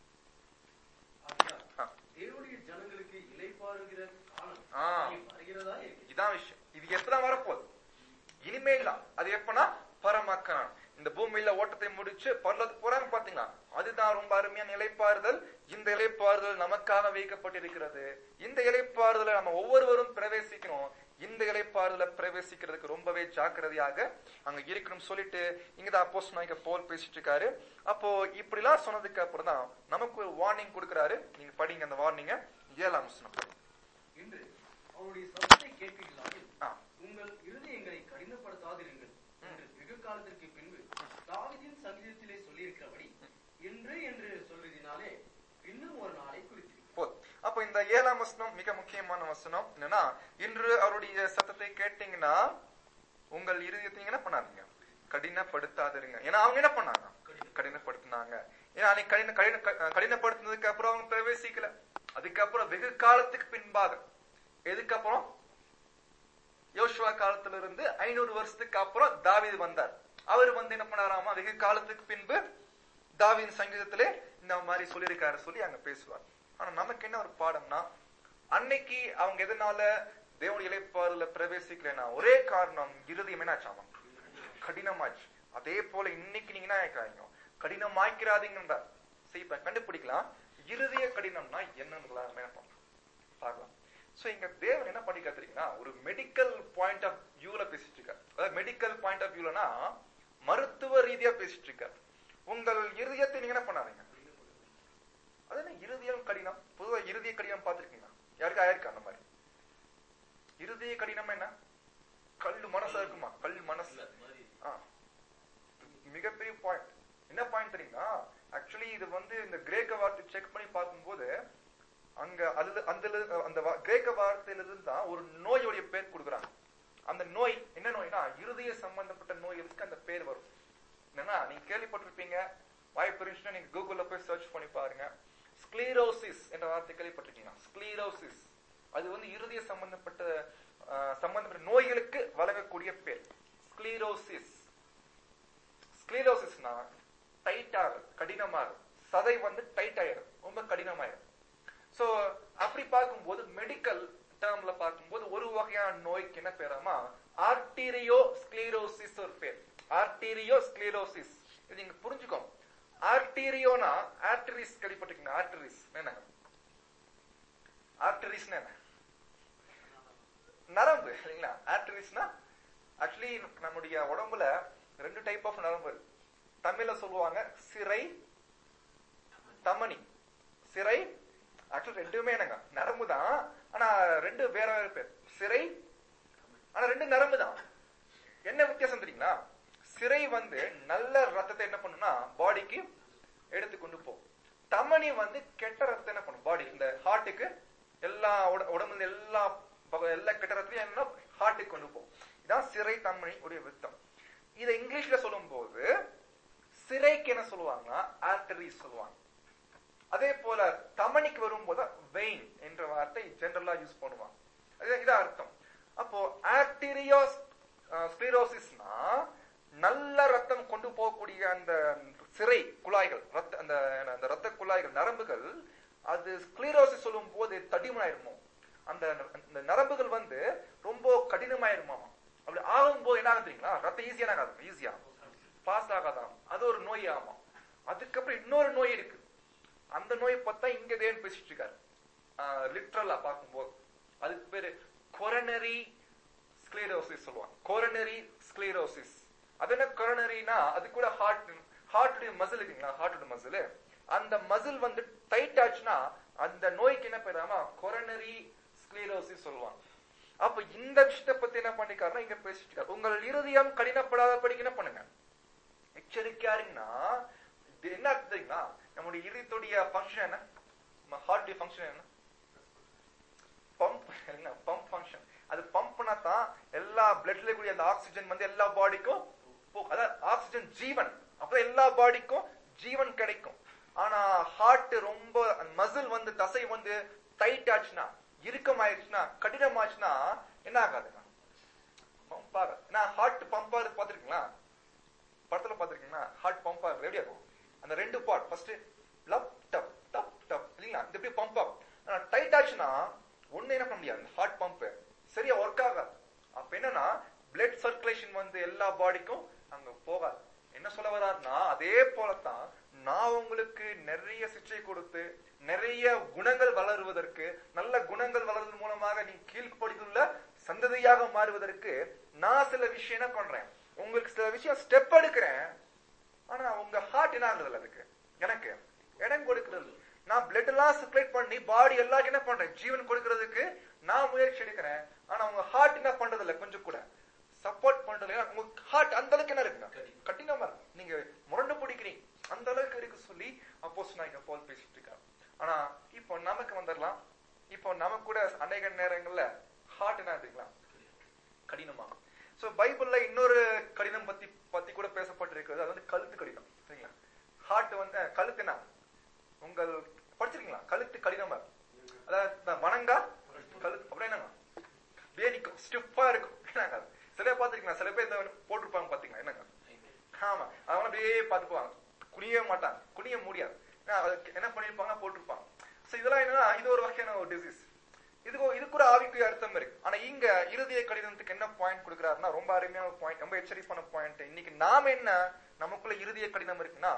ஆகையால் ஆ. தேவனுடைய ஜனங்களுக்கு இளைப்பாறுகிற காலம் ஆ. இனி வருகிறதா இருக்கிறது இதான் விஷயம் இது எப்பதான் வரப்போகுது இனிமேல் தான் அது எப்பனா பரமக்கான் இந்த பூமியில ஓட்டத்தை முடிச்சு பரலது போறாங்க பாத்தீங்களா அதுதான் ரொம்ப அருமையான இலைப்பாறுதல் இந்த இலைப்பாறுதல் நமக்காக வைக்கப்பட்டிருக்கிறது இந்த இலைப்பாறுதலை நம்ம ஒவ்வொருவரும் பிரவேசிக்கணும் இந்த இலைப்பாறுதலை பிரவேசிக்கிறதுக்கு ரொம்பவே ஜாக்கிரதையாக அங்க இருக்கணும் சொல்லிட்டு இங்கதான் அப்போஸ் நாயக போல் பேசிட்டு இருக்காரு அப்போ இப்படிலாம் சொன்னதுக்கு அப்புறம் தான் நமக்கு ஒரு வார்னிங் கொடுக்கறாரு நீங்க படிங்க அந்த வார்னிங்க ஏழாம் வசனம் படிங்க. என்று அவருடைய சத்தத்தை கேட்பீர்களாகில் ஆ. உங்கள் இருதயங்களை கடினப்படுத்தாதிருங்கள் என்று வெகு காலத்திற்கு பின்பு தாவீதின் சங்கீதத்திலே சொல்லியிருக்கிறபடி இன்று என்று சொல்வதினாலே இன்னும் ஒரு நாளை குறித்து போதும். அப்ப இந்த ஏழாம் வசனம் மிக முக்கியமான வசனம் என்னன்னா இன்று அவருடைய சத்தத்தை கேட்டீங்கன்னா உங்கள் இருதயத்தை என்ன பண்ணாதீங்க கடினப்படுத்தாதிருங்க ஏன்னா அவங்க என்ன பண்ணாங்க கடினப்படுத்தினாங்க ஏன்னா அன்னைக்கு கடின கடின க- கடினப்படுத்தினதுக்கு அப்புறம் அவங்க பிரவேசிக்கல அதுக்கப்புறம் வெகு காலத்துக்கு பின்பாக எதுக்கப்புறம் யோசுவா காலத்துல இருந்து ஐநூறு வருஷத்துக்கு அப்புறம் தாவீது வந்தார் அவர் வந்து என்ன பண்ணாராமா வெகு காலத்துக்கு பின்பு தாவீது சங்கீதத்திலே இந்த மாதிரி சொல்லியிருக்காரு சொல்லி அங்க பேசுவார் ஆனா நமக்கு என்ன ஒரு பாடம்னா அன்னைக்கு அவங்க எதனால தேவனுடைய இலைப்பாறுல பிரவேசிக்கலைன்னா ஒரே காரணம் இருதயம் என்ன ஆச்சாமா கடினமாச்சு அதே போல இன்னைக்கு நீங்க என்ன ஆயிக்காங்க கடினமாக்கிறாதீங்கன்றார் சரி இப்ப கண்டுபிடிக்கலாம் இருதய கடினம்னா என்னன்னு என்ன பண்ணலாம் பார்க்கலாம் சோ இங்க தேவன் என்ன பண்ணி கத்துறீங்கன்னா ஒரு மெடிக்கல் பாயிண்ட் ஆஃப் வியூல பேசிட்டு இருக்கார் அதாவது மெடிக்கல் பாயிண்ட் ஆஃப் வியூலனா மருத்துவ ரீதியா பேசிட்டு இருக்கார் உங்கள் இருதயத்தை நீங்க என்ன பண்ணாதீங்க அது என்ன இருதயம் கடினம் பொதுவா இருதய கடினம் பார்த்திருக்கீங்களா யாருக்கா ஆயிருக்கா அந்த மாதிரி இருதய கடினம் என்ன கல்லு மனசா இருக்குமா கல் மனசு ஆ. மிகப்பெரிய பாயிண்ட் என்ன பாயிண்ட் தெரியுங்களா ஆக்சுவலி இது வந்து இந்த கிரேக்க வார்த்தை செக் பண்ணி பார்க்கும்போது அங்க அதுல அந்த அந்த வா- கிரேக்க வார்த்தையில இருந்து தான் ஒரு நோயோடைய பேர் கொடுக்குறாங்க அந்த நோய் என்ன நோய்னா இருதய சம்பந்தப்பட்ட நோய்களுக்கு அந்த பேர் வரும் என்னன்னா நீங்க கேள்விப்பட்டிருப்பீங்க வாய்ப்பு இருந்துச்சுன்னா நீங்க கூகுள்ல போய் சர்ச் பண்ணி பாருங்க ஸ்க்ளீரோசிஸ் என்ற வார்த்தை கேள்விப்பட்டிருக்கீங்களா ஸ்க்ளீரோசிஸ் அது வந்து இருதய சம்பந்தப்பட்ட ஆஹ், சம்பந்தப்பட்ட நோய்களுக்கு வழங்கக்கூடிய பேர் ஸ்க்ளீரோசிஸ் ஸ்க்ளீரோசிஸ்னா டைட் ஆகும் கடினமாகும் சதை வந்து டைட் ஆயிடும் ரொம்ப கடினமாயிடும் சோ அப்படி பார்க்கும்போது மெடிக்கல் டேர்ம்ல பார்க்கும்போது ஒரு வகையான நோய்க்கு என்ன பேராமா ஆர்டீரியோ ஸ்க்ளீரோசிஸ் ஒரு பேர் ஆர்டீரியோ ஸ்க்ளீரோசிஸ் இது நீங்க புரிஞ்சுக்கோ ஆர்டீரியோனா ஆர்டரிஸ் கேள்விப்பட்டிருக்கீங்க ஆர்டரிஸ் என்ன ஆர்டரிஸ் என்ன நரம்பு இல்லைங்களா ஆர்டரிஸ்னா ஆக்சுவலி நம்முடைய உடம்புல ரெண்டு டைப் ஆஃப் நரம்பு இருக்கு தமிழ்ல சொல்லுவாங்க சிறை தமனி சிறை ஆக்சுவலி ரெண்டுமே என்னங்க நரம்பு தான் ஆனா ரெண்டு வேற வேற பேர் சிறை ஆனா ரெண்டு நரம்பு தான் என்ன வித்தியாசம் தெரியுங்களா சிறை வந்து நல்ல ரத்தத்தை என்ன பண்ணும்னா பாடிக்கு எடுத்து கொண்டு போகும் தமனி வந்து கெட்ட ரத்தத்தை என்ன பண்ணும் பாடி இந்த ஹார்ட்டுக்கு எல்லா உட- உடம்புல எல்லா பக- எல்லா கெட்ட ரத்தத்தையும் என்ன ஹார்ட்டுக்கு கொண்டு போகும் இதான் சிறை தமனி உடைய வித்தம் இதை இங்கிலீஷ்ல சொல்லும் போது சிறைக்கு என்ன சொல்லுவாங்கன்னா ஆர்டரிஸ் சொல்லுவாங்க அதே போல தமனிக்கு வரும்போது வெயின் என்ற வார்த்தை ஜெனரலா யூஸ் பண்ணுவாங்க அது இதான் அர்த்தம் அப்போ ஆர்டீரியோ ஸ்க்ளீரோசிஸ்னா நல்ல ரத்தம் கொண்டு போகக்கூடிய அந்த சிறை குழாய்கள் ரத்த அந்த அந்த ரத்த குழாய்கள் நரம்புகள் அது ஸ்க்ளீரோசிஸ் சொல்லும் போது தடிமனாயிருமோ அந்த அந்த நரம்புகள் வந்து ரொம்ப கடினமாயிருமா அப்படி ஆகும்போது என்ன ஆகும் தெரியுங்களா ரத்தம் ஈஸியா ஆகாது ஈஸியா பாஸ் ஆகாதாம் அது ஒரு நோய் ஆமா அதுக்கப்புறம் இன்னொரு நோய் இருக்கு அந்த நோய் பார்த்தா இங்க தேவன் பேசிட்டு இருக்காரு லிட்ரலா பார்க்கும்போது அதுக்கு பேரு கொரனரி ஸ்க்ளீரோசிஸ் சொல்லுவாங்க கொரனரி ஸ்க்ளீரோசிஸ் அது என்ன கொரனரினா அது கூட ஹார்ட் ஹார்ட்டுடைய மசில் இருக்குங்களா ஹார்ட்டோட மசில் அந்த மசில் வந்து டைட் ஆச்சுன்னா அந்த நோய்க்கு என்ன பேராமா கொரனரி ஸ்க்ளீரோசிஸ் சொல்லுவாங்க அப்ப இந்த விஷயத்தை பத்தி என்ன பண்ணிக்காருன்னா இங்க பேசிட்டு இருக்காரு உங்கள் இருதயம் கடினப்படாதபடிக்கு என்ன பண்ணுங்க எச்சரிக்கையா இருங்கன்னா இது என்ன அர்த்தம் தெரியுங்களா நம்முடைய இதயத்துடைய ஃபங்க்ஷன் என்ன நம்ம ஹார்ட் ஃபங்க்ஷன் என்ன பம்ப் என்ன பம்ப் ஃபங்க்ஷன் அது பம்ப்னா தான் எல்லா பிளட்ல கூடிய அந்த ஆக்சிஜன் வந்து எல்லா பாடிக்கும் அதாவது ஆக்சிஜன் ஜீவன் அப்ப எல்லா பாடிக்கும் ஜீவன் கிடைக்கும் ஆனா ஹார்ட் ரொம்ப மசில் வந்து தசை வந்து டைட் ஆச்சுன்னா இறுக்கம் ஆயிடுச்சுன்னா கடினம் ஆச்சுன்னா என்ன ஆகாதுங்க பம்ப் ஆகாது நான் ஹார்ட் பம்ப் ஆகுது பாத்திருக்கீங்களா படத்துல பாத்திருக்கீங்களா ஹார்ட் பம்ப் ஆகுது எப்படி ஆகும் அந்த ரெண்டு part first lub dub dub dub இல்லைங்களா இது எப்படி பம்ப் அப் ஆனா டைட் ஆச்சுன்னா ஒண்ணு என்ன பண்ண முடியாது ஹார்ட் பம்ப் சரியா ஒர்க் ஆகாது அப்ப என்னன்னா பிளட் சர்க்குலேஷன் வந்து எல்லா பாடிக்கும் அங்க போகாது என்ன சொல்ல வர்றாருன்னா அதே போலத்தான் நான் உங்களுக்கு நிறைய சிக்ஷை கொடுத்து நிறைய குணங்கள் வளருவதற்கு நல்ல குணங்கள் வளர்வதன் மூலமாக நீ கீழ்ப்படித்துள்ள சந்ததியாக மாறுவதற்கு நான் சில விஷயம் என்ன பண்றேன் உங்களுக்கு சில விஷயம் ஸ்டெப் எடுக்கிறேன் ஆனா உங்க ஹார்ட் என்ன ஆகுறது அதுக்கு எனக்கு இடம் கொடுக்கிறது நான் பிளட் எல்லாம் சர்க்குலேட் பண்ணி பாடி எல்லாருக்கும் என்ன பண்றேன் ஜீவன் கொடுக்கறதுக்கு நான் முயற்சி எடுக்கிறேன் ஆனா உங்க ஹார்ட் என்ன பண்றது இல்ல கொஞ்சம் கூட சப்போர்ட் பண்றது இல்ல உங்க ஹார்ட் அந்த அளவுக்கு என்ன இருக்குங்க கடினமா இருக்கு நீங்க முரண்டு பிடிக்கிறீங்க அந்த அளவுக்கு இருக்கு சொல்லி அப்போஸ் நான் இங்க போல் பேசிட்டு இருக்கேன் ஆனா இப்போ நமக்கு வந்துடலாம் இப்போ நமக்கு கூட அநேக நேரங்கள்ல ஹார்ட் என்ன இருக்குங்களா கடினமா சோ பைபிள்ல இன்னொரு கடினம் பத்தி பத்தி கூட பேசப்பட்டிருக்கிறது அது வந்து கழுத்து கடினம் சரிங்களா ஹார்ட் வந்து அஹ், கழுத்து என்ன உங்கள் படிச்சிருக்கீங்களா கழுத்து கடினமா அதாவது இந்த வணங்கா கழுத்து அப்புறம் என்னங்க அப்படியே நிக்கும் ஸ்டிஃபா இருக்கும் என்னங்க அது? சில பேர் பாத்திருக்கீங்களா சில பேர் இந்த போட்டிருப்பாங்க பாத்தீங்களா என்னங்க ஆமா அவங்க அப்படியே பாத்துக்குவாங்க குனியவே மாட்டாங்க குனிய முடியாது ஏன்னா, அதுக்கு என்ன பண்ணிருப்பாங்க போட்டிருப்பாங்க சோ இதெல்லாம் என்னன்னா இது ஒரு வகையான ஒரு டிசீஸ் இதுக்கு இதுக்கு ஒரு ஆவிக்குரிய அர்த்தம் இருக்கு ஆனா இங்க இறுதிய கடிதத்துக்கு என்ன பாயிண்ட் கொடுக்குறாருன்னா ரொம்ப அருமையான பாயிண்ட் ரொம்ப எச்சரிப்பான பாயிண்ட் இன்னைக்கு நாம என்ன நமக்குள்ள இறுதிய கடிதம் இருக்குன்னா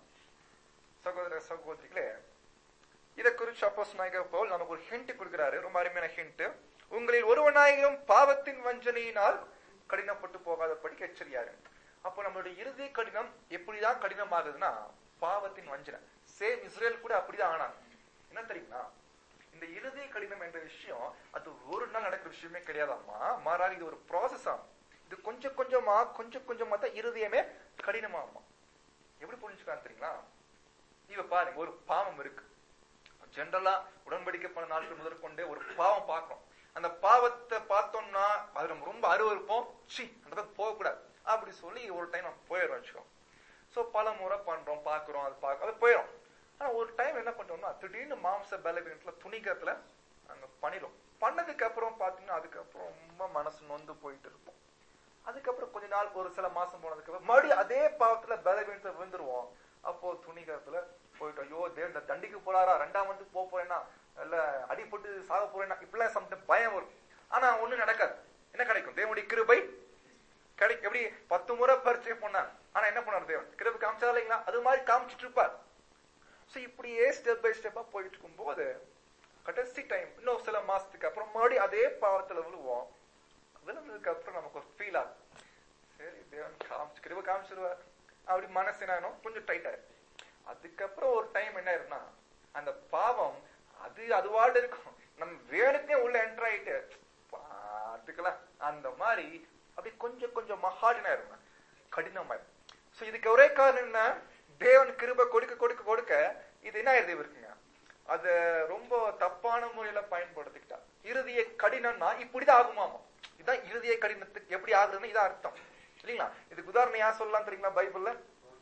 சகோதர சகோதரிகளே இதை குறிச்சு அப்போஸ் நாயகர் பவுல் நமக்கு ஒரு ஹிண்ட் கொடுக்கிறாரு ரொம்ப அருமையான ஹிண்ட் உங்களில் ஒருவனாயிரம் பாவத்தின் வஞ்சனையினால் கடினப்பட்டு போகாதபடி எச்சரியாரு அப்போ நம்மளுடைய இறுதி கடினம் எப்படிதான் கடினமாகுதுன்னா பாவத்தின் வஞ்சனை சேம் இஸ்ரேல் கூட அப்படிதான் ஆனாங்க என்ன தெரியுங்களா இந்த இறுதி கடினம் என்ற விஷயம் அது ஒரு நாள் நடக்கிற விஷயமே கிடையாதாம்மா மாறாக இது ஒரு ப்ராசஸ் ஆகும் இது கொஞ்சம் கொஞ்சமா கொஞ்சம் கொஞ்சமா தான் இருதயமே கடினமாகுமா எப்படி புரிஞ்சுக்கலாம் தெரியுங்களா இவ பாருங்க ஒரு பாவம் இருக்கு ஜென்ரலா உடன்படிக்கை பண்ண நாட்கள் முதற்கொண்டே ஒரு பாவம் பார்க்கிறோம் அந்த பாவத்தை பார்த்தோம்னா அது நம்ம ரொம்ப அருவருப்போம் சி அந்த பக்கம் போகக்கூடாது அப்படி சொல்லி ஒரு டைம் நம்ம போயிடுறோம் வச்சுக்கோ சோ பல முறை பண்றோம் பாக்குறோம் அது பார்க்க அது போயிடும் ஆனா ஒரு டைம் என்ன பண்றோம்னா திடீர்னு மாம்ச பலவீனத்துல துணிகத்துல அங்க பண்ணிடும் பண்ணதுக்கு அப்புறம் பாத்தீங்கன்னா அதுக்கப்புறம் ரொம்ப மனசு நொந்து போயிட்டு இருப்போம் அதுக்கப்புறம் கொஞ்ச நாள் ஒரு சில மாசம் போனதுக்கு அப்புறம் மறுபடியும் அதே பாவத்துல பலவீனத்தை விழுந்துருவோம் அப்போ துணிகரத்துல போயிட்டு ஐயோ தேவன் தண்டிக்க போறாரா ரெண்டாம் வந்து போக போறேன்னா இல்ல அடிபட்டு சாக போறேன்னா இப்படிலாம் சம்திங் பயம் வரும் ஆனா ஒண்ணும் நடக்காது என்ன கிடைக்கும் தேவனுடைய கிருபை கிடைக்கும் எப்படி பத்து முறை பரிச்சை பண்ணார் ஆனா என்ன பண்ணார் தேவன் கிருபை காமிச்சா இல்லைங்களா அது மாதிரி காமிச்சிட்டு இருப்பார் சோ இப்படியே ஸ்டெப் பை ஸ்டெப்பா போயிட்டு இருக்கும் போது கடைசி டைம் இன்னும் சில மாசத்துக்கு அப்புறம் மறுபடியும் அதே பாவத்துல விழுவோம் விழுந்ததுக்கு அப்புறம் நமக்கு ஒரு ஃபீல் ஆகும் சரி தேவன் காமிச்சு கிருபை காமிச்சிருவார் அப்படி மனசு என்ன ஆயிடும்? கொஞ்சம் டைட் ஆயிடும் அதுக்கப்புறம் ஒரு டைம் என்ன ஆயிரும்னா அந்த பாவம் அது அதுவாடு இருக்கும் நம்ம வேணுக்கே உள்ள என்டர் ஆயிட்டு பார்த்துக்கலாம் அந்த மாதிரி அப்படி கொஞ்சம் கொஞ்சம் மகாடினா ஆயிரும் கடினமாயிரும் சோ இதுக்கு ஒரே காரணம் என்ன தேவன் கிருபை கொடுக்க கொடுக்க கொடுக்க இது என்ன ஆயிருது இருக்குங்க அத ரொம்ப தப்பான முறையில பயன்படுத்திக்கிட்டா இறுதிய கடினம்னா இப்படிதான் ஆகுமாமா இதான் இறுதிய கடினத்துக்கு எப்படி ஆகுதுன்னு இதான் அர்த்தம் இல்லைங்களா இதுக்கு உதாரணம் யார் சொல்லலாம் தெரியுங்களா பைபிள்ல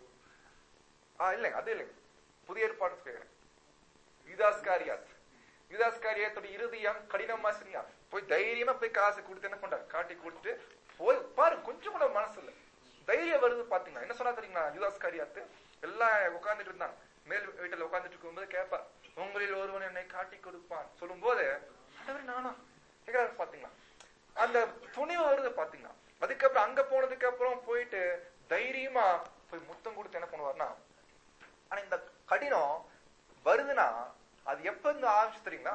ஆ இல்லைங்க அது இல்லைங்க புதிய ஏற்பாடு கேட்கிறேன் யூதாஸ்காரியாத் யூதாஸ்காரியாத்தோட இருதயம் கடினமா சரியா போய் தைரியமா போய் காசு கொடுத்து என்ன பண்றாரு காட்டி கொடுத்துட்டு போய் பாரு கொஞ்சம் கூட மனசு இல்ல தைரியம் வருது பாத்தீங்கன்னா என்ன சொன்னா தெரியுங்களா யூதாஸ்காரியாத்து எல்லாம் உட்கார்ந்துட்டு இருந்தாங்க மேல் வீட்டுல உட்கார்ந்துட்டு இருக்கும்போது கேட்பார் உங்களில் ஒருவன் என்னை காட்டி கொடுப்பான் சொல்லும் போது நானா கேட்கிறாரு பாத்தீங்களா அந்த துணிவு வருது பாத்தீங்கன்னா அதுக்கப்புறம் அங்க போனதுக்கு அப்புறம் போயிட்டு தைரியமா போய் முத்தம் கொடுத்து என்ன பண்ணுவார்னா ஆனா இந்த கடினம் வருதுன்னா அது எப்ப இருந்து ஆரம்பிச்சு தெரியுங்களா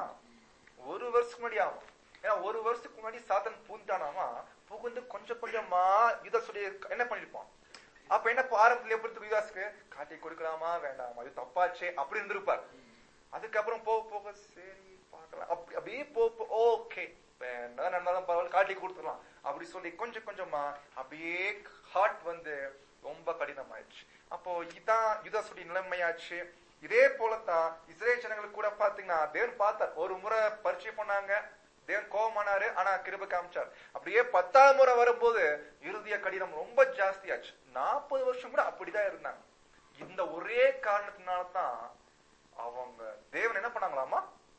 ஒரு வருஷத்துக்கு முன்னாடி ஆகும் ஏன்னா ஒரு வருஷத்துக்கு முன்னாடி சாத்தன் பூந்தானாமா புகுந்து கொஞ்சம் கொஞ்சமா யுதாசுடைய என்ன பண்ணிருப்பான் அப்ப என்ன ஆரம்பத்துல எப்படி இருக்கு யுதாசுக்கு காட்டி கொடுக்கலாமா வேண்டாமா இது தப்பாச்சே அப்படி இருந்திருப்பார் அதுக்கப்புறம் போக போக சரி பார்க்கலாம் அப்படி அப்படியே போக ஓகே வேண்டாம் நடந்தாலும் பரவாயில்ல காட்டி கொடுத்துடலாம் அப்படி சொல்லி கொஞ்சம் கொஞ்சமா அப்படியே ஹார்ட் வந்து ரொம்ப கடினமாயிடுச்சு அப்போ இதான் யுதாசுடைய நிலைமையாச்சு இதே போலத்தான் இஸ்ரேல் ஜனங்களுக்கு கூட பாத்தீங்கன்னா தேவன் பார்த்தார் ஒரு முறை பரிச்சை பண்ணாங்க தேவன் கோபமானாரு ஆனா கிருப காமிச்சார் அப்படியே பத்தாவது முறை வரும்போது இறுதிய கடினம் ரொம்ப ஜாஸ்தியாச்சு நாற்பது வருஷம் கூட அப்படிதான் இருந்தாங்க இந்த ஒரே காரணத்தினாலதான் அவங்க தேவன் என்ன பண்ணாங்களாமா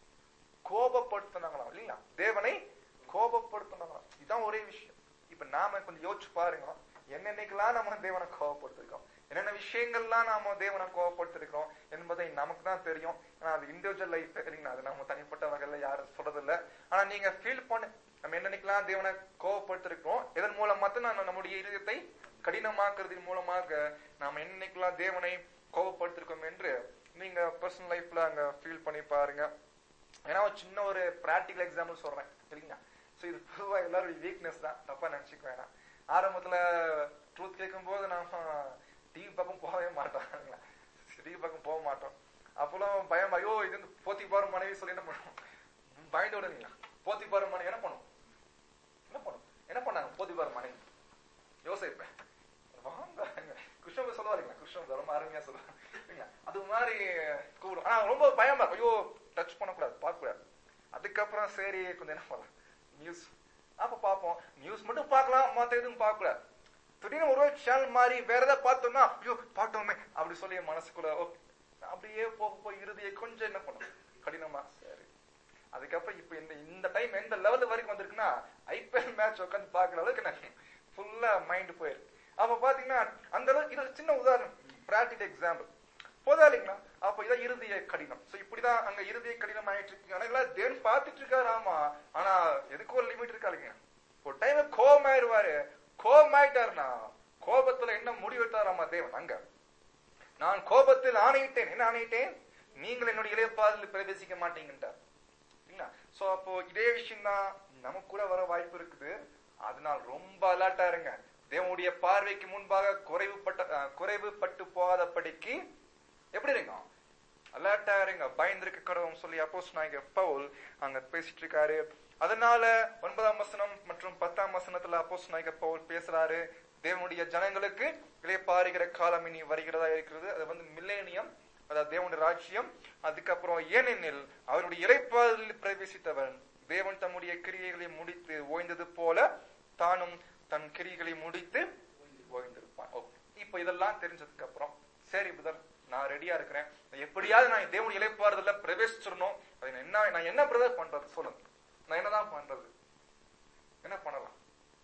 கோபப்படுத்தினாங்களாம் இல்லைங்களா தேவனை கோபப்படுத்தினாங்களாம் இதுதான் ஒரே விஷயம் இப்ப நாம கொஞ்சம் யோசிச்சு பாருங்க என்னென்னைக்கெல்லாம் நம்ம தேவனை கோபப்படுத்திருக்கோம் என்னென்ன விஷயங்கள்லாம் நாம தேவனை கோபப்படுத்திருக்கோம் என்பதை நமக்கு தான் தெரியும் ஆனா அது இண்டிவிஜுவல் லைஃப் இல்லைங்களா அது நம்ம தனிப்பட்ட வகையில யாரும் சொல்றது இல்ல ஆனா நீங்க ஃபீல் பண்ணு நம்ம என்னென்னைக்கெல்லாம் தேவனை கோபப்படுத்திருக்கோம் இதன் மூலமா தான் நம்ம நம்முடைய இதயத்தை கடினமாக்குறதின் மூலமாக நாம் என்னைக்கெல்லாம் தேவனை கோபப்படுத்திருக்கோம் என்று நீங்க பர்சனல் லைஃப்ல அங்க ஃபீல் பண்ணி பாருங்க ஏன்னா ஒரு சின்ன ஒரு பிராக்டிகல் எக்ஸாம்பிள் சொல்றேன் சரிங்களா சோ இது பொதுவா எல்லாருடைய வீக்னஸ் தான் தப்பா நினைச்சுக்க வேணாம் ஆரம்பத்துல ட்ரூத் கேட்கும் போது நாம டிவி பக்கம் போகவே மாட்டோம் டிவி பக்கம் போக மாட்டோம் அப்பெல்லாம் பயம் ஐயோ இது வந்து போத்தி பாரு மனைவி சொல்லி என்ன பண்ணுவோம் பயந்து விடுங்களா போத்தி பாரு மனைவி என்ன பண்ணும் என்ன பண்ணும் என்ன பண்ணாங்க போத்தி பாரு மனைவி யோசிப்பேன் வாங்க கிருஷ்ணன் சொல்லுவாருங்களா கிருஷ்ணன் ரொம்ப அருமையா சொல்லுவாங்க இல்லைங்களா அது மாதிரி கூப்பிடும் ஆனா ரொம்ப பயமா இருக்கும் ஐயோ டச் பண்ணக்கூடாது பார்க்க கூடாது அதுக்கப்புறம் சரி கொஞ்சம் என்ன பண்ணலாம் நியூஸ் அப்ப பார்ப்போம் நியூஸ் மட்டும் பார்க்கலாம் மத்த எதுவும் பார்க்க கூடாது திடீர்னு ஒரு சேனல் மாதிரி வேற ஏதாவது பார்த்தோம்னா ஐயோ பார்த்தோமே அப்படி சொல்லி என் மனசுக்குள்ள ஓகே அப்படியே போக போய் இறுதியை கொஞ்சம் என்ன பண்ணும் கடினமா சரி அதுக்கப்புறம் இப்ப இந்த இந்த டைம் எந்த லெவல் வரைக்கும் வந்திருக்குன்னா ஐபிஎல் மேட்ச் உட்காந்து பாக்குற அளவுக்கு நான் ஃபுல்லா மைண்ட் போயிருக்கு அப்ப பாத்தீங்கன்னா அந்த அளவுக்கு இது ஒரு சின்ன உதாரணம் பிராக்டிகல் எக்ஸாம்பிள் போதா இல்லைங்களா அப்ப இதான் இறுதிய கடினம் சோ இப்படிதான் அங்க இறுதிய கடினம் ஆயிட்டு இருக்கு ஆனா இதெல்லாம் தேவன் பார்த்துட்டு இருக்காரு ஆமா ஆனா எதுக்கு ஒரு லிமிட் இருக்கா இல்லைங்க ஒரு டைம் கோபம் ஆயிடுவாரு கோபம் ஆயிட்டாருன்னா கோபத்துல என்ன முடிவெடுத்தாராமா தேவன் அங்க நான் கோபத்தில் ஆணையிட்டேன் என்ன ஆணையிட்டேன் நீங்கள் என்னுடைய இளையப்பாதில் பிரவேசிக்க மாட்டீங்கன்றார் இல்ல சோ அப்போ இதே விஷயம் தான் நமக்கு கூட வர வாய்ப்பு இருக்குது அதனால் ரொம்ப அலர்ட்டா இருங்க தேவனுடைய பார்வைக்கு முன்பாக குறைவுபட்ட அஹ், குறைவுபட்டு போகாதபடிக்கு எப்படி இருங்க அலர்ட்டா இருங்க பயந்திருக்க கடவுள் சொல்லி அப்போஸ் நாயக பவுல் அங்க பேசிட்டு இருக்காரு அதனால ஒன்பதாம் வசனம் மற்றும் பத்தாம் வசனத்துல அப்போஸ் நாயக பவுல் பேசுறாரு தேவனுடைய ஜனங்களுக்கு இளைப்பாறுகிற காலம் இனி வருகிறதா இருக்கிறது அது வந்து மில்லேனியம் அதாவது தேவனுடைய ராஜ்யம் அதுக்கப்புறம் ஏனெனில் அவருடைய இறைப்பாதலில் பிரவேசித்தவன் தேவன் தம்முடைய கிரியைகளை முடித்து ஓய்ந்தது போல தானும் தன் கிரியைகளை முடித்து ஓய்ந்திருப்பான் ஓ, இப்ப இதெல்லாம் தெரிஞ்சதுக்கு அப்புறம் சரி புதர் நான் ரெடியா இருக்கிறேன் எப்படியாவது நான் தேவனுடைய இலைப்பாறுதல பிரவேசிச்சிடணும் அது நான் என்ன நான் என்ன பிரதர் பண்றது சொல்லுங்க நான் என்னதான் பண்றது என்ன பண்ணலாம்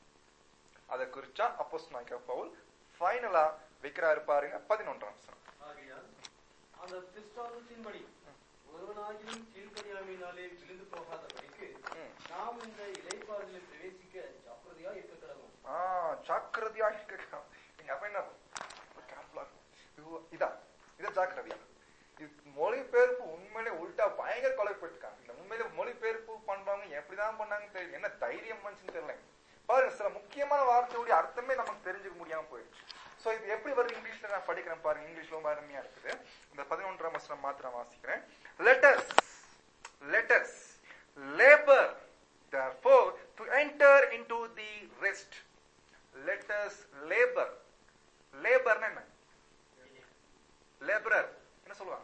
அதை குறிச்சா அப்போஸ் நாய்க்க பவுல் ஃபைனலா வைக்கிறாரு பாருங்க பதினொன்றாம் வசனம் ஆகையால் அந்த திஷ்டாந்தத்தின்படி ஒருவனாகிலும் கீழ்ப்படியாமையினாலே விழுந்து போகாதபடிக்கு ம். நாம் இந்த இலைப்பாறுதலில் பிரவேசிக்க ஜாக்கிரதையா இருக்க கடவும் ஆ ஜாக்கிரதையா இருக்க நீங்க அப்ப என்ன கேர்ஃபுல்லா இருக்கணும். இதா இது ஜாக்கிரதையா இது மொழிபெயர்ப்பு உண்மையிலே உல்டா பயங்கர கொலைப்பட்டிருக்காங்க இந்த உண்மையிலே மொழிபெயர்ப்பு பண்றவங்க எப்படிதான் பண்ணாங்கன்னு தெரியல என்ன தைரியம் பண்ணுச்சுன்னு தெரியல பாருங்க சில முக்கியமான வார்த்தையுடைய அர்த்தமே நமக்கு தெரிஞ்சுக்க முடியாம போயிடுச்சு சோ இது எப்படி வருது இங்கிலீஷ்ல நான் படிக்கிறேன் பாருங்க இங்கிலீஷ்ல ரொம்ப அருமையா இருக்குது இந்த பதினொன்றாம் வசனம் மாத்திரம் வாசிக்கிறேன் letters letters labour therefore to enter into the rest let us labor லேபர்னா என்ன லேபரர் என்ன சொல்லுவாங்க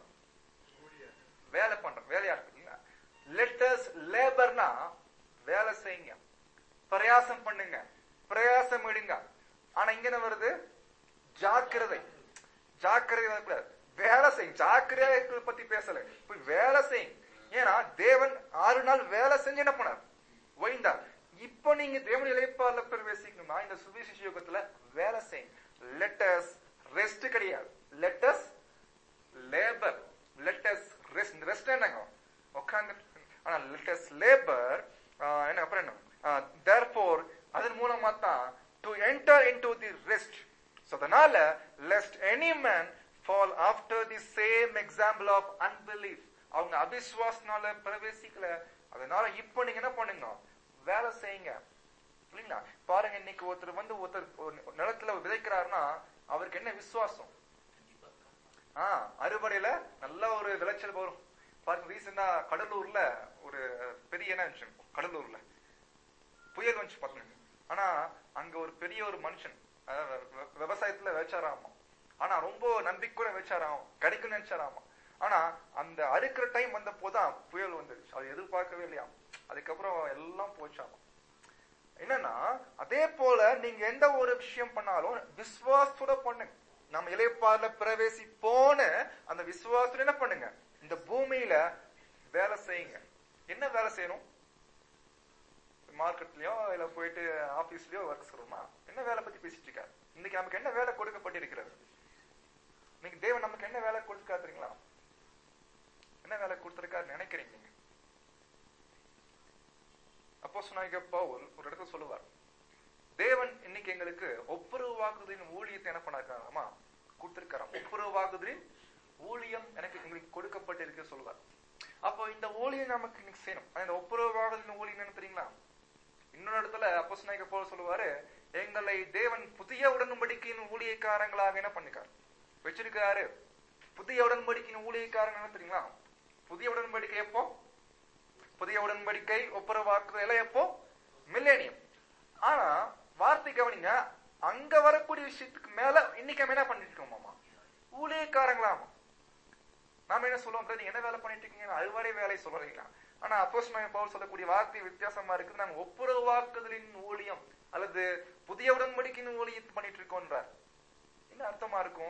வேலை பண்ற வேலையா இருக்குங்களா லெட்டஸ் லேபர்னா வேலை செய்யுங்க பிரயாசம் பண்ணுங்க பிரயாசம் எடுங்க ஆனா இங்க என்ன வருது ஜாக்கிரதை ஜாக்கிரதை வரக்கூடாது வேலை செய்யுங்க ஜாக்கிரதையா இருக்கிறத பத்தி பேசல போய் வேலை செய்யுங்க ஏன்னா தேவன் ஆறு நாள் வேலை செஞ்சு என்ன பண்ணார் ஓய்ந்தார் இப்போ நீங்க தேவனுடைய இழைப்பால பிரவேசிக்கணும்னா இந்த சுவிசேஷ யுகத்துல வேலை செய்யுங்க லெட்டஸ் ரெஸ்ட் கிடையாது let's labour let's rest rest என்னங்க உட்கார்ந்து ஆனா லெட்டஸ் லேபர் என்ன அப்புறம் என்ன தேர்ஃபோர் அதன் மூலமா தான் to enter into the rest so அதனால lest any man fall after the same example of unbelief அவங்க அவிஸ்வாசனால பிரவேசிக்கல அதனால இப்போ நீங்க என்ன பண்ணுங்க வேலை செய்யுங்க இல்லைங்களா பாருங்க இன்னைக்கு ஒருத்தர் வந்து ஒருத்தர் ஒரு நிலத்துல விதைக்கிறாருன்னா அவருக்கு என்ன விசுவாசம் ஆஹ் அறுவடையில நல்ல ஒரு விளைச்சல் வரும் பாருங்க ரீசெண்டா கடலூர்ல ஒரு பெரிய என்ன விஷயம் கடலூர்ல புயல் வந்துச்சு பாத்துங்க ஆனா அங்க ஒரு பெரிய ஒரு மனுஷன் அதாவது விவ- விவசாயத்துல விளைச்சாராமா ஆனா ரொம்ப நம்பிக்கையோட விளைச்சாராம் கிடைக்கும் நினைச்சாராமா ஆனா அந்த அறுக்கிற டைம் வந்த போதான் புயல் வந்துருச்சு அது எதிர்பார்க்கவே இல்லையா அதுக்கப்புறம் எல்லாம் போச்சாமா என்னன்னா அதே போல நீங்க எந்த ஒரு விஷயம் பண்ணாலும் விசுவாசத்தோட பண்ணுங்க நம்ம இலைப்பாறுல பிரவேசிப்போன்னு அந்த விசுவாசத்தோட என்ன பண்ணுங்க இந்த பூமியில வேலை செய்யுங்க என்ன வேலை செய்யணும் மார்க்கெட்லயோ இல்ல போயிட்டு ஆபீஸ்லயோ ஒர்க் செய்யணுமா என்ன வேலை பத்தி பேசிட்டு இருக்காரு இன்னைக்கு நமக்கு என்ன வேலை கொடுக்கப்பட்டிருக்கிறது இன்னைக்கு தேவன் நமக்கு என்ன வேலை கொடுத்துருக்காரு தெரியுங்களா என்ன வேலை கொடுத்திருக்காரு நினைக்கிறீங்க நீங்க அப்போ சொன்னாங்க பவுல் ஒரு இடத்துல சொல்லுவார் தேவன் இன்னைக்கு எங்களுக்கு ஒப்புரவு வாக்குதலின் ஊழியத்தை என்ன பண்ணாருக்காராமா கொடுத்திருக்காராம் ஒப்புரவு வாக்குதலின் ஊழியம் எனக்கு எங்களுக்கு கொடுக்கப்பட்டிருக்கு சொல்லுவார் அப்போ இந்த ஊழியம் நமக்கு இன்னைக்கு செய்யணும் ஆனா இந்த ஒப்புரவு வாக்குதலின் ஊழியம் என்ன தெரியுங்களா இன்னொரு இடத்துல அப்போ சொன்னாங்க போல் சொல்லுவாரு எங்களை தேவன் புதிய உடன்படிக்கையின் ஊழியக்காரங்களாக என்ன பண்ணிருக்காரு வச்சிருக்காரு புதிய உடன்படிக்கையின் ஊழியக்காரங்க என்ன தெரியுங்களா புதிய உடன்படிக்கை எப்போ புதிய உடன்படிக்கை ஒப்புரவாக்குதல் எல்லாம் எப்போ மில்லேனியம் ஆனா வார்த்தை கவனிங்க அங்க வரக்கூடிய விஷயத்துக்கு மேல இன்னைக்கு நம்ம என்ன பண்ணிட்டு இருக்கோமாமா ஊழியக்காரங்களாமா நாம என்ன சொல்லுவோம் brother, நீங்க என்ன வேலை பண்ணிட்டு இருக்கீங்க அறுவடை வேலை சொல்றீங்களா ஆனா அப்போஸ் பவுல் சொல்லக்கூடிய வார்த்தை வித்தியாசமா இருக்குது நாங்க ஒப்புரவாக்குதலின் ஊழியம் அல்லது புதிய உடன்படிக்கையின் ஊழியம் பண்ணிட்டு இருக்கோன்றார் என்ன அர்த்தமா இருக்கும்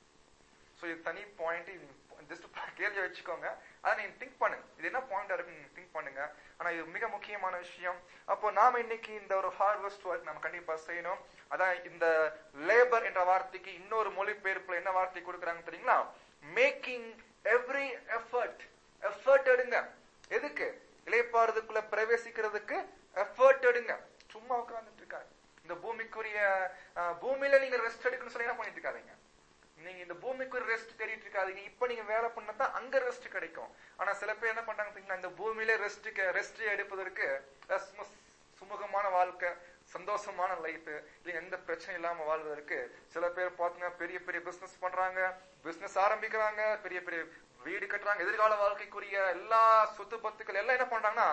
சோ இது தனி பாயிண்ட் ஜஸ்ட் கேள்வி வச்சுக்கோங்க அதை நீங்க திங்க் பண்ணுங்க இது என்ன பாயிண்டா இருக்கு நீங்க திங்க் பண்ணுங்க ஆனா இது மிக முக்கியமான விஷயம் அப்போ நாம இன்னைக்கு இந்த ஒரு ஹார்வெஸ்ட் ஒர்க் நம்ம கண்டிப்பா செய்யணும் அதான் இந்த லேபர் என்ற வார்த்தைக்கு இன்னொரு மொழிபெயர்ப்புல என்ன வார்த்தை கொடுக்குறாங்க தெரியுங்களா மேக்கிங் எவ்ரி எஃபர்ட் எஃபர்ட் எடுங்க எதுக்கு இலைப்பாறுதுக்குள்ள பிரவேசிக்கிறதுக்கு எஃபர்ட் எடுங்க சும்மா உட்கார்ந்துட்டு இருக்காரு இந்த பூமிக்குரிய அஹ், பூமியில நீங்க ரெஸ்ட் எடுக்கணும்னு சொல்லி என்ன பண்ணிட்டு இருக்காதீங்க நீங்க இந்த பூமிக்கு ரெஸ்ட் தேடிட்டு இருக்காதீங்க இப்ப நீங்க வேலை பண்ணா அங்க ரெஸ்ட் கிடைக்கும் ஆனா சில பேர் என்ன பண்றாங்க தெரியுங்களா இந்த பூமியில ரெஸ்ட் ரெஸ்ட் எடுப்பதற்கு அஹ், சும- சுமூகமான வாழ்க்கை சந்தோஷமான லைஃப் இல்ல எந்த பிரச்சனை இல்லாம வாழ்வதற்கு சில பேர் பாத்தீங்கன்னா பெரிய பெரிய பிசினஸ் பண்றாங்க பிசினஸ் ஆரம்பிக்கிறாங்க பெரிய பெரிய வீடு கட்டுறாங்க எதிர்கால வாழ்க்கைக்குரிய எல்லா சொத்து பத்துக்கள் எல்லாம் என்ன பண்றாங்கன்னா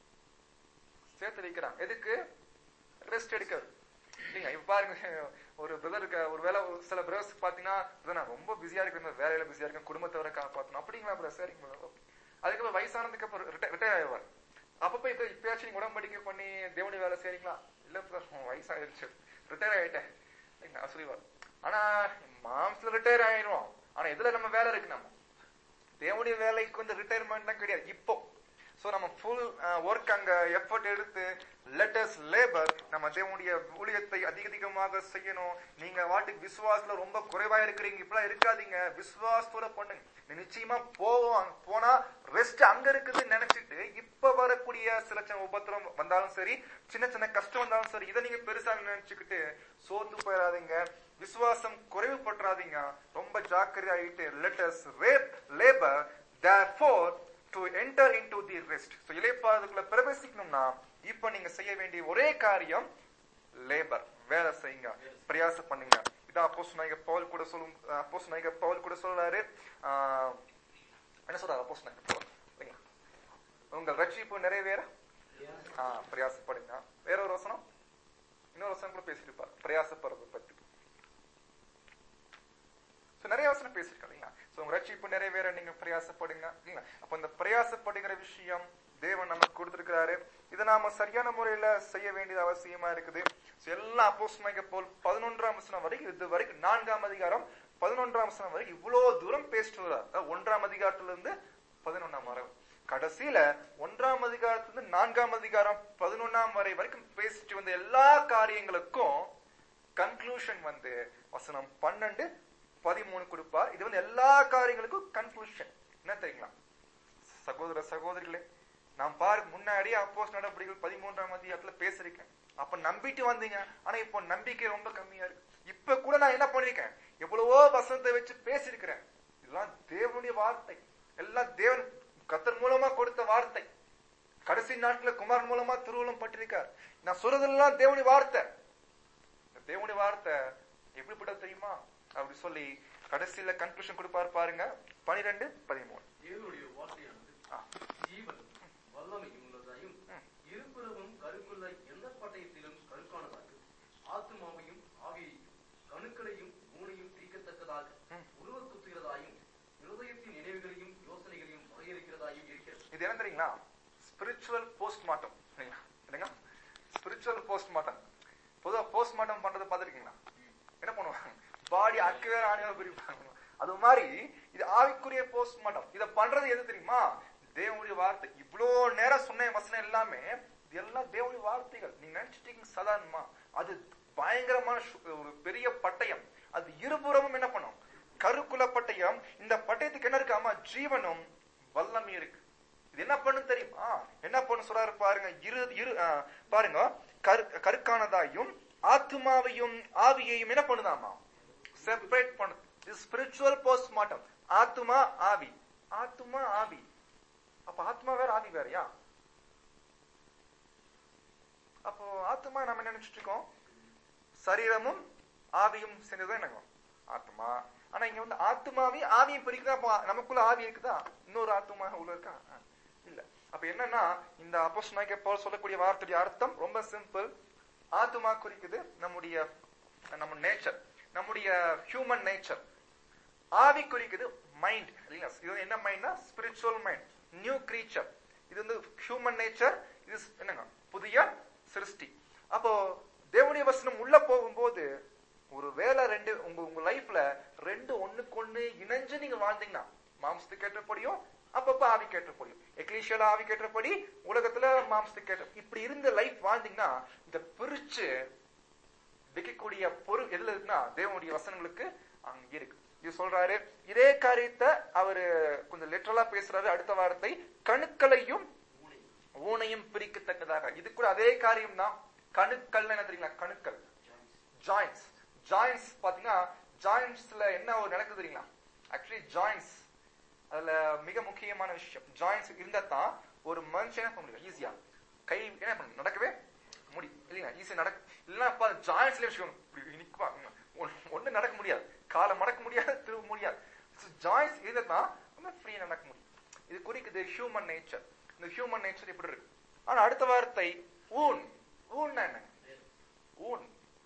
சேர்த்து வைக்கிறாங்க எதுக்கு ரெஸ்ட் எடுக்கிறது இல்லைங்க இப்ப பாருங்க ஒரு பிரதருக்கு ஒரு வேலை ஒரு சில பிரதர்ஸ் பாத்தீங்கன்னா "brother, நான் ரொம்ப பிஸியா இருக்கேன் வேலையில பிஸியா இருக்கேன் குடும்பத்தை வர காப்பாத்தணும் அப்படிங்களா பிரதர் சரிங்க brother. அதுக்கப்புறம் வயசானதுக்கு அப்புறம் ரிட்டையர் ஆயிடுவார் அப்பப்ப இப்ப இப்பயாச்சும் நீங்க உடம்படிக்கை பண்ணி தேவனுடைய வேலை செய்றீங்களா இல்ல பிரதர் வயசாயிருச்சு ரிட்டையர் ஆயிட்டேன் இல்லைங்க, அவர் சொல்லுவார் ஆனா மாம்ஸ்ல ரிட்டையர் ஆயிரும் ஆனா எதுல நம்ம வேலை இருக்கு நம்ம தேவனுடைய வேலைக்கு வந்து ரிட்டையர்மெண்ட்லாம் கிடையாது இப்போ சோ நம்ம ஃபுல் ஒர்க் அங்க எஃபர்ட் எடுத்து லெட்டஸ் லேபர் நம்ம தேவனுடைய ஊழியத்தை அதிக அதிகமாக செய்யணும் நீங்க வாட்டுக்கு விசுவாசத்துல ரொம்ப குறைவா இருக்கிறீங்க இப்பெல்லாம் இருக்காதீங்க விசுவாசத்தோட பண்ணுங்க நீ நிச்சயமா போவோம் போனா ரெஸ்ட் அங்க இருக்குதுன்னு நினைச்சிட்டு இப்ப வரக்கூடிய சில சின்ன உபத்திரம் வந்தாலும் சரி சின்ன சின்ன கஷ்டம் வந்தாலும் சரி இதை நீங்க பெருசா நினைச்சுக்கிட்டு சோர்ந்து போயிடாதீங்க விசுவாசம் குறைவுபட்டுறாதீங்க ரொம்ப ஜாக்கிரதை ஆகிட்டு let us labour therefore to enter into the rest so இலைப்பாறுதலுக்குள்ள பிரவேசிக்கணும்னா இப்ப நீங்க செய்ய வேண்டிய ஒரே காரியம் லேபர் வேலை செய்யுங்க பிரயாசம் பண்ணுங்க இதான் அப்போஸ் நாயக பவுல் கூட சொல்லும் அப்போஸ் நாயக பவுல் கூட சொல்றாரு ஆஹ், என்ன சொல்றாரு அப்போஸ் நாயக பவுல் இல்லைங்களா? உங்கள் ரட்சிப்பு நிறைவேற ஆஹ், பிரயாசப்படுங்க வேற ஒரு வசனம் இன்னொரு வசனம் கூட பேசியிருப்பார் பிரயாசப்படுறதை பத்தி So, நிறைய வசனம் பேசியிருக்கோம் இல்லைங்களா சோ உங்க ரட்சிப்பு நிறைவேற நீங்க பிரயாசப்படுங்க இல்லைங்களா அப்ப இந்த பிரயாசப்படுகிற விஷயம் தேவன் நமக்கு கொடுத்திருக்கிறாரு இதை நாம சரியான முறையில செய்ய வேண்டியது அவசியமா இருக்குது So, எல்லா அப்போஸ்தலங்க போல் பதினொன்றாம் வசனம் வரைக்கும் இது வரைக்கும் நான்காம் அதிகாரம் பதினொன்றாம் வசனம் வரைக்கும் இவ்வளவு தூரம் பேசிட்டு வர்றார் அதாவது ஒன்றாம் அதிகாரத்துல இருந்து பதினொன்னாம் வரை கடைசியில ஒன்றாம் அதிகாரத்திலிருந்து நான்காம் அதிகாரம் பதினொன்னாம் வரை வரைக்கும் பேசிட்டு வந்த எல்லா காரியங்களுக்கும் கன்க்ளூஷன் வந்து வசனம் பன்னெண்டு பதிமூணு கொடுப்பார் இது வந்து எல்லா காரியங்களுக்கும் கன்க்ளூஷன் என்ன தெரியுங்களா சகோதர சகோதரிகளே நான் பாரு முன்னாடி அப்போஸ் நடவடிக்கைகள் பதிமூன்றாம் அதிகாரத்துல பேசிருக்கேன் அப்ப நம்பிட்டு வந்தீங்க ஆனா இப்போ நம்பிக்கை ரொம்ப கம்மியா இருக்கு இப்ப கூட நான் என்ன பண்ணிருக்கேன் எவ்வளவோ வசனத்தை வச்சு பேசியிருக்கிறேன் இதெல்லாம் தேவனுடைய வார்த்தை எல்லாம் தேவன் கத்தர் மூலமா கொடுத்த வார்த்தை கடைசி நாட்கள குமாரன் மூலமா திருவுளம் பட்டிருக்கார் நான் சொல்றதெல்லாம் தேவனுடைய வார்த்தை இந்த தேவனுடைய வார்த்தை எப்படிப்பட்டது தெரியுமா அப்படி சொல்லி கடைசியில கன்க்ளூஷன் கொடுப்பாரு பாருங்க பனிரெண்டு பதிமூணு தேவனுடைய வார்த்தையானது ஆ. ஜீவன் வல்லமையும் உள்ளதாயும் ம். இருபுறமும் கருக்குள்ள எந்த பட்டயத்திலும் கருக்கானதாயும் ஆத்துமாவையும் ஆவியையும் கணுக்களையும் ஊனையும் பிரிக்கத்தக்கதாக ம். உருவ குத்துகிறதாயும் இருதயத்தின் நினைவுகளையும் யோசனைகளையும் வரையறுக்கிறதாயும் இருக்கிறது இது என்ன தெரியுங்களா ஸ்பிரிச்சுவல் போஸ்ட்மார்ட்டம் என்னங்க ஸ்பிரிச்சுவல் போஸ்ட்மார்ட்டம் பொதுவா போஸ்ட்மார்ட்டம் பண்றதை பார்த்திருக்கீங்களா என்ன பண்ணுவாங்க பாடி அக்கு வேற ஆணியாக பிரிப்பாங்க அது மாதிரி இது ஆவிக்குரிய போஸ்ட்மார்ட்டம் இத பண்றது எது தெரியுமா தேவனுடைய வார்த்தை இவ்வளோ நேரம் சொன்ன வசனம் எல்லாமே இது எல்லாம் தேவனுடைய வார்த்தைகள் நீங்க நினைச்சிட்டீங்க சாதாரணமா அது பயங்கரமான சு- ஒரு பெரிய பட்டயம் அது இருபுறமும் என்ன பண்ணும் கருக்குல பட்டயம் இந்த பட்டயத்துக்கு என்ன இருக்காமா ஜீவனும் வல்லமை இருக்கு இது என்ன பண்ணும் தெரியுமா என்ன பண்ணு சொல்றாரு பாருங்க இரு இரு ஆ, பாருங்க கரு கருக்கானதாயும் ஆத்துமாவையும் ஆவியையும் என்ன பண்ணுதாமா செப்பரேட் பண்ணுது இது ஸ்பிரிச்சுவல் போஸ்ட்மார்ட்டம் ஆத்துமா ஆவி ஆத்துமா ஆவி அப்ப ஆத்மா வேற ஆவி வேறயா அப்போ ஆத்மா நம்ம என்ன நினைச்சிட்டு இருக்கோம் சரீரமும் ஆவியும் சேர்ந்ததுதான் என்னங்க ஆத்மா ஆனா இங்க வந்து ஆத்மாவையும் ஆவியும் பிரிக்குதா அப்போ நமக்குள்ள ஆவி இருக்குதா இன்னொரு ஆத்மா உள்ள இருக்கா ஆ, இல்ல அப்ப என்னன்னா இந்த அப்போஸ் போல் சொல்லக்கூடிய வார்த்தையுடைய அர்த்தம் ரொம்ப சிம்பிள் ஆத்மா குறிக்குது நம்முடைய நம்ம நேச்சர் நம்முடைய ஹியூமன் நேச்சர் ஆவி குறிக்குது மைண்ட் இல்லைங்களா இது என்ன மைண்ட்னா ஸ்பிரிச்சுவல் மைண்ட் நியூ கிரீச்சர் இது வந்து ஹியூமன் நேச்சர் இது என்னங்க புதிய சிருஷ்டி அப்போ தேவனுடைய வசனம் உள்ள போகும்போது ஒரு வேலை ரெண்டு உங்க உங்க லைஃப்ல ரெண்டு ஒண்ணுக்கு ஒண்ணு இணைஞ்சு நீங்க வாழ்ந்தீங்கன்னா மாம்சத்துக்கு ஏற்றபடியும் அப்பப்ப ஆவி கேட்டபடியும் எக்லீஷியல ஆவி கேட்டபடி உலகத்துல மாம்சத்துக்கு கேட்ட இப்படி இருந்த லைஃப் வாழ்ந்தீங்கன்னா இந்த பிரிச்சு வைக்கக்கூடிய பொருள் எதுல இருக்குன்னா தேவனுடைய வசனங்களுக்கு அங்க இருக்கு இது சொல்றாரு இதே காரியத்தை அவரு கொஞ்சம் லிட்டரலா பேசுறாரு அடுத்த வாரத்தை கணுக்களையும் ஊனை ஊனையும் பிரிக்கத்தக்கதாக இது கூட அதே காரியம் தான் கணுக்கள் என்ன தெரியுங்களா கணுக்கள் ஜாயின்ஸ் ஜாயின்ஸ் பாத்தீங்கன்னா ஜாயின்ஸ்ல என்ன ஒரு நடக்குது தெரியுங்களா ஆக்சுவலி ஜாயின்ஸ் அதுல மிக முக்கியமான விஷயம் ஜாயின்ஸ் இருந்தா தான் ஒரு மனுஷன் என்ன பண்ண முடியும் ஈஸியா கை என்ன பண்ண நடக்கவே முடியும் இல்லைங்களா ஈஸியா நடக்க இல்லைன்னா அப்ப ஜாயின்ஸ்ல விஷயம் இப்படி நிக்குவா ஒண்ணு நடக்க முடியாது காலை மடக்க முடியாது திரும்ப முடியாது ஜாயின்ஸ் இருந்தா தான் நம்ம ஃப்ரீயா நடக்க முடியும் இது குறிக்குது ஹியூமன் நேச்சர் இந்த ஹியூமன் நேச்சர் இப்படி இருக்கு ஆனா அடுத்த வார்த்தை ஊன் ஊன்னா என்ன ஊன்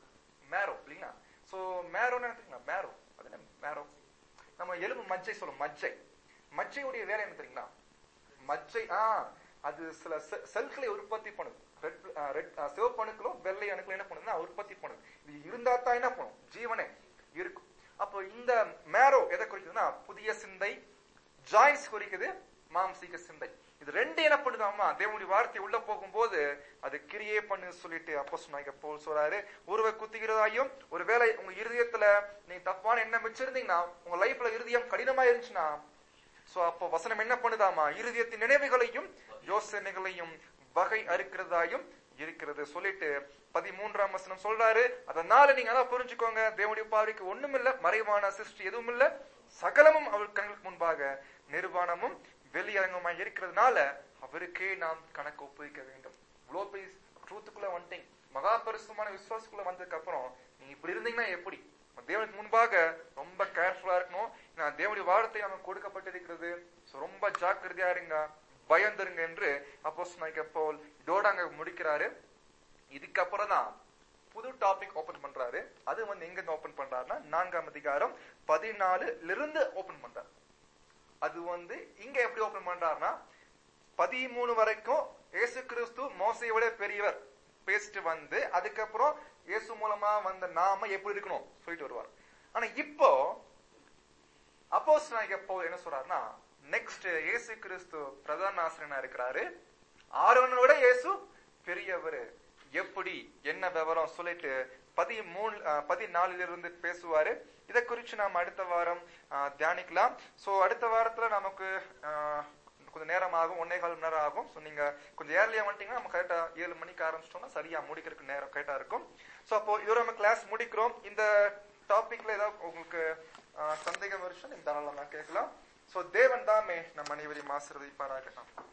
மேரோ இல்லைங்களா சோ மேரோன்னு எடுத்துக்கலாம் மேரோ அது என்ன மேரோ நம்ம எலும்பு மஜ்ஜை சொல்லுவோம் மஜ்ஜை மஜ்ஜையுடைய வேலை என்ன தெரியுங்களா மஜ்ஜை ஆ அது சில செ- செல்களை உற்பத்தி பண்ணுது ரெட் ரெட் சிவப்பு அணுக்களும் வெள்ளை அணுக்களும் என்ன பண்ணுதுன்னா உற்பத்தி பண்ணுது இது இருந்தா தான் என்ன பண்ணும் ஜீவனே இருக்கும் அப்போ இந்த மேரோ எதை குறிக்குதுன்னா புதிய சிந்தை ஜாய்ஸ் குறிக்குது மாம்சீக சிந்தை இது ரெண்டு என்ன பண்ணுதாமா தேவனுடைய வார்த்தை உள்ள போகும்போது அது கிரியே பண்ணு சொல்லிட்டு அப்போ சொன்னாங்க போல் சொல்றாரு ஒருவர் குத்துகிறதாயும் ஒருவேளை உங்க இருதயத்துல நீங்க தப்பான எண்ணம் வச்சிருந்தீங்கன்னா உங்க லைஃப்ல இருதயம் கடினமா இருந்துச்சுன்னா சோ அப்போ வசனம் என்ன பண்ணுதாமா இருதயத்தின் நினைவுகளையும் யோசனைகளையும் வகை அறுக்கிறதாயும் இருக்கிறது சொல்லிட்டு பதிமூன்றாம் வசனம் சொல்றாரு அதனால நீங்க அதான் புரிஞ்சுக்கோங்க தேவனுடைய பார்வைக்கு ஒண்ணுமில்ல மறைவான சிருஷ்டி எதுவும் இல்ல சகலமும் அவர் கண்களுக்கு முன்பாக நிர்வாணமும் வெளியரங்கமாய் இருக்கிறதுனால அவருக்கே நாம் கணக்கு ஒப்புவிக்க வேண்டும் இவ்வளோ பெரிய ட்ரூத்துக்குள்ள வந்துட்டீங்க மகா பரிசுமான விசுவாசத்துக்குள்ள வந்ததுக்கு அப்புறம் நீங்க இப்படி இருந்தீங்கன்னா எப்படி தேவனுக்கு முன்பாக ரொம்ப கேர்ஃபுல்லா இருக்கணும் நான் தேவனுடைய வார்த்தை நமக்கு கொடுக்கப்பட்டிருக்கிறது So, ரொம்ப ஜாக்கிரதையா இருங்க பயந்துருங்க என்று அப்போ போல் இதோட அங்க முடிக்கிறாரு இதுக்கப்புறம் தான் புது டாபிக் ஓபன் பண்றாரு அது வந்து எங்க ஓபன் பண்றாருன்னா நான்காம் அதிகாரம் பதினாலுல இருந்து ஓபன் பண்றாரு அது வந்து இங்க எப்படி ஓபன் பண்றாருன்னா பதிமூணு வரைக்கும் இயேசு கிறிஸ்து மோசையை விட பெரியவர் பேசிட்டு வந்து அதுக்கப்புறம் இயேசு மூலமா வந்த நாம எப்படி இருக்கணும் சொல்லிட்டு வருவார் ஆனா இப்போ அப்போஸ் எப்போ என்ன சொல்றாருன்னா நெக்ஸ்ட் இயேசு கிறிஸ்து பிரதான ஆசிரியனா இருக்கிறாரு ஆரோனை விட இயேசு பெரியவர் எப்படி என்ன விவரம் சொல்லிட்டு பதிமூணு அஹ், பதினாலுல இருந்து பேசுவாரு இதை குறிச்சு நாம் அடுத்த வாரம் அஹ், தியானிக்கலாம் சோ அடுத்த வாரத்துல நமக்கு அஹ், கொஞ்சம் நேரம் ஆகும் ஒன்னே கால் மணி நேரம் ஆகும் ஸோ நீங்க கொஞ்சம் ஏர்லியா வந்துட்டீங்கன்னா நம்ம கரெக்டா ஏழு மணிக்கு ஆரம்பிச்சிட்டோம்னா சரியா முடிக்கிறதுக்கு நேரம் கரெக்டா இருக்கும் ஸோ அப்போ இதோட நம்ம கிளாஸ் முடிக்கிறோம் இந்த டாபிக்ல ஏதாவது உங்களுக்கு ஆஹ், சந்தேகம் வருஷம் நீங்க தாராளமா கேட்கலாம் ஸோ தேவன் தாமே நம் அனைவரையும் ஆசீர்வதிப்பாராக